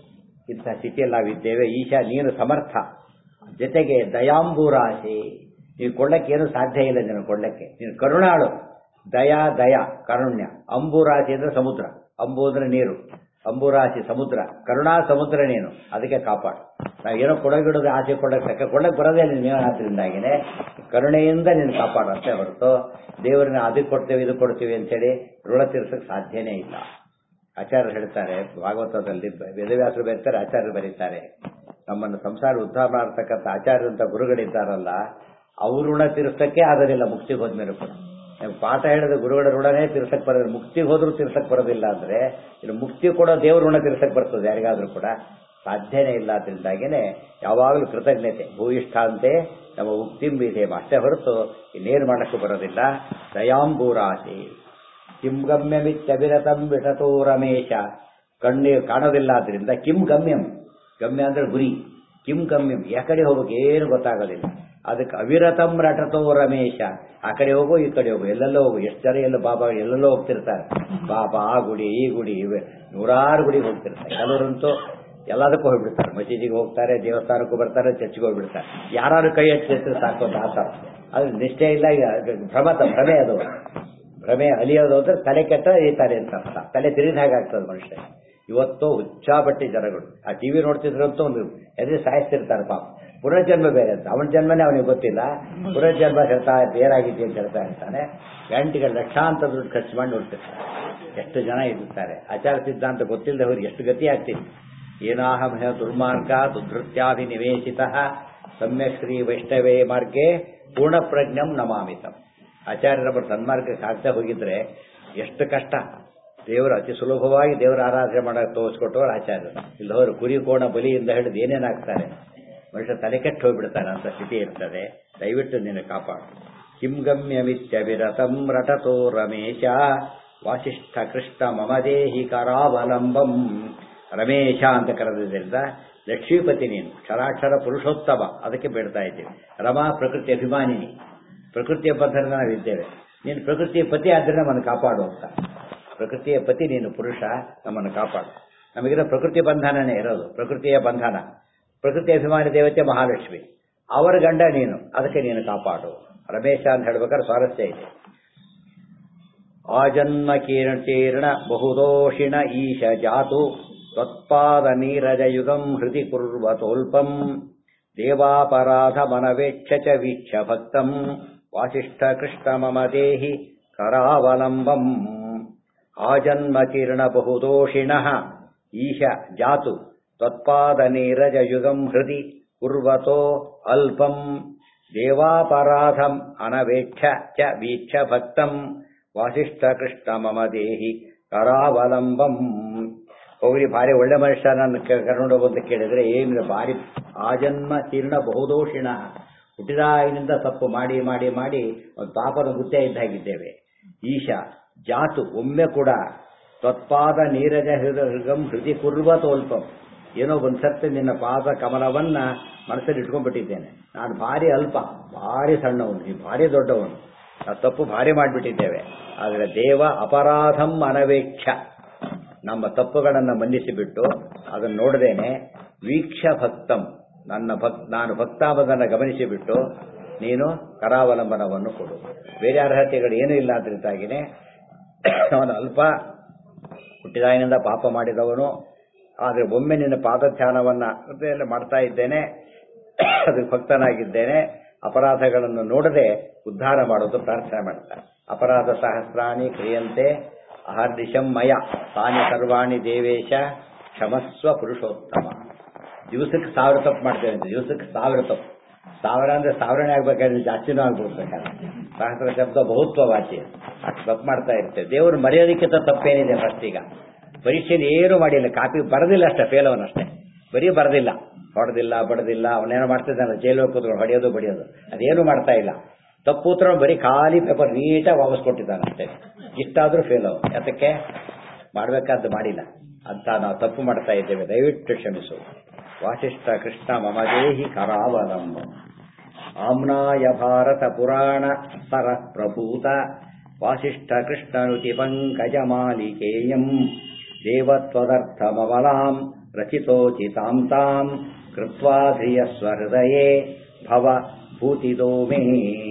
ಇಂಥ ಸ್ಥಿತಿಯಲ್ಲಿ ನಾವಿದ್ದೇವೆ ಈಶ ನೀನು ಸಮರ್ಥ ಜೊತೆಗೆ ದಯಾಂಬೂರಾಶೆ ನೀನು ಕೊಳ್ಳಕ್ಕೆ ಏನು ಸಾಧ್ಯ ಇಲ್ಲ ನೀನು ಕೊಳ್ಳಕ್ಕೆ ನೀನು ಕರುಣಾಳು ದಯಾ ದಯಾ ಕಾರುಣ್ಯ ಅಂಬುರಾಶಿ ಅಂದ್ರೆ ಸಮುದ್ರ ಅಂಬು ಅಂದ್ರೆ ನೀರು ಅಂಬುರಾಶಿ ಸಮುದ್ರ ಕರುಣಾ ಸಮುದ್ರ ನೀನು ಅದಕ್ಕೆ ಕಾಪಾಡು ನಾವು ಏನೋ ಕೊಡಗಿಡೋದು ಆಸೆ ಕೊಡಕ್ಕೆ ತಕ್ಕ ಕೊಡಕ್ಕೆ ಬರೋದೇ ನೀನು ಆದ್ರಿಂದಾಗಿನೇ ಕರುಣೆಯಿಂದ ನೀನು ಕಾಪಾಡು ಅಷ್ಟೇ ಹೊರತು ದೇವರನ್ನ ಅದಕ್ಕೆ ಕೊಡ್ತೇವೆ ಇದು ಕೊಡ್ತೀವಿ ಅಂತೇಳಿ ಋಣ ತೀರ್ಸಕ್ಕೆ ಸಾಧ್ಯನೇ ಇಲ್ಲ ಆಚಾರ್ಯರು ಹೇಳ್ತಾರೆ ಭಾಗವತದಲ್ಲಿ ವೇದವ್ಯಾಸರು ಬರೀತಾರೆ ಆಚಾರ್ಯರು ಬರೀತಾರೆ ನಮ್ಮನ್ನು ಸಂಸಾರ ಉದ್ಧಾರ ಮಾಡತಕ್ಕಂಥ ಆಚಾರ್ಯರಂತ ಗುರುಗಳಿದ್ದಾರಲ್ಲ ಅವ್ರ ಋಣ ತೀರ್ಸಕ್ಕೆ ಆಗೋದಿಲ್ಲ ಮುಕ್ತಿಗೆ ಹೋದ್ಮೇಲೆ ಕೂಡ ನೀವು ಪಾಠ ಹೇಳಿದ ಗುರುಗಳ ಋಣನೇ ತೀರ್ಸಕ್ ಬರೋದಿಲ್ಲ ಮುಕ್ತಿಗೆ ಹೋದ್ರೂ ತೀರ್ಸಕ್ ಬರೋದಿಲ್ಲ ಅಂದ್ರೆ ಇನ್ನು ಮುಕ್ತಿ ಕೊಡೋ ದೇವ್ರ ಋಣ ತೀರ್ಸಕ್ ಬರ್ತದೆ ಯಾರಿಗಾದ್ರೂ ಕೂಡ ಸಾಧ್ಯನೇ ಇಲ್ಲ ಅದರಿಂದಾಗೇನೆ ಯಾವಾಗಲೂ ಕೃತಜ್ಞತೆ ಭೂಯಿಷ್ಠ ಅಂತೆ ನಮ್ಮ ಉಕ್ತಿಂಬಿದೆ ಅಷ್ಟೇ ಹೊರತು ಇನ್ನೇನು ಮಾಡಕ್ಕೂ ಬರೋದಿಲ್ಲ ದಯಾಂಬೂರಾಶಿ ಕಿಂ ಗಮ್ಯಮಿತ್ಯವಿರತಂ ವಿಟತೋ ರಮೇಶ ಕಣ್ಣಿ ಕಾಣೋದಿಲ್ಲ ಆದ್ರಿಂದ ಕಿಂ ಗಮ್ಯಂ ಗಮ್ಯ ಅಂದ್ರೆ ಗುರಿ ಕಿಂ ಗಮ್ಯಂ ಯಾಕಡೆ ಹೋಗ್ಬೇಕು ಏನು ಗೊತ್ತಾಗೋದಿಲ್ಲ ಅದಕ್ಕೆ ಅವಿರತಂ ರಟತೋ ರಮೇಶ ಆ ಕಡೆ ಹೋಗು ಈ ಕಡೆ ಹೋಗು ಎಲ್ಲೆಲ್ಲೋ ಹೋಗು ಎಷ್ಟು ಜನ ಎಲ್ಲ ಬಾಬಾ ಎಲ್ಲೆಲ್ಲೋ ಹೋಗ್ತಿರ್ತಾರೆ ಬಾಬಾ ಆ ಗುಡಿ ಈ ಗುಡಿ ಇವೆ ನೂರಾರು ಗುಡಿಗೆ ಹೋಗ್ತಿರ್ತಾರೆ ಕೆಲವರಂತೂ ಎಲ್ಲದಕ್ಕೂ ಹೋಗ್ಬಿಡ್ತಾರೆ ಮಸೀದಿಗೆ ಹೋಗ್ತಾರೆ ದೇವಸ್ಥಾನಕ್ಕೂ ಬರ್ತಾರೆ ಚರ್ಚ್ಗೆ ಹೋಗ್ಬಿಡ್ತಾರೆ ಯಾರು ಕೈ ಹಚ್ಚಿರ್ತಾರೆ ಸಾಕು ಅಂತ ಆತರ ಅದು ನಿಷ್ಠೆ ಇಲ್ಲ ಭ್ರಮತ ಭ್ರಮೆ ಅದು ಭ್ರಮೆ ಅಲಿಯೋದು ಅಂದ್ರೆ ತಲೆ ಕೆಟ್ಟ ಈತಾರೆ ಅಂತ ಅರ್ಥ ತಲೆ ತಿರುಗಿದ ಹಾಗೆ ಆಗ್ತದೆ ಮನುಷ್ಯ ಇವತ್ತು ಹುಚ್ಚಾಬಟ್ಟಿ ಜನಗಳು ಆ ಟಿವಿ ನೋಡ್ತಿದ್ರಂತೂ ಒಂದು ಎದೆ ಸಾಯಿಸ್ತಿರ್ತಾರೆ ಪಾಪ ಪುನರ್ಜನ್ಮ ಬೇರೆ ಅಂತ ಅವನ ಜನ್ಮನೇ ಅವನಿಗೆ ಗೊತ್ತಿಲ್ಲ ಪುನರ್ಜನ್ಮ ಹೇಳ್ತಾ ಏನಾಗಿದೆ ಅಂತ ಹೇಳ್ತಾ ಇರ್ತಾನೆ ಗಂಟೆಗೆ ಲಕ್ಷಾಂತರ ದುಡ್ಡು ಖರ್ಚು ಮಾಡಿ ನೋಡ್ತಿರ್ತಾರೆ ಎಷ್ಟು ಜನ ಇರ್ತಾರೆ ಆಚಾರ ಸಿದ್ಧಾಂತ ಗೊತ್ತಿಲ್ಲದೆ ಅವ್ರಿಗೆ ಎಷ್ಟು ಗತಿ ಆಗ್ತಿದೆ ಏನಾಹಮಹ ದುರ್ಮಾರ್ಗ ದುಧೃತ್ಯಾಭಿನಿವೇಶಿತ ಸಮ್ಯಕ್ ಶ್ರೀ ವೈಷ್ಣವೇ ಮಾರ್ಗೆ ಪೂರ್ಣಪ್ರಜ್ಞಂ ನಮಾಮಿತಂ ಆಚಾರ್ಯರೊಬ್ಬರು ಸನ್ಮಾರ್ಗಕ್ಕೆ ಆಗ್ತಾ ಹೋಗಿದ್ರೆ ಎಷ್ಟು ಕಷ್ಟ ದೇವರು ಅತಿ ಸುಲಭವಾಗಿ ದೇವರ ಆರಾಧನೆ ಮಾಡಕ್ಕೆ ತೋರಿಸ್ಕೊಟ್ಟವರು ಆಚಾರ್ಯರು ಇಲ್ಲವರು ಕುರಿ ಕೋಣ ಬಲಿಯಿಂದ ಹಿಡಿದು ಏನೇನಾಗ್ತಾರೆ ಮನುಷ್ಯ ತಲೆ ಕೆಟ್ಟು ಹೋಗ್ಬಿಡ್ತಾನೆ ಅಂತ ಸ್ಥಿತಿ ಇರ್ತದೆ ದಯವಿಟ್ಟು ನಿನ್ನ ಕಾಪಾಡು ಕಿಂ ಗಮ್ಯಮಿತ್ಯ ವಿರತಂ ರಟತೋ ರಮೇಶ ವಾಸಿಷ್ಠ ಕೃಷ್ಣ ಮಮ ದೇಹಿ ಕರಾವಲಂಬಂ ರಮೇಶ ಅಂತ ಕರೆದಿದ್ದರಿಂದ ಲಕ್ಷ್ಮೀಪತಿ ನೀನು ಕ್ಷರಾಕ್ಷರ ಪುರುಷೋತ್ತಮ ಅದಕ್ಕೆ ಬೇಡ್ತಾ ಇದ್ದೀವಿ ರಮಾ ಪ್ರಕೃತಿ ಅಭಿಮಾನಿನಿ ಪ್ರಕೃತಿಯ ಬಂಧನ ನಾವಿದ್ದೇವೆ ನೀನು ಪ್ರಕೃತಿಯ ಪತಿ ಆದರೆ ನಮ್ಮನ್ನು ಕಾಪಾಡು ಅಂತ ಪ್ರಕೃತಿಯ ಪತಿ ನೀನು ಪುರುಷ ನಮ್ಮನ್ನು ಕಾಪಾಡು ನಮಗಿರೋ ಪ್ರಕೃತಿ ಬಂಧನನೇ ಇರೋದು ಪ್ರಕೃತಿಯ ಬಂಧನ ಪ್ರಕೃತಿ ಅಭಿಮಾನಿ ದೇವತೆ ಮಹಾಲಕ್ಷ್ಮಿ ಅವರ ಗಂಡ ನೀನು ಅದಕ್ಕೆ ನೀನು ಕಾಪಾಡು ರಮೇಶ ಅಂತ ಹೇಳ್ಬೇಕಾದ್ರೆ ಸ್ವಾರಸ್ಯ ಇದೆ ಆಜನ್ಮ ಕೀರ್ಣ ಬಹುದೋಷಿಣ ಈಶ ಜಾತು ತ್ವತ್ಪಾದ ನೀರಜ ಯುಗಂ ಹೃದಿ ಕುರ್ವತೋಲ್ಪಂ ದೇವಾಪರಾಧ ಮನವೇಕ್ಷ ಚ ವೀಕ್ಷ ಭಕ್ತಂ ವಾಸಿಷ್ಠ ಕೃಷ್ಣ ಮಮ ದೇಹಿ ಕರಾವಲಂಬಂ ಆಜನ್ಮ ಕೀರ್ಣ ಬಹುದೋಷಿಣ ಈಶ ಜಾತು ತ್ವತ್ಪಾದ ನೀರಜ ಯುಗಂ ಹೃದಿ ಕುರ್ವತೋ ಅಲ್ಪಂ ದೇವಾಪರಾಧಂ ಅನವೇಕ್ಷ ಚ ವೀಕ್ಷ ಭಕ್ತಂ ವಾಸಿಷ್ಠ ಕೃಷ್ಣ ಮಮ ದೇಹಿ ಕರಾವಲಂಬಂ ಹೋಗ್ರಿ ಭಾರಿ ಒಳ್ಳೆ ಮನುಷ್ಯ ನನ್ನ ಕರ್ಕೊಂಡು ಹೋಗಂತ ಕೇಳಿದ್ರೆ ಏನಿಲ್ಲ ಭಾರಿ ಆಜನ್ಮ ತೀರ್ಣ ಬಹುದೋಷಿಣ ಹುಟ್ಟಿದಾಗಿನಿಂದ ತಪ್ಪು ಮಾಡಿ ಮಾಡಿ ಮಾಡಿ ಒಂದು ಪಾಪದ ಗುತ್ತೆ ಇದ್ದಾಗಿದ್ದೇವೆ ಈಶ ಜಾತು ಒಮ್ಮೆ ಕೂಡ ತ್ವತ್ಪಾದ ನೀರಜ ಹೃಗಂ ಹೃದಿ ಕುರ್ವ ತೋಲ್ಪಂ ಏನೋ ಒಂದು ಸತ್ತು ನಿನ್ನ ಪಾದ ಕಮಲವನ್ನ ಮನಸ್ಸಲ್ಲಿ ಇಟ್ಕೊಂಡ್ಬಿಟ್ಟಿದ್ದೇನೆ ನಾನು ಭಾರಿ ಅಲ್ಪ ಭಾರಿ ಸಣ್ಣವನು ನೀ ಭಾರಿ ದೊಡ್ಡವನು ಆ ತಪ್ಪು ಭಾರಿ ಮಾಡಿಬಿಟ್ಟಿದ್ದೇವೆ ಆದರೆ ದೇವ ಅಪರಾಧಂ ಅನವೇಕ್ಷ ನಮ್ಮ ತಪ್ಪುಗಳನ್ನು ಮನ್ನಿಸಿಬಿಟ್ಟು ಅದನ್ನು ನೋಡದೇನೆ ವೀಕ್ಷ ಭಕ್ತಂ ನನ್ನ ಭಕ್ ನಾನು ಭಕ್ತಾಮದನ್ನು ಗಮನಿಸಿಬಿಟ್ಟು ನೀನು ಕರಾವಲಂಬನವನ್ನು ಕೊಡು ಬೇರೆ ಅರ್ಹತೆಗಳು ಏನೂ ಇಲ್ಲ ಅದರಿಂದಾಗಿನೇ ಅವನು ಅಲ್ಪ ಹುಟ್ಟಿದಾಗಿನಿಂದ ಪಾಪ ಮಾಡಿದವನು ಆದರೆ ಒಮ್ಮೆ ನಿನ್ನ ಪಾದಧ್ಯಾನವನ್ನ ಹೃದಯದಲ್ಲಿ ಮಾಡ್ತಾ ಇದ್ದೇನೆ ಅದಕ್ಕೆ ಭಕ್ತನಾಗಿದ್ದೇನೆ ಅಪರಾಧಗಳನ್ನು ನೋಡದೆ ಉದ್ಧಾರ ಮಾಡೋದು ಪ್ರಾರ್ಥನೆ ಮಾಡ್ತಾರೆ ಅಪರಾಧ ಸಹಸ್ರಾಣಿ ಕ್ರಿಯಂತೆ ಅಹರ್ನಿಶಂ ಮಯ ತಾನಿ ಸರ್ವಾಣಿ ದೇವೇಶ ಕ್ಷಮಸ್ವ ಪುರುಷೋತ್ತಮ ದಿವಸಕ್ಕೆ ಸಾವಿರ ತಪ್ಪು ಮಾಡ್ತೇವೆ ಅಂತ ದಿವಸಕ್ಕೆ ಸಾವಿರ ತಪ್ಪು ಸಾವಿರ ಅಂದ್ರೆ ಸಾವಿರನೇ ಆಗ್ಬೇಕಾದ್ರೆ ಜಾಸ್ತಿನೂ ಆಗ್ಬಿಡ್ಬೇಕಾದ್ರೆ ಸಹಸ್ರ ಶಬ್ದ ಬಹುತ್ವ ವಾಚ್ಯ ಅಷ್ಟು ತಪ್ಪು ಮಾಡ್ತಾ ಇರ್ತೇವೆ ದೇವರು ಮರೆಯೋದಕ್ಕಿಂತ ತಪ್ಪೇನಿದೆ ಫಸ್ಟ್ ಈಗ ಪರೀಕ್ಷೆಯಲ್ಲಿ ಏನು ಮಾಡಿಲ್ಲ ಕಾಪಿ ಬರದಿಲ್ಲ ಅಷ್ಟೇ ಫೇಲ್ ಅವನಷ್ಟೇ ಬರೀ ಬರದಿಲ್ಲ ಹೊಡೆದಿಲ್ಲ ಬಡದಿಲ್ಲ ಅವನೇನೋ ಮಾಡ್ತಿದ್ದಾನೆ ಜೈಲು ಕೂತ್ಕೊಂಡು ಹೊಡೆಯೋದು ಬಡಿಯೋದು ಅದೇನು ಮಾಡ್ತಾ ಇಲ್ಲ ತಪ್ಪು ಉತ್ತರ ಬರೀ ಖಾಲಿ ಪೇಪರ್ ನೀಟಾಗಿ ವಾಪಸ್ ಕೊಟ್ಟಿದ್ದಾನೆ ಅಷ್ಟೇ ಇಷ್ಟಾದ್ರೂ ಫೇಲ್ ಅವ ಯಾತಕ್ಕೆ ಮಾಡಬೇಕಾದ್ದು ಮಾಡಿಲ್ಲ ಅಂತ ನಾವು ತಪ್ಪು ಮಾಡ್ತಾ ಇದ್ದೇವೆ ದಯವಿಟ್ಟು ಕ್ಷಮಿಸು ವಾಸಿಷ್ಠ ಕೃಷ್ಣ ಮಮ ದೇಹಿ ಕರಾವಲಂಬ ಆಮ್ನಾಯ ಭಾರತ ಪುರಾಣ ಸರ ಪ್ರಭೂತ ವಾಸಿಷ್ಠ ಕೃಷ್ಣನುತಿ ಪಂಕಜ ಮಾಲಿಕೇಯಂ ದೇವತ್ವದರ್ಥಮವಲಾಂ ರಚಿತೋಚಿತಾಂ ತಾಂ ಕೃತ್ವಾ ಧಿಯ ಸ್ವಹೃದಯೇ ಭವ ಭೂತಿದೋ ಮೇ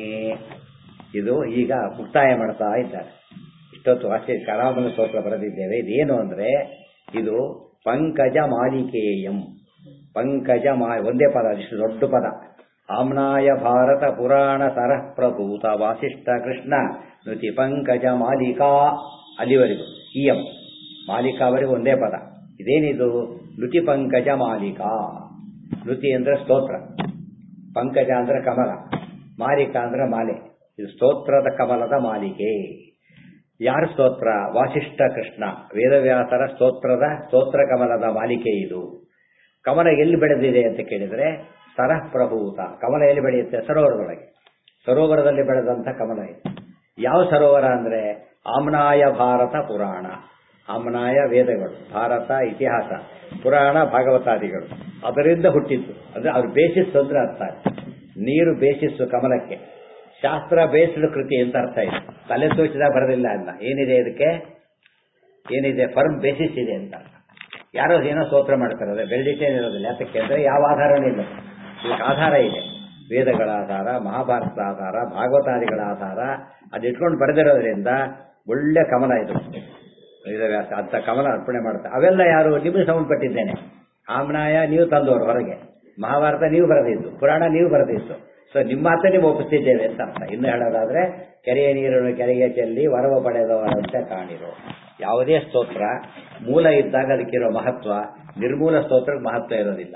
ಇದು ಈಗ ಮುಕ್ತಾಯ ಮಾಡ್ತಾ ಇದ್ದಾರೆ ಇಷ್ಟೊತ್ತು ವಾಸ್ಯ ಕರಾಮನ ಸ್ತೋತ್ರ ಬರೆದಿದ್ದೇವೆ ಇದೇನು ಅಂದ್ರೆ ಇದು ಪಂಕಜ ಮಾಲಿಕೇಯಂ ಪಂಕಜ ಮಾ ಒಂದೇ ಪದ ಇಷ್ಟು ದೊಡ್ಡ ಪದ ಆಮ್ನಾಯ ಭಾರತ ಪುರಾಣ ಸರಃ ಪ್ರಭೂತ ವಾಸಿಷ್ಠ ಕೃಷ್ಣ ನುತಿ ಪಂಕಜ ಮಾಲಿಕಾ ಅಲ್ಲಿವರೆಗೂ ಇಯಂ ಮಾಲಿಕಾವರೆಗೂ ಒಂದೇ ಪದ ಇದೇನಿದು ನುತಿ ಪಂಕಜ ಮಾಲಿಕಾ ನುತಿ ಅಂದ್ರೆ ಸ್ತೋತ್ರ ಪಂಕಜ ಅಂದ್ರೆ ಕಮಲ ಮಾಲಿಕಾ ಅಂದ್ರೆ ಮಾಲೆ ಇದು ಸ್ತೋತ್ರದ ಕಮಲದ ಮಾಲಿಕೆ ಯಾರ ಸ್ತೋತ್ರ ವಾಸಿಷ್ಠ ಕೃಷ್ಣ ವೇದವ್ಯಾಸರ ಸ್ತೋತ್ರದ ಸ್ತೋತ್ರ ಕಮಲದ ಮಾಲಿಕೆ ಇದು ಕಮಲ ಎಲ್ಲಿ ಬೆಳೆದಿದೆ ಅಂತ ಕೇಳಿದ್ರೆ ಸರಃ ಪ್ರಭೂತ ಕಮಲ ಎಲ್ಲಿ ಬೆಳೆಯುತ್ತೆ ಸರೋವರದೊಳಗೆ ಸರೋವರದಲ್ಲಿ ಬೆಳೆದಂತ ಕಮಲ ಇದು ಯಾವ ಸರೋವರ ಅಂದ್ರೆ ಆಮ್ನಾಯ ಭಾರತ ಪುರಾಣ ಆಮ್ನಾಯ ವೇದಗಳು ಭಾರತ ಇತಿಹಾಸ ಪುರಾಣ ಭಾಗವತಾದಿಗಳು ಅದರಿಂದ ಹುಟ್ಟಿದ್ದು ಅಂದ್ರೆ ಅವ್ರ ಬೇಸಿಸ್ ಅಂದ್ರೆ ಅರ್ಥ ನೀರು ಬೇಸಿಸ್ಸು ಕಮಲಕ್ಕೆ ಶಾಸ್ತ್ರ ಬೇಸ್ಡ್ ಕೃತಿ ಅಂತ ಅರ್ಥ ಇದೆ ತಲೆ ತೋಚಿದ ಬರೋದಿಲ್ಲ ಅಲ್ಲ ಏನಿದೆ ಇದಕ್ಕೆ ಏನಿದೆ ಫರ್ಮ್ ಬೇಸಿಸ್ ಇದೆ ಅಂತ ಯಾರೋ ಏನೋ ಸ್ತೋತ್ರ ಮಾಡ್ತಾರೆ ಅದೇ ಬೆಲ್ಡಿಟೇನ್ ಇರೋದಿಲ್ಲ ಯಾತಕ್ಕೆ ಅಂದ್ರೆ ಯಾವ ಆಧಾರನೂ ಇಲ್ಲ ಇದಕ್ಕೆ ಆಧಾರ ಇದೆ ವೇದಗಳ ಆಧಾರ ಮಹಾಭಾರತದ ಆಧಾರ ಭಾಗವತಾದಿಗಳ ಆಧಾರ ಅದು ಇಟ್ಕೊಂಡು ಬರೆದಿರೋದ್ರಿಂದ ಒಳ್ಳೆ ಕಮಲ ಇದು ವೇದವ್ಯಾಸ ಅಂತ ಕಮಲ ಅರ್ಪಣೆ ಮಾಡ್ತಾರೆ ಅವೆಲ್ಲ ಯಾರು ನಿಮಗೆ ಸಂಬಂಧಪಟ್ಟಿದ್ದೇನೆ ಆಮ್ನಾಯ ನೀವು ತಂದವರು ಹೊರಗೆ ಮಹಾಭಾರತ ನೀವು ಬರೆದಿದ್ದು ಪುರಾಣ ನೀವು ಬರೆದಿದ್ದು ಸೊ ನಿಮ್ಮ ಮಾತ್ರ ನೀವು ಒಪ್ಪಿಸ್ತಿದ್ದೇವೆ ಅಂತ ಅರ್ಥ ಇನ್ನು ಹೇಳೋದಾದ್ರೆ ಕೆರೆಯ ನೀರನ್ನು ಕೆರೆಗೆ ಚೆಲ್ಲಿ ವರವ ಪಡೆದವರಂತೆ ಕಾಣಿರು ಯಾವುದೇ ಸ್ತೋತ್ರ ಮೂಲ ಇದ್ದಾಗ ಅದಕ್ಕಿರೋ ಮಹತ್ವ ನಿರ್ಮೂಲ ಸ್ತೋತ್ರಕ್ಕೆ ಮಹತ್ವ ಇರೋದಿಲ್ಲ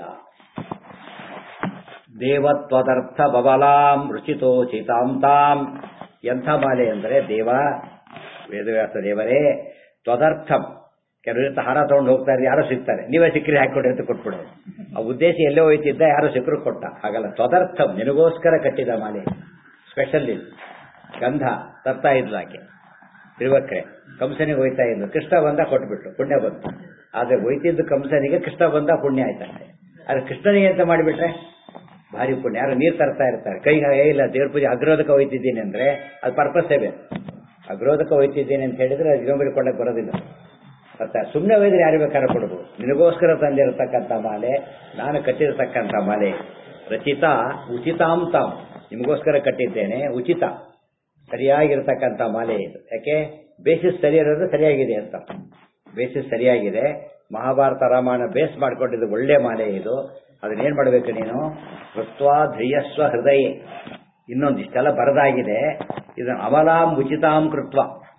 ದೇವತ್ವದರ್ಥ ಬಬಲಾಂ ರುಚಿತೋಚಿತಾಂ ತಾಂ ಎಂಥ ಮಾಲೆ ಅಂದರೆ ದೇವ ವೇದವ್ಯಾಸ ದೇವರೇ ತ್ವದರ್ಥಂ ಕೆಲವರಿಂದ ಹಾರ ತಗೊಂಡು ಹೋಗ್ತಾರೆ ಯಾರೋ ಸಿಗ್ತಾರೆ ನೀವೇ ಸಿಕ್ಕರೆ ಹಾಕಿಕೊಡ್ರಿ ಅಂತ ಕೊಟ್ಬಿಡೋದು ಆ ಉದ್ದೇಶ ಎಲ್ಲೇ ಹೋಯ್ತಿದ್ದ ಯಾರೋ ಸಿಕ್ಕರು ಕೊಟ್ಟ ಹಾಗಲ್ಲ ತ್ವದರ್ಥಂ ನಿನಗೋಸ್ಕರ ಕಟ್ಟಿದ ಮಾಲೆ ಸ್ಪೆಷಲ್ ಇದು ಗಂಧ ತರ್ತಾ ಇದ್ಲು ಆಕೆ ತಿರುವಕ್ರೆ ಕಂಸನಿಗೆ ಹೋಯ್ತಾ ಇದ್ಲು ಕೃಷ್ಣ ಬಂದ ಕೊಟ್ಬಿಟ್ರು ಪುಣ್ಯ ಬಂತು ಆದ್ರೆ ಹೋಯ್ತಿದ್ದು ಕಂಸನಿಗೆ ಕೃಷ್ಣ ಬಂದ ಪುಣ್ಯ ಆಯ್ತಂತೆ ಆದ್ರೆ ಕೃಷ್ಣನಿಗೆ ಅಂತ ಮಾಡಿಬಿಟ್ರೆ ಭಾರಿ ಪುಣ್ಯ ಯಾರು ನೀರು ತರ್ತಾ ಇರ್ತಾರೆ ಕೈಗೆ ಏ ಇಲ್ಲ ದೇವ್ರ ಪೂಜೆ ಅಗ್ರೋದಕ ಹೋಯ್ತಿದ್ದೀನಿ ಅಂದ್ರೆ ಅದು ಪರ್ಪಸ್ಸೇ ಬೇಕು ಅಗ್ರೋದಕ ಹೋಯ್ತಿದ್ದೀನಿ ಅಂತ ಹೇಳಿದ್ರೆ ಅದು ಇನ್ನೊಬ್ಬರಿಗೆ ಕೊಡಕ್ಕೆ ಬರೋದಿಲ್ಲ ಅರ್ಥ ಸುಮ್ಮನೆ ಹೋಯ್ದ್ರೆ ಯಾರು ಬೇಕಾದ್ರೆ ಕೊಡ್ಬೋದು ನಿನಗೋಸ್ಕರ ತಂದಿರತಕ್ಕಂಥ ಮಾಲೆ ನಾನು ಕಟ್ಟಿರತಕ್ಕಂಥ ಮಾಲೆ ರಚಿತ ಉಚಿತಾಂ ತಾಂ ನಿಮಗೋಸ್ಕರ ಕಟ್ಟಿದ್ದೇನೆ ಉಚಿತ ಸರಿಯಾಗಿರ್ತಕ್ಕಂಥ ಮಾಲೆ ಇದು ಯಾಕೆ ಬೇಸಿಸ್ ಸರಿ ಇರೋದು ಸರಿಯಾಗಿದೆ ಅಂತ ಬೇಸಿಸ್ ಸರಿಯಾಗಿದೆ ಮಹಾಭಾರತ ರಾಮಾಯಣ ಬೇಸ್ ಮಾಡ್ಕೊಂಡಿದ್ದು ಒಳ್ಳೆ ಮಾಲೆ ಇದು ಅದನ್ನೇನ್ ಮಾಡಬೇಕು ನೀನು ಕೃತ್ವಾ ಧ್ರಿಯಸ್ವ ಹೃದಯ ಇನ್ನೊಂದಿಷ್ಟೆಲ್ಲ ಬರದಾಗಿದೆ ಇದನ್ನು ಅಮಲಾಂ ಉಚಿತಾಂ ಕೃತ್ವ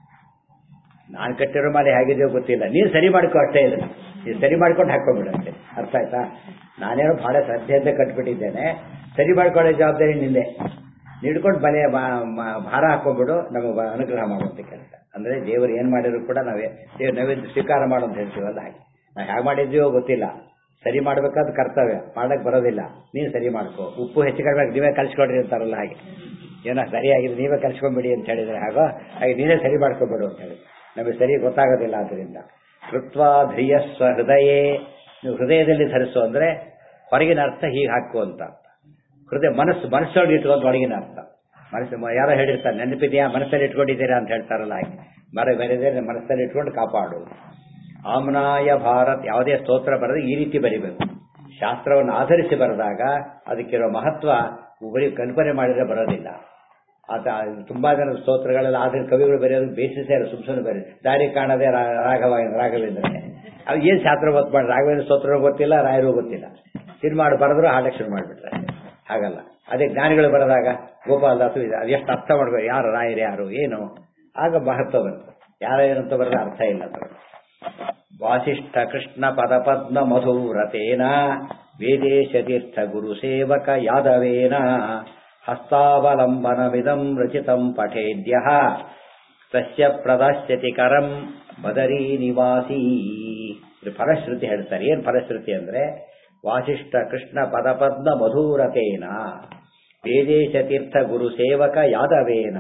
ನಾನು ಕಟ್ಟಿರೋ ಮಾಲೆ ಹೇಗಿದೆಯೋ ಗೊತ್ತಿಲ್ಲ ನೀನು ಸರಿ ಮಾಡ್ಕೊ ಅಷ್ಟೇ ಇದೆ ನೀನು ಸರಿ ಮಾಡ್ಕೊಂಡು ಹಾಕೊಂಡ್ಬಿಡು ಅಷ್ಟೇ ಅರ್ಥ ಆಯ್ತಾ ನಾನೇನೋ ಬಹಳ ಶ್ರದ್ಧೆಯಿಂದ ಕಟ್ಬಿಟ್ಟಿದ್ದೇನೆ ಸರಿ ಮಾಡ್ಕೊಳ್ಳೋ ಜವಾಬ್ದಾರಿ ನಿಂದೆ ನಿಡ್ಕೊಂಡು ಬಲೆ ಭಾರ ಹಾಕೊಂಡ್ಬಿಡು ನಮಗೆ ಅನುಗ್ರಹ ಮಾಡುವಂತ ಕೆಲಸ ಅಂದ್ರೆ ದೇವರು ಏನ್ ಮಾಡಿದ್ರು ಕೂಡ ನಾವೇ ದೇವ್ರು ನೈವೇದ್ಯ ಸ್ವೀಕಾರ ಮಾಡೋ ಅಂತ ಹೇಳ್ತೀವಲ್ಲ ಹಾಗೆ ನಾವು ಹೇಗೆ ಮಾಡಿದ್ದೀವೋ ಗೊತ್ತಿಲ್ಲ ಸರಿ ಮಾಡ್ಬೇಕಾದ ಕರ್ತವ್ಯ ಮಾಡಕ್ ಬರೋದಿಲ್ಲ ನೀನು ಸರಿ ಮಾಡ್ಕೋ ಉಪ್ಪು ಹೆಚ್ಚು ಕಡಿಮೆ ನೀವೇ ಕಲ್ಸ್ಕೊಡ್ರಿ ಅಂತಾರಲ್ಲ ಹಾಗೆ ಏನೋ ಸರಿಯಾಗಿದೆ ನೀವೇ ಕಲ್ಸ್ಕೊಂಬಿಡಿ ಅಂತ ಹೇಳಿದ್ರೆ ಹಾಗೋ ಹಾಗೆ ನೀನೇ ಸರಿ ಮಾಡ್ಕೊಬೇಡು ಅಂತ ಹೇಳಿ ನಮಗೆ ಸರಿ ಗೊತ್ತಾಗೋದಿಲ್ಲ ಆದ್ದರಿಂದ ಕೃತ್ವ ಧ್ರಿಯಸ್ವ ಹೃದಯೇ ನೀವು ಹೃದಯದಲ್ಲಿ ಧರಿಸು ಅಂದ್ರೆ ಹೊರಗಿನ ಅರ್ಥ ಹೀಗೆ ಹಾಕು ಅಂತ ಹೃದಯ ಮನಸ್ಸು ಮನಸ್ಸೊಳಗೆ ಇಟ್ಕೊಂಡು ಒಳಗಿನ ಅರ್ಥ ಮನಸ್ಸು ಯಾರೋ ಹೇಳಿರ್ತಾರೆ ನೆನಪಿದೆಯಾ ಮನಸ್ಸಲ್ಲಿ ಇಟ್ಕೊಂಡಿದ್ದೀರಾ ಅಂತ ಹೇಳ್ತಾರಲ್ಲ ಹಾಗೆ ಮರ ಬೇರೆ ಮನಸ್ಸಲ್ಲಿ ಇಟ್ಕೊಂಡು ಕಾಪಾಡು ಆಮ್ನಾಯ ಭಾರತ್ ಯಾವುದೇ ಸ್ತೋತ್ರ ಬರೆದು ಈ ರೀತಿ ಬರಿಬೇಕು ಶಾಸ್ತ್ರವನ್ನು ಆಧರಿಸಿ ಬರೆದಾಗ ಅದಕ್ಕಿರೋ ಮಹತ್ವ ಬರೀ ಕಲ್ಪನೆ ಮಾಡಿದ್ರೆ ಬರೋದಿಲ್ಲ ಆತ ತುಂಬಾ ಜನ ಸ್ತೋತ್ರಗಳೆಲ್ಲ ಆದ್ರೆ ಕವಿಗಳು ಬರೆಯೋದು ಬೇಸಿಸೇ ಸುಮ್ ಸುಮ್ಮನೆ ಬರೀ ದಾರಿ ಕಾಣದೆ ರಾಘವ ರಾಘವೇಂದ್ರನೇ ಅವ್ ಏನ್ ಶಾಸ್ತ್ರ ಗೊತ್ತು ಮಾಡಿ ರಾಘವೇಂದ್ರ ಸ್ತೋತ್ರ ಗೊತ್ತಿಲ್ಲ ರಾಯರು ಗೊತ್ತಿಲ್ಲ ಸಿನಿಮಾ ಬರೆದ್ರು ಹಾಡಕ್ಕೆ ಶುರು ಮಾಡಿಬಿಟ್ರೆ ಹಾಗಲ್ಲ ಅದೇ ಜ್ಞಾನಿಗಳು ಬರೆದಾಗ ಗೋಪಾಲದಾಸು ಇದೆ ಅದೆಷ್ಟು ಅರ್ಥ ಮಾಡ್ಬೇಕು ಯಾರು ರಾಯರು ಯಾರು ಏನು ಆಗ ಮಹತ್ವ ಬಂತು ಯಾರ ಏನಂತ ಬರೆದ ಅರ್ಥ ಇಲ್ಲ ಅದರಲ್ಲಿ ವಾಸಿಷ್ಠ ಕೃಷ್ಣ ಪದ ಪದ್ಮ ಮಧುರತೇನ ವೇದೇಶ ತೀರ್ಥ ಗುರು ಸೇವಕ ಯಾದವೇನ ಹಸ್ತಾವಲಂಬನವಿದಂ ರಚಿತಂ ಪಠೇದ್ಯ ತಸ್ಯ ಪ್ರದಾಶ್ಯತಿ ಕರಂ ಬದರಿ ನಿವಾಸಿ ಇದು ಫಲಶ್ರುತಿ ಹೇಳ್ತಾರೆ ಏನ್ ಫಲಶ್ರುತಿ ಅಂದ್ರೆ ವಾಸಿಷ್ಠ ಕೃಷ್ಣ ಪದ ಪದ್ಮ ಮಧುರತೇನ ವೇದೇಶ ತೀರ್ಥ ಗುರು ಸೇವಕ ಯಾದವೇನ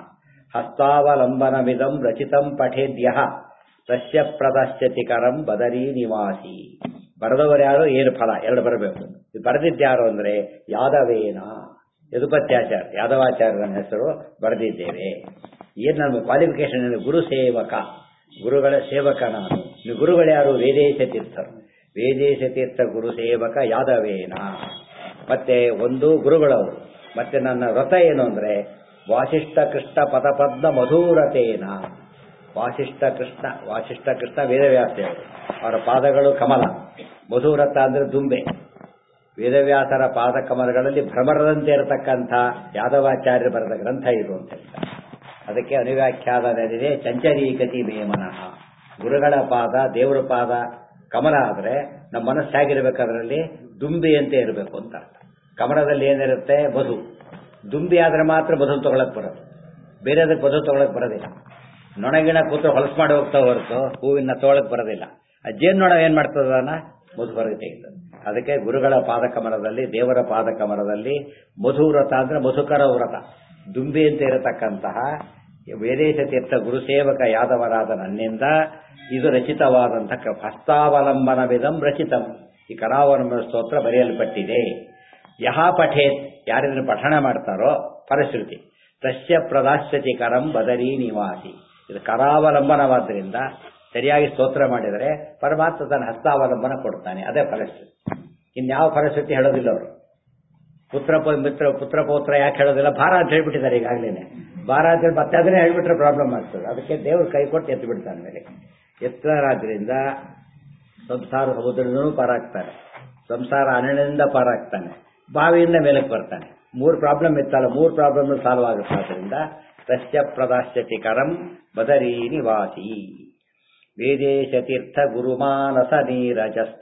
ಹಸ್ತಾವಲಂಬನವಿದಂ ರಚಿತಂ ಪಠೇದ್ಯ ತಸ್ಯ ಪ್ರದಾಶ್ಯತಿ ಕರಂ ಬದರಿ ನಿವಾಸಿ ಬರೆದವರು ಯಾರು ಏನು ಫಲ ಎರಡು ಬರಬೇಕು ಬರೆದಿದ್ಯಾರು ಅಂದ್ರೆ ಯಾದವೇನ ಯದುಪತ್ಯಾಚಾರ್ಯ ಯಾದವಾಚಾರ್ಯರ ಹೆಸರು ಬರೆದಿದ್ದೇವೆ ಏನ್ ನಮ್ಮ ಕ್ವಾಲಿಫಿಕೇಶನ್ ಗುರು ಸೇವಕ ಗುರುಗಳ ಸೇವಕ ನಾನು ನೀವು ಗುರುಗಳು ಯಾರು ವೇದೇಶ ತೀರ್ಥರು ವೇದೇಶ ತೀರ್ಥ ಗುರು ಸೇವಕ ಯಾದವೇನ ಮತ್ತೆ ಒಂದು ಗುರುಗಳವರು ಮತ್ತೆ ನನ್ನ ವ್ರತ ಏನು ಅಂದ್ರೆ ವಾಸಿಷ್ಠ ಕೃಷ್ಣ ಪದಪದ್ಮ ಮಧುರತೇನ ವಾಸಿಷ್ಠ ಕೃಷ್ಣ ವಾಸಿಷ್ಠ ಕೃಷ್ಣ ವೇದವ್ಯಾಸರು ಅವರ ಪಾದಗಳು ಕಮಲ ಮಧುರಥ ಅಂದ್ರೆ ದುಂಬೆ ವೇದವ್ಯಾಸರ ಪಾದ ಕಮಲಗಳಲ್ಲಿ ಭ್ರಮರದಂತೆ ಇರತಕ್ಕಂಥ ಯಾದವಾಚಾರ್ಯರು ಬರೆದ ಗ್ರಂಥ ಇದು ಅಂತ ಹೇಳ್ತಾರೆ ಅದಕ್ಕೆ ಅನುವ್ಯಾಖ್ಯಾನದಲ್ಲಿದೆ ಚಂಚರೀಕತಿ ಮೇಮನಃ ಗುರುಗಳ ಪಾದ ದೇವರ ಪಾದ ಕಮಲ ಆದ್ರೆ ನಮ್ಮ ಮನಸ್ಸು ಹೇಗಿರ್ಬೇಕು ಅದರಲ್ಲಿ ದುಂಬಿ ಅಂತ ಇರಬೇಕು ಅಂತ ಅರ್ಥ ಕಮಲದಲ್ಲಿ ಏನಿರುತ್ತೆ ಮಧು ದುಂಬಿ ಆದ್ರೆ ಮಾತ್ರ ಮಧು ತಗೊಳಕ್ ಬರೋದು ಬೇರೆ ಅದಕ್ಕೆ ಮಧು ತಗೊಳಕ್ ಬರೋದಿಲ್ಲ ನೊಣಗಿಣ ಕೂತ್ರೆ ಹೊಲಸು ಮಾಡಿ ಹೋಗ್ತಾ ಹೊರತು ಹೂವಿನ ತಗೊಳಕ್ ಬರೋದಿಲ್ಲ ಆ ಜೇನ್ನೊಣ ಏನ್ ಮಾಡ್ತದನ್ನ ಮಧು ಹೊರಗೆ ತೆಗೆದು ಅದಕ್ಕೆ ಗುರುಗಳ ಪಾದ ಕಮಲದಲ್ಲಿ ದೇವರ ಪಾದ ಕಮಲದಲ್ಲಿ ಮಧುವ್ರತ ಅಂದ್ರೆ ಮಧುಕರ ವ್ರತ ದುಂಬಿ ಅಂತ ಇರತಕ್ಕಂತಹ ವೇದೇಶ ತೀರ್ಥ ಗುರುಸೇವಕ ಯಾದವರಾದ ನನ್ನಿಂದ ಇದು ರಚಿತವಾದಂತಹ ಹಸ್ತಾವಲಂಬನವಿದಂ ರಚಿತಂ ಈ ಕರಾವಲಂಬನ ಸ್ತೋತ್ರ ಬರೆಯಲ್ಪಟ್ಟಿದೆ ಯಹ ಪಠೇತ್ ಯಾರಿದ್ರೆ ಪಠಣ ಮಾಡ್ತಾರೋ ಫಲಶ್ರುತಿ ತಸ್ಯ ಪ್ರದಾಶ್ಯತಿ ಕರಂ ಬದರಿ ನಿವಾಸಿ ಇದು ಕರಾವಲಂಬನವಾದ್ದರಿಂದ ಸರಿಯಾಗಿ ಸ್ತೋತ್ರ ಮಾಡಿದರೆ ಪರಮಾತ್ಮ ತನ್ನ ಹಸ್ತಾವಲಂಬನ ಕೊಡ್ತಾನೆ ಅದೇ ಫಲಶ್ರುತಿ ಇನ್ಯಾವ ಫಲಶ್ರುತಿ ಹೇಳೋದಿಲ್ಲ ಅವರು ಪುತ್ರ ಮಿತ್ರ ಪುತ್ರ ಪೌತ್ರ ಯಾಕೆ ಹೇಳೋದಿಲ್ಲ ಭಾರ ಅಂತ ಹೇಳ್ಬಿಟ್ಟಿದ್ದಾರೆ ಈಗಾಗಲೇ ಭಾರ ಅಂತ ಹೇಳಿ ಮತ್ತೆ ಅದನ್ನೇ ಹೇಳ್ಬಿಟ್ರೆ ಪ್ರಾಬ್ಲಮ್ ಆಗ್ತದೆ ಅದಕ್ಕೆ ದೇವ್ರು ಕೈ ಕೊಟ್ಟು ಎತ್ತು ಬಿಡ್ತಾನೆ ಮೇಲೆ ಎತ್ತರಾದ್ರಿಂದ ಸಂಸಾರ ಸಮುದ್ರದಿಂದನೂ ಪಾರಾಗ್ತಾನೆ ಸಂಸಾರ ಅನಳಿಂದ ಪಾರಾಗ್ತಾನೆ ಬಾವಿಯಿಂದ ಮೇಲಕ್ಕೆ ಬರ್ತಾನೆ ಮೂರು ಪ್ರಾಬ್ಲಮ್ ಇತ್ತಲ್ಲ ಮೂರು ಪ್ರಾಬ್ಲಮ್ ಸಾಲ್ವ್ ಆಗುತ್ತೆ ಆದ್ದರಿಂದ ತಸ್ಯ ಪ್ರದಾಶ್ಯತಿ ಕರಂ ಬದರೀ ನಿವಾಸಿ ವೇದೇಶ ತೀರ್ಥ ಗುರುಮಾನಸ ನೀರಜಸ್ಥ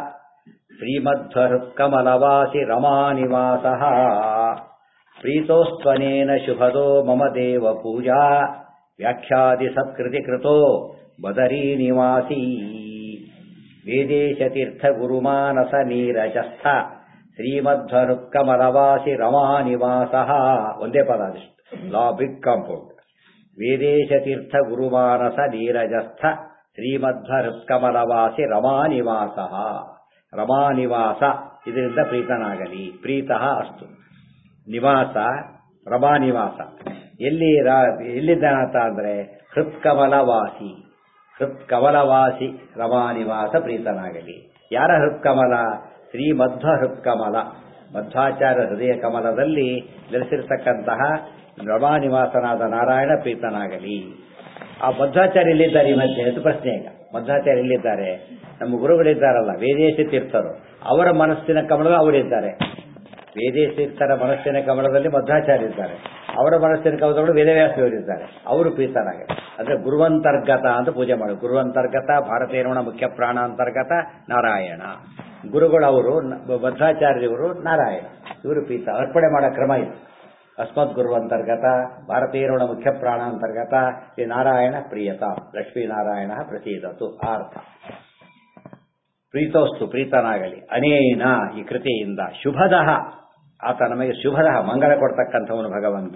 ಶ್ರೀಮಧ್ವಹೃತ್ಕಮಲವಾಸಿ ರಮಾನಿವಾಸ ಪ್ರೀತೋಸ್ತ್ವನೇನ ಶುಭದೋ ಮಮ ದೇವ ಪೂಜಾ ವ್ಯಾಖ್ಯಾದಿ ಸತ್ಕೃತಿ ಕೃತೋ ಬದರೀ ನಿವಾಸಿ ವೇದೇಶ ತೀರ್ಥ ಗುರುಮಾನಸ ನೀರಜಸ್ಥ ಶ್ರೀಮಧ್ವಹೃತ್ಕಮಲವಾಸಿ ರಮಾನಿವಾಸ ಒಂದೇ ಪದ ಅದಿಷ್ಟು ಲಾ ಬಿಗ್ ಕಾಂಪೌಂಡ್ ವೇದೇಶ ತೀರ್ಥ ಗುರುಮಾನಸ ನೀರಜಸ್ಥ ಶ್ರೀಮಧ್ವಹೃತ್ಕಮಲವಾಸಿ ರಮಾನಿವಾಸ ರಮಾನಿವಾಸ ಇದರಿಂದ ಪ್ರೀತನಾಗಲಿ ಪ್ರೀತಃ ಅಸ್ತು ನಿವಾಸ ರಮಾನಿವಾಸ ಎಲ್ಲಿ ಎಲ್ಲಿದ್ದಾನಂತ ಅಂದ್ರೆ ಹೃತ್ಕಮಲವಾಸಿ ಹೃತ್ಕಮಲವಾಸಿ ರಮಾನಿವಾಸ ಪ್ರೀತನಾಗಲಿ ಯಾರ ಹೃತ್ಕಮಲ ಶ್ರೀ ಮಧ್ವ ಹೃತ್ಕಮಲ ಮಧ್ವಾಚಾರ್ಯ ಹೃದಯ ಕಮಲದಲ್ಲಿ ನೆಲೆಸಿರ್ತಕ್ಕಂತಹ ರಮಾನಿವಾಸನಾದ ನಾರಾಯಣ ಪ್ರೀತನಾಗಲಿ ಆ ಮಧ್ವಾಚಾರ್ಯ ಎಲ್ಲಿದ್ದಾರೆ ಈ ಮಧ್ಯೆ ಅದು ಪ್ರಶ್ನೆ ಈಗ ಮಧ್ವಾಚಾರ್ಯ ಎಲ್ಲಿದ್ದಾರೆ ನಮ್ಮ ಗುರುಗಳಿದ್ದಾರಲ್ಲ ವೇದೇಶ ತೀರ್ಥರು ಅವರ ಮನಸ್ಸಿನ ಕಮಲ ಅವರಿದ್ದಾರೆ ವೇದೇಶ ತೀರ್ಥರ ಮನಸ್ಸಿನ ಕಮಲದಲ್ಲಿ ಮಧ್ವಾಚಾರ್ಯ ಇದ್ದಾರೆ ಅವರ ಮನಸ್ಸಿನ ಕಮಲದೊಳಗೆ ವೇದವ್ಯಾಸರಿದ್ದಾರೆ ಅವರು ಪ್ರೀತರಾಗ ಅಂದ್ರೆ ಗುರುವಂತರ್ಗತ ಅಂತ ಪೂಜೆ ಮಾಡಿ ಗುರುವಂತರ್ಗತ ಭಾರತೀಯರಮಣ ಮುಖ್ಯ ಪ್ರಾಣಾಂತರ್ಗತ ನಾರಾಯಣ ಗುರುಗಳು ಅವರು ಮಧ್ವಾಚಾರ್ಯವರು ನಾರಾಯಣ ಇವರು ಪ್ರೀತ ಅರ್ಪಣೆ ಮಾಡೋ ಕ್ರಮ ಇದು ಅಸ್ಮತ್ ಗುರುವಂತರ್ಗತ ಭಾರತೀಯರಮಣ ಮುಖ್ಯ ಪ್ರಾಣಾಂತರ್ಗತ ಶ್ರೀ ನಾರಾಯಣ ಪ್ರಿಯತ ಲಕ್ಷ್ಮೀನಾರಾಯಣ ಪ್ರಸೀದತು ಆ ಅರ್ಥ ಪ್ರೀತೋಸ್ತು ಪ್ರೀತನಾಗಲಿ ಅನೇನ ಈ ಕೃತಿಯಿಂದ ಶುಭದಃ ಆತ ನಮಗೆ ಶುಭದಃ ಮಂಗಳ ಕೊಡ್ತಕ್ಕಂಥವನು ಭಗವಂತ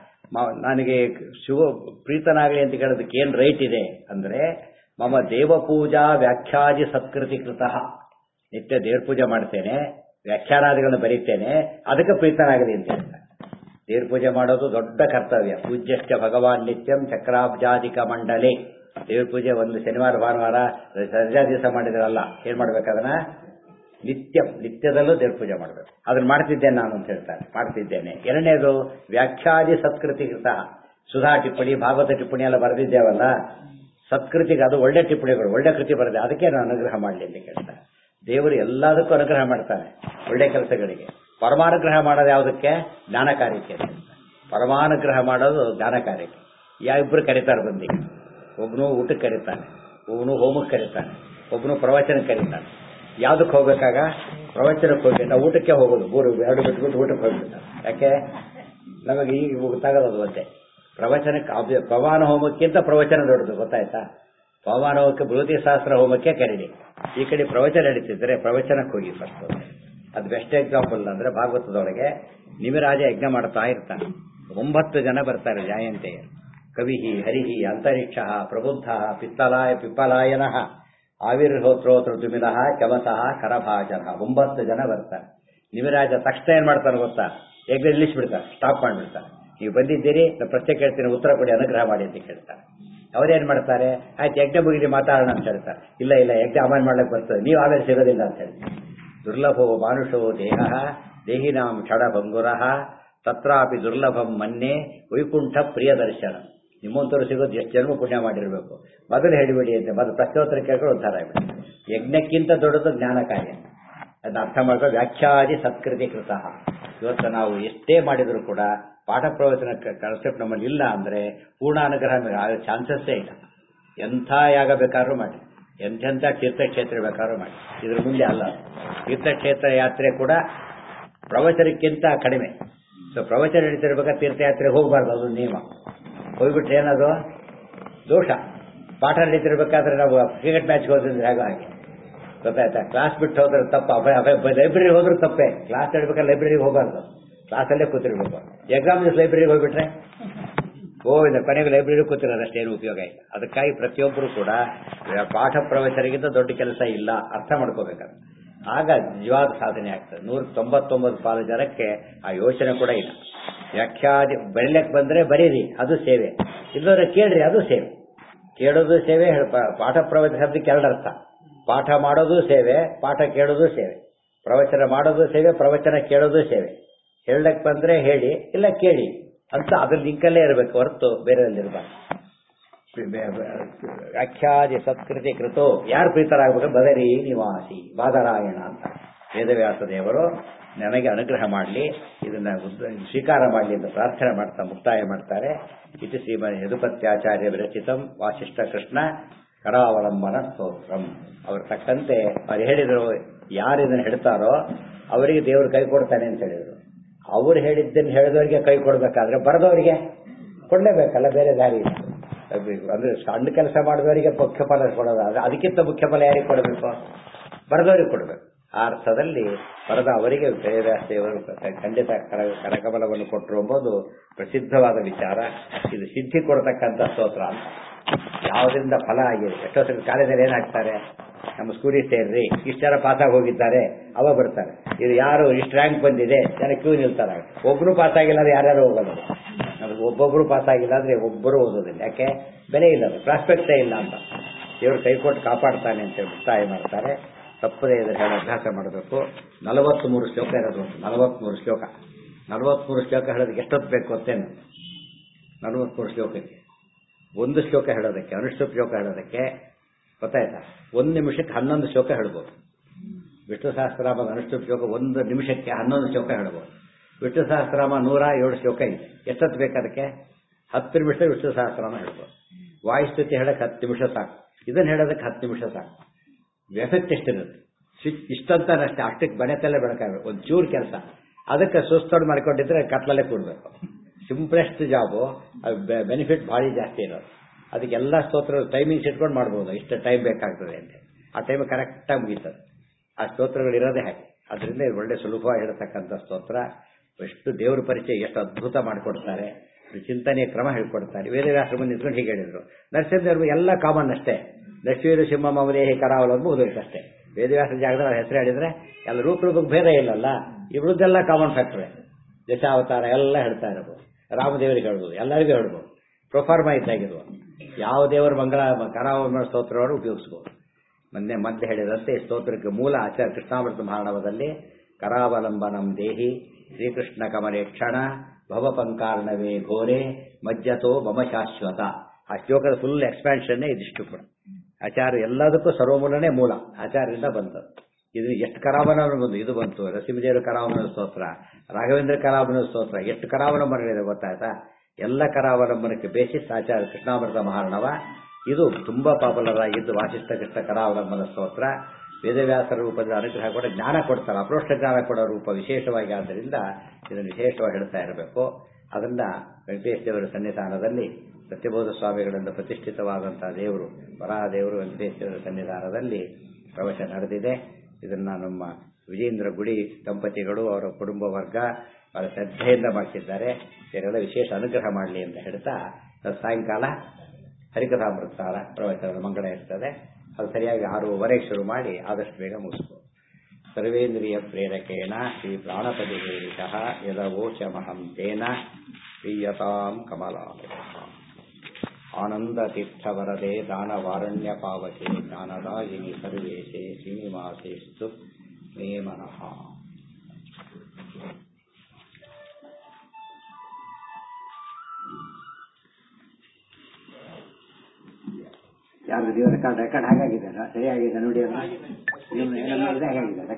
ನನಗೆ ಶುಭ ಪ್ರೀತನಾಗಲಿ ಅಂತ ಕೇಳೋದಕ್ಕೆ ಏನು ರೈಟ್ ಇದೆ ಅಂದ್ರೆ ಮಮ ದೇವಪೂಜಾ ವ್ಯಾಖ್ಯಾದಿ ಸತ್ಕೃತಿ ಕೃತಃ ನಿತ್ಯ ದೇವ್ರ ಪೂಜೆ ಮಾಡ್ತೇನೆ ವ್ಯಾಖ್ಯಾನಾದಿಗಳನ್ನು ಬರೀತೇನೆ ಅದಕ್ಕೆ ಪ್ರೀತನಾಗಲಿ ಅಂತ ಹೇಳ್ತಾರೆ ದೇವ್ರ ಪೂಜೆ ಮಾಡೋದು ದೊಡ್ಡ ಕರ್ತವ್ಯ ಪೂಜ್ಯಶ್ಚ ಭಗವಾನ್ ನಿತ್ಯಂ ಚಕ್ರಾಬ್ಜಾದಿಕ ಮಂಡಲೆ ದೇವ್ರ ಪೂಜೆ ಒಂದು ಶನಿವಾರ ಭಾನುವಾರ ರಜಾ ದಿವಸ ಮಾಡಿದ್ರಲ್ಲ ಏನ್ ಮಾಡ್ಬೇಕದನ್ನ ನಿತ್ಯ ನಿತ್ಯದಲ್ಲೂ ದೇವ್ರ ಪೂಜೆ ಮಾಡಬೇಕು ಅದನ್ನ ಮಾಡ್ತಿದ್ದೇನೆ ನಾನು ಅಂತ ಹೇಳ್ತಾರೆ ಮಾಡ್ತಿದ್ದೇನೆ ಎರಡನೇದು ವ್ಯಾಖ್ಯಾದಿ ಸತ್ಕೃತಿ ಕೃತ ಸುಧಾ ಟಿಪ್ಪಣಿ ಭಾಗವತ ಟಿಪ್ಪಣಿ ಎಲ್ಲ ಬರೆದಿದ್ದೇವಲ್ಲ ಸತ್ಕೃತಿಗೆ ಅದು ಒಳ್ಳೆ ಟಿಪ್ಪಣಿಗಳು ಒಳ್ಳೆ ಕೃತಿ ಬರೆದೆ ಅದಕ್ಕೆ ನಾನು ಅನುಗ್ರಹ ಮಾಡಲಿ ಅಂತ ಕೇಳ್ತಾರೆ ದೇವರು ಎಲ್ಲದಕ್ಕೂ ಅನುಗ್ರಹ ಮಾಡ್ತಾನೆ ಒಳ್ಳೆ ಕೆಲಸಗಳಿಗೆ ಪರಮಾನುಗ್ರಹ ಮಾಡೋದು ಯಾವುದಕ್ಕೆ ಜ್ಞಾನ ಕಾರ್ಯಕ್ಕೆ ಪರಮಾನುಗ್ರಹ ಮಾಡೋದು ಜ್ಞಾನ ಕಾರ್ಯಕ್ಕೆ ಯಾ ಇಬ್ಬರು ಕರೀತಾರೆ ಬಂದಿ ಒಬ್ಬನು ಊಟಕ್ಕೆ ಕರೀತಾನೆ ಒಬ್ಬನು ಹೋಮಕ್ಕೆ ಕರೀತಾನೆ ಒಬ್ಬನು ಪ್ರವಚನಕ್ಕೆ ಕರೀತಾನೆ ಯಾವ್ದಕ್ಕೆ ಹೋಗ್ಬೇಕಾಗ ಪ್ರವಚನಕ್ಕೆ ಹೋಗಿ ನಾವು ಊಟಕ್ಕೆ ಹೋಗೋದು ಮೂರು ಎರಡು ಬಿಟ್ಬಿಟ್ಟು ಊಟಕ್ಕೆ ಹೋಗ್ಬಿಡ್ತಾರೆ ಯಾಕೆ ನಮಗೆ ಈಗ ಗೊತ್ತಾಗೋದು ಒಂದೇ ಪ್ರವಚನಕ್ಕೆ ಪವಮಾನ ಹೋಮಕ್ಕಿಂತ ಪ್ರವಚನ ದೊಡ್ಡದು ಗೊತ್ತಾಯ್ತಾ ಪವಮಾನ ಹೋಮಕ್ಕೆ ಬೃಹತಿ ಶಾಸ್ತ್ರ ಹೋಮಕ್ಕೆ ಕರೀಲಿ ಈ ಕಡೆ ಪ್ರವಚನ ನಡೀತಿದ್ರೆ ಪ್ರವಚನಕ್ಕೆ ಹೋಗಿ ಫಸ್ಟ್ ಅದು ಬೆಸ್ಟ್ ಎಕ್ಸಾಂಪಲ್ ಅಂದ್ರೆ ಭಾಗವತದೊಳಗೆ ನಿಮಿರಾಜ ಯಜ್ಞ ಮಾಡ್ತಾ ಇರ್ತಾನೆ ಒಂಬತ್ತು ಜನ ಬರ್ತಾರೆ ಜಯಂತೆಯ ಕವಿ ಹರಿಹಿ ಅಂತರಿಕ್ಷ ಪ್ರಬುದ್ಧ ಪಿತ್ತಲಾಯ ಪಿಪ್ಪಲಾಯನ ಆವಿರ್ಹೋತ್ರೋತ್ರ ದುಮಿಲಹ ಕವಸಃ ಕರಭಾಜನ ಒಂಬತ್ತು ಜನ ಬರ್ತಾರೆ ನಿಮಿರಾಜ ತಕ್ಷಣ ಏನ್ ಮಾಡ್ತಾನೆ ಗೊತ್ತಾ ಯಜ್ಞ ನಿಲ್ಲಿಸ್ಬಿಡ್ತಾರೆ ಸ್ಟಾಪ್ ಮಾಡ್ಬಿಡ್ತಾರೆ ನೀವು ಬಂದಿದ್ದೀರಿ ನಾನು ಪ್ರಶ್ನೆ ಕೇಳ್ತೀನಿ ಉತ್ತರ ಕೊಡಿ ಅನುಗ್ರಹ ಮಾಡಿ ಅಂತ ಕೇಳ್ತಾರೆ ಅವ್ರೇನ್ ಮಾಡ್ತಾರೆ ಆಯ್ತು ಯಜ್ಞ ಮುಗಿಲಿ ಮಾತಾಡೋಣ ಅಂತ ಹೇಳ್ತಾರೆ ಇಲ್ಲ ಇಲ್ಲ ಯಜ್ಞ ಅಮಲ್ ಮಾಡ್ಲಿಕ್ಕೆ ಬರ್ತದೆ ನೀವು ಆಮೇಲೆ ಸಿಗೋದಿಲ್ಲ ಅಂತ ಹೇಳ್ತಾರೆ ದುರ್ಲಭೋ ಮಾನುಷೋ ದೇಹ ದೇಹಿನಾಂ ಕ್ಷಣ ಭಂಗುರ ತತ್ರಾಪಿ ದುರ್ಲಭಂ ಮನ್ನೆ ವೈಕುಂಠ ಪ್ರಿಯ ದರ್ಶನ ನಿಮ್ಮಂತವ್ರು ಸಿಗೋದು ಎಷ್ಟು ಜನ್ಮ ಪುಣ್ಯ ಮಾಡಿರಬೇಕು ಮೊದಲು ಹೇಳಿಬಿಡಿ ಅಂತ ಮೊದಲು ಪ್ರಶ್ನೋತ್ತರ ಕೇಳ್ಕೊಂಡು ಉದ್ಧಾರ ಆಗ್ಬಿಡಿ ಯಜ್ಞಕ್ಕಿಂತ ದೊಡ್ಡದು ಜ್ಞಾನ ಕಾರ್ಯ ಅದನ್ನ ಅರ್ಥ ಮಾಡ್ಕೊ ವ್ಯಾಖ್ಯಾದಿ ಸತ್ಕೃತಿ ಕೃತ ಇವತ್ತು ನಾವು ಎಷ್ಟೇ ಮಾಡಿದ್ರು ಕೂಡ ಪಾಠ ಪ್ರವಚನ ಕಾನ್ಸೆಪ್ಟ್ ನಮ್ಮಲ್ಲಿ ಇಲ್ಲ ಅಂದ್ರೆ ಪೂರ್ಣಾನುಗ್ರಹ ಆಗೋ ಚಾನ್ಸಸ್ಸೇ ಇಲ್ಲ ಎಂಥ ಯಾಗ ಬೇಕಾದ್ರೂ ಮಾಡಿ ಎಂತೆಂಥ ತೀರ್ಥಕ್ಷೇತ್ರ ಬೇಕಾದ್ರೂ ಮಾಡಿ ಇದ್ರ ಮುಂದೆ ಅಲ್ಲ ತೀರ್ಥಕ್ಷೇತ್ರ ಯಾತ್ರೆ ಕೂಡ ಪ್ರವಚನಕ್ಕಿಂತ ಕಡಿಮೆ ಸೊ ಪ್ರವಚನ ನಡೀತಿರ್ಬೇಕಾದ್ರೆ ತೀರ್ಥಯಾತ್ರೆಗೆ ಹೋಗಬಾರ್ದು ಅದು ನಿಯಮ ಹೋಗ್ಬಿಟ್ರೆ ಏನದು ದೋಷ ಪಾಠ ನಡೀತಿರ್ಬೇಕಾದ್ರೆ ನಾವು ಕ್ರಿಕೆಟ್ ಮ್ಯಾಚ್ಗೆ ಹೋದ್ರೆ ಹೇಗೋ ಹಾಗೆ ಗೊತ್ತಾಯ್ತಾ ಕ್ಲಾಸ್ ಬಿಟ್ಟು ಹೋದ್ರೆ ತಪ್ಪ ಲೈಬ್ರರಿ ಹೋದ್ರೂ ತಪ್ಪೇ ಕ್ಲಾಸ್ ನಡ್ಬೇಕಾದ್ರೆ ಲೈಬ್ರರಿಗೆ ಹೋಗಬಾರ್ದು ಕ್ಲಾಸಲ್ಲೇ ಕೂತಿರ್ಬೇಕು ಎಕ್ಸಾಮ್ ದಿವಸ ಲೈಬ್ರರಿಗೆ ಹೋಗ್ಬಿಟ್ರೆ ಓ ಇಲ್ಲ ಕೊನೆಗೆ ಲೈಬ್ರರಿ ಕೂತಿರೋದು ಅಷ್ಟೇನು ಉಪಯೋಗ ಇಲ್ಲ ಅದಕ್ಕಾಗಿ ಪ್ರತಿಯೊಬ್ಬರು ಕೂಡ ಪಾಠ ಪ್ರವಚನಗಿಂತ ದೊಡ್ಡ ಕೆಲಸ ಇಲ್ಲ ಅರ್ಥ ಮಾಡ್ಕೋಬೇಕಾದ್ರೆ ಆಗ ನಿಜವಾದ ಸಾಧನೆ ಆಗ್ತದೆ ನೂರ ತೊಂಬತ್ತೊಂಬತ್ತು ಪಾಲು ಜನಕ್ಕೆ ಆ ಯೋಚನೆ ಕೂಡ ಇಲ್ಲ ವ್ಯಾಖ್ಯಾದಿ ಬರೀಲಕ್ಕೆ ಬಂದ್ರೆ ಬರೀರಿ ಅದು ಸೇವೆ ಇಲ್ಲದ್ರೆ ಕೇಳ್ರಿ ಅದು ಸೇವೆ ಕೇಳೋದು ಸೇವೆ ಪಾಠ ಪ್ರವಚನ ಶಬ್ದಕ್ಕೆ ಎರಡರ್ಥ ಪಾಠ ಮಾಡೋದು ಸೇವೆ ಪಾಠ ಕೇಳೋದು ಸೇವೆ ಪ್ರವಚನ ಮಾಡೋದು ಸೇವೆ ಪ್ರವಚನ ಕೇಳೋದು ಸೇವೆ ಹೇಳಕ್ ಬಂದ್ರೆ ಹೇಳಿ ಇಲ್ಲ ಕೇಳಿ ಅಂತ ಅದ್ರ ಲಿಂಕಲ್ಲೇ ಇರಬೇಕು ಹೊರತು ಬೇರೆಯಲ್ಲಿರಬಾರ್ದು ವ್ಯಾಖ್ಯಾದಿ ಸತ್ಕೃತಿ ಕೃತೋ ಯಾರು ಪ್ರೀತರಾಗಬೇಕು ಬದರಿ ನಿವಾಸಿ ಬಾದರಾಯಣ ಅಂತ ವೇದವ್ಯಾಸ ದೇವರು ನನಗೆ ಅನುಗ್ರಹ ಮಾಡಲಿ ಇದನ್ನ ಉದ್ದ- ಸ್ವೀಕಾರ ಮಾಡಲಿ ಅಂತ ಪ್ರಾರ್ಥನೆ ಮಾಡ್ತಾ ಮುಕ್ತಾಯ ಮಾಡ್ತಾರೆ ಇದು ಶ್ರೀಮ ಯದುಪತ್ಯಾಚಾರ್ಯ ವಿರಚಿತಂ ವಾಸಿಷ್ಠ ಕೃಷ್ಣ ಕರಾವಲಂಬನ ಸ್ತೋತ್ರಂ ಅವ್ರ ತಕ್ಕಂತೆ ಅವ್ರು ಹೇಳಿದರು ಯಾರು ಇದನ್ನು ಹೇಳ್ತಾರೋ ಅವರಿಗೆ ದೇವರು ಕೈ ಕೊಡ್ತಾನೆ ಅಂತ ಹೇಳಿದರು ಅವ್ರು ಹೇಳಿದ್ದನ್ನು ಹೇಳಿದವರಿಗೆ ಕೈ ಕೊಡಬೇಕಾದ್ರೆ ಬರೆದವರಿಗೆ ಕೊಡಲೇಬೇಕಲ್ಲ ಬೇರೆ ದಾರಿ ಇಲ್ಲ. ಅಂದ್ರೆ ಸಣ್ಣ ಕೆಲಸ ಮಾಡಿದವರಿಗೆ ಮುಖ್ಯ ಫಲ ಕೊಡೋದಾದ್ರೆ ಅದಕ್ಕಿಂತ ಮುಖ್ಯ ಫಲ ಯಾರಿಗೆ ಕೊಡಬೇಕು ಬರೆದವರಿಗೆ ಕೊಡಬೇಕು ಆ ಅರ್ಥದಲ್ಲಿ ಬರೆದ ಅವರಿಗೆ ವೇದವ್ಯಾಸ ದೇವರು ಖಂಡಿತ ಕರ ಕರಕಮಲವನ್ನು ಕೊಟ್ಟರು ಎಂಬುದು ಪ್ರಸಿದ್ಧವಾದ ವಿಚಾರ ಇದು ಸಿದ್ಧಿ ಕೊಡ್ತಕ್ಕಂಥ ಸ್ತೋತ್ರ ಅಂತ ಯಾವುದರಿಂದ ಫಲ ಆಗಿದೆ ಎಷ್ಟೋ ಸಲ ಕಾಲೇಜಲ್ಲಿ ಏನಾಗ್ತಾರೆ ನಮ್ಮ ಸ್ಕೂಲಿಗೆ ಸೇರ್ರಿ ಇಷ್ಟು ಜನ ಪಾಸಾಗಿ ಹೋಗಿದ್ದಾರೆ ಅವ ಬರ್ತಾರೆ ಇದು ಯಾರು ಇಷ್ಟು ರ್ಯಾಂಕ್ ಬಂದಿದೆ ಜನ ಕ್ಯೂ ನಿಲ್ತಾರೆ ಒಬ್ಬರು ಪಾಸ್ ಆಗಿಲ್ಲ ಅಂದ್ರೆ ಯಾರ್ಯಾರು ಹೋಗೋದು ನಮಗೆ ಒಬ್ಬೊಬ್ರು ಪಾಸ್ ಆಗಿಲ್ಲ ಅಂದ್ರೆ ಒಬ್ಬರು ಓದೋದಿಲ್ಲ ಯಾಕೆ ಬೆಲೆ ಇಲ್ಲ ಅದು ಪ್ರಾಸ್ಪೆಕ್ಟೇ ಇಲ್ಲ ಅಂತ ದೇವರು ಕೈ ಕೊಟ್ಟು ಕಾಪಾಡ್ತಾನೆ ಅಂತ ಹೇಳಿ ಮುಕ್ತಾಯ ಮಾಡ್ತಾರೆ ತಪ್ಪದೇ ಇದ್ರೆ ಹೇಳೋ ಅಭ್ಯಾಸ ಮಾಡಬೇಕು ನಲವತ್ತ್ಮೂರು ಶ್ಲೋಕ ಇರೋದು ಉಂಟು ನಲವತ್ತ್ಮೂರು ಶ್ಲೋಕ ನಲವತ್ತ್ಮೂರು ಶ್ಲೋಕ ಹೇಳೋದಕ್ಕೆ ಎಷ್ಟೊತ್ತು ಬೇಕು ಅಂತೇನು ನಲವತ್ತ್ಮೂರು ಶ್ಲೋಕಕ್ಕೆ ಒಂದು ಶ್ಲೋಕ ಹೇಳೋದಕ್ಕೆ ಅನುಷ್ಠ ಶ್ಲೋಕ ಹೇಳೋದಕ್ಕೆ ಗೊತ್ತಾಯ್ತಾ ಒಂದು ನಿಮಿಷಕ್ಕೆ ಹನ್ನೊಂದು ಶ್ಲೋಕ ಹೇಳ್ಬೋದು ವಿಷ್ಣು ಸಹಸ್ರನಾಮದ ಅನುಷ್ಠ ಶ್ಲೋಕ ಒಂದು ನಿಮಿಷಕ್ಕೆ ಹನ್ನೊಂದು ಶ್ಲೋಕ ಹೇಳ್ಬೋದು ವಿಷ್ಣು ಸಹಸ್ರನಾಮ ನೂರ ಏಳು ಶ್ಲೋಕ ಇದೆ ಎಷ್ಟೊತ್ತು ಬೇಕು ಅದಕ್ಕೆ ಹತ್ತು ನಿಮಿಷ ವಿಷ್ಣು ಸಹಸ್ರನಾಮ ಹೇಳ್ಬೋದು ವಾಯುಸ್ತುತಿ ಹೇಳಕ್ಕೆ ಹತ್ತು ನಿಮಿಷ ಸಾಕು ಇದನ್ನು ಹೇಳೋದಕ್ಕೆ ಹತ್ತು ನಿಮಿಷ ಸಾಕು ಎಫೆಕ್ಟ್ ಎಷ್ಟಿರುತ್ತೆ ಸ್ವಿಚ್ ಇಷ್ಟಂತ ಅಷ್ಟೇ ಅಷ್ಟಕ್ಕೆ ಬನೆತಲ್ಲೇ ಬೆಳಕಾಗಬೇಕು ಒಂದು ಚೂರು ಕೆಲಸ ಅದಕ್ಕೆ ಸುಸ್ತೋಡು ಮಾಡ್ಕೊಂಡಿದ್ರೆ ಕತ್ಲಲ್ಲೇ ಕೂಡಬೇಕು ಸಿಂಪ್ಲೆಸ್ಟ್ ಜಾಬು ಅದು ಬೆನಿಫಿಟ್ ಭಾರಿ ಜಾಸ್ತಿ ಇರೋದು ಅದಕ್ಕೆ ಎಲ್ಲ ಸ್ತೋತ್ರ ಟೈಮಿಂಗ್ಸ್ ಇಟ್ಕೊಂಡು ಮಾಡ್ಬೋದು ಇಷ್ಟು ಟೈಮ್ ಬೇಕಾಗ್ತದೆ ಅಂತ ಆ ಟೈಮ್ ಕರೆಕ್ಟಾಗಿ ಮುಗೀತದೆ ಆ ಸ್ತೋತ್ರಗಳು ಇರೋದೇ ಹಾಗೆ ಅದರಿಂದ ಇದು ಒಳ್ಳೆ ಸುಲಭವಾಗಿ ಹೇಳ್ತಕ್ಕಂಥ ಸ್ತೋತ್ರ ಎಷ್ಟು ದೇವ್ರ ಪರಿಚಯ ಎಷ್ಟು ಅದ್ಭುತ ಮಾಡಿಕೊಡ್ತಾರೆ ಚಿಂತನೆಯ ಕ್ರಮ ಹೇಳ್ಕೊಡ್ತಾರೆ ವೇದವ್ಯಾಸ ಮುಂದೆ ನಿಂತ್ಕೊಂಡು ಹೀಗೆ ಹೇಳಿದ್ರು ನರಸಿಂಹ ಎಲ್ಲ ಕಾಮನ್ ಅಷ್ಟೇ ಲಕ್ಷ್ಮೀರು ಸಿಂಹ ಮಮದೇಹಿ ಕರಾವಲಂಬು ಓದೋಯ್ತು ಅಷ್ಟೇ ವೇದವ್ಯಾಸ ಜಾಗದಲ್ಲಿ ಅವ್ರ ಹೆಸರು ಹೇಳಿದ್ರೆ ಎಲ್ಲ ರೂಪ ರೂಪಕ್ಕೆ ಭೇದ ಇಲ್ಲಲ್ಲ ಇವ್ರದ್ದೆಲ್ಲ ಕಾಮನ್ ಫ್ಯಾಕ್ಟ್ರೆ ದಶಾವತಾರ ಎಲ್ಲ ಹೇಳ್ತಾ ಇರ್ಬೋದು ರಾಮದೇವರಿಗೆ ಹೇಳ್ಬೋದು ಎಲ್ಲರಿಗೂ ಹೇಳ್ಬೋದು ಪ್ರೊಫಾರ್ಮ ಇದ್ದಾಗಿರುವ ಯಾವ ದೇವರ ಮಂಗಳ ಕರಾವಲಂಬ ಸ್ತೋತ್ರವನ್ನು ಉಪಯೋಗಿಸ್ಬೋದು ಮೊನ್ನೆ ಮಧ್ಯೆ ಹೇಳಿದಂತೆ ಈ ಸ್ತೋತ್ರಕ್ಕೆ ಮೂಲ ಆಚಾರ್ಯ ಕೃಷ್ಣಾಮೃತ ಮಹಾರಣವದಲ್ಲಿ ಕರಾವಲಂಬನಂ ದೇಹಿ ಶ್ರೀಕೃಷ್ಣ ಕಮಲೇಕ್ಷಣ ಭವಪಂಕಾರ್ಣವೇ ಘೋರೆ ಮಜ್ಜತೋ ಮಮ ಶಾಶ್ವತ ಆ ಶ್ಲೋಕದ ಫುಲ್ ಎಕ್ಸ್ಪ್ಯಾನ್ಷನ್ನೇ ಇದಿಷ್ಟು ಕೂಡ ಆಚಾರ್ಯ ಎಲ್ಲದಕ್ಕೂ ಸರ್ವಮೂಲನೇ ಮೂಲ ಆಚಾರ್ಯರಿಂದ ಬಂತದ್ದು ಇದು ಎಷ್ಟು ಕರಾವನ ಬಂತು ಇದು ಬಂತು ನರಸಿಂಹದೇವರ ಕರಾವಲಂಬನ ಸ್ತೋತ್ರ ರಾಘವೇಂದ್ರ ಕರಾವಲಂಬನ ಸ್ತೋತ್ರ ಎಷ್ಟು ಕರಾವಲಂಬನಗಳಿದೆ ಗೊತ್ತಾಯ್ತಾ ಎಲ್ಲ ಕರಾವಲಂಬನಕ್ಕೆ ಬೇಸಿಸ್ ಆಚಾರ್ಯ ಕೃಷ್ಣಾಮೃತ ಮಹಾರ್ಣವ ಇದು ತುಂಬಾ ಪಾಪುಲರ್ ಆಗಿದ್ದು ವಾಸಿಷ್ಠ ಕೃಷ್ಣ ಕರಾವಲಂಬನ ಸ್ತೋತ್ರ ವೇದವ್ಯಾಸರ ರೂಪದ ಅನುಗ್ರಹ ಕೂಡ ಜ್ಞಾನ ಕೊಡ್ತಾರೆ ಅಪ್ರೋಷ್ಟ ಜ್ಞಾನ ಕೊಡೋ ರೂಪ ವಿಶೇಷವಾಗಿ ಆದ್ದರಿಂದ ಇದನ್ನು ವಿಶೇಷವಾಗಿ ಹೇಳ್ತಾ ಇರಬೇಕು ಅದನ್ನ ವೆಂಕಟೇಶ ದೇವರ ಸನ್ನಿಧಾನದಲ್ಲಿ ಸತ್ಯಬೋಧ ಸ್ವಾಮಿಗಳಿಂದ ಪ್ರತಿಷ್ಠಿತವಾದಂತಹ ದೇವರು ವರಾಹ ದೇವರು ವೆಂಕಟೇಶ ದೇವರ ಸನ್ನಿಧಾನದಲ್ಲಿ ಪ್ರವಚನ ನಡೆದಿದೆ ಇದನ್ನ ನಮ್ಮ ವಿಜೇಂದ್ರ ಗುಡಿ ದಂಪತಿಗಳು ಅವರ ಕುಟುಂಬ ವರ್ಗ ಬಹಳ ಶ್ರದ್ಧೆಯಿಂದ ಮಾಡ್ತಿದ್ದಾರೆ ಇವರೆಲ್ಲ ವಿಶೇಷ ಅನುಗ್ರಹ ಮಾಡಲಿ ಅಂತ ಹೇಳ್ತಾ ಇವತ್ತು ಸಾಯಂಕಾಲ ಹರಿಕಥಾಮೃತಾರ ಪ್ರವಚನದ ಮಂಗಳ ಇರ್ತದೆ ಅದು ಸರಿಯಾಗಿ ಆರೂವರೆಗೆ ಶುರು ಮಾಡಿ ಆದಷ್ಟು ಬೇಗ ಮುಗಿಸ್ಬೋದು ಸರ್ವೇಂದ್ರಿಯ ಪ್ರೇರಕೇಣ ಶ್ರೀ ಪ್ರಾಣಪತಿ ಹೇರಿತಃ ಯದವೋಚಮಹಂ ತೇನ ಪ್ರೀಯತಾಂ ಕಮಲಾಲಯ ಆನಂದತೀರ್ಥವರದೆ ದಾನವಾರಣ್ಯ ಪಾವಕೆ ಜ್ಞಾನದಾಯಿನಿ ಸರ್ವೇಶೇ ಶ್ರೀನಿವಾಸೇಸ್ತು ಮೇ ಮನಃ ಯಾರು ದೇವರ ರೆಕಾರ್ಡ್ ರೆಕಾರ್ಡ್ ಹಾಗಾಗಿದೆ ಸರಿಯಾಗಿದೆ ನೋಡಿ ಅದು. ನಿಮ್ಮ ಏನೋ ಇದೆ ಹಾಗಾಗಿದೆ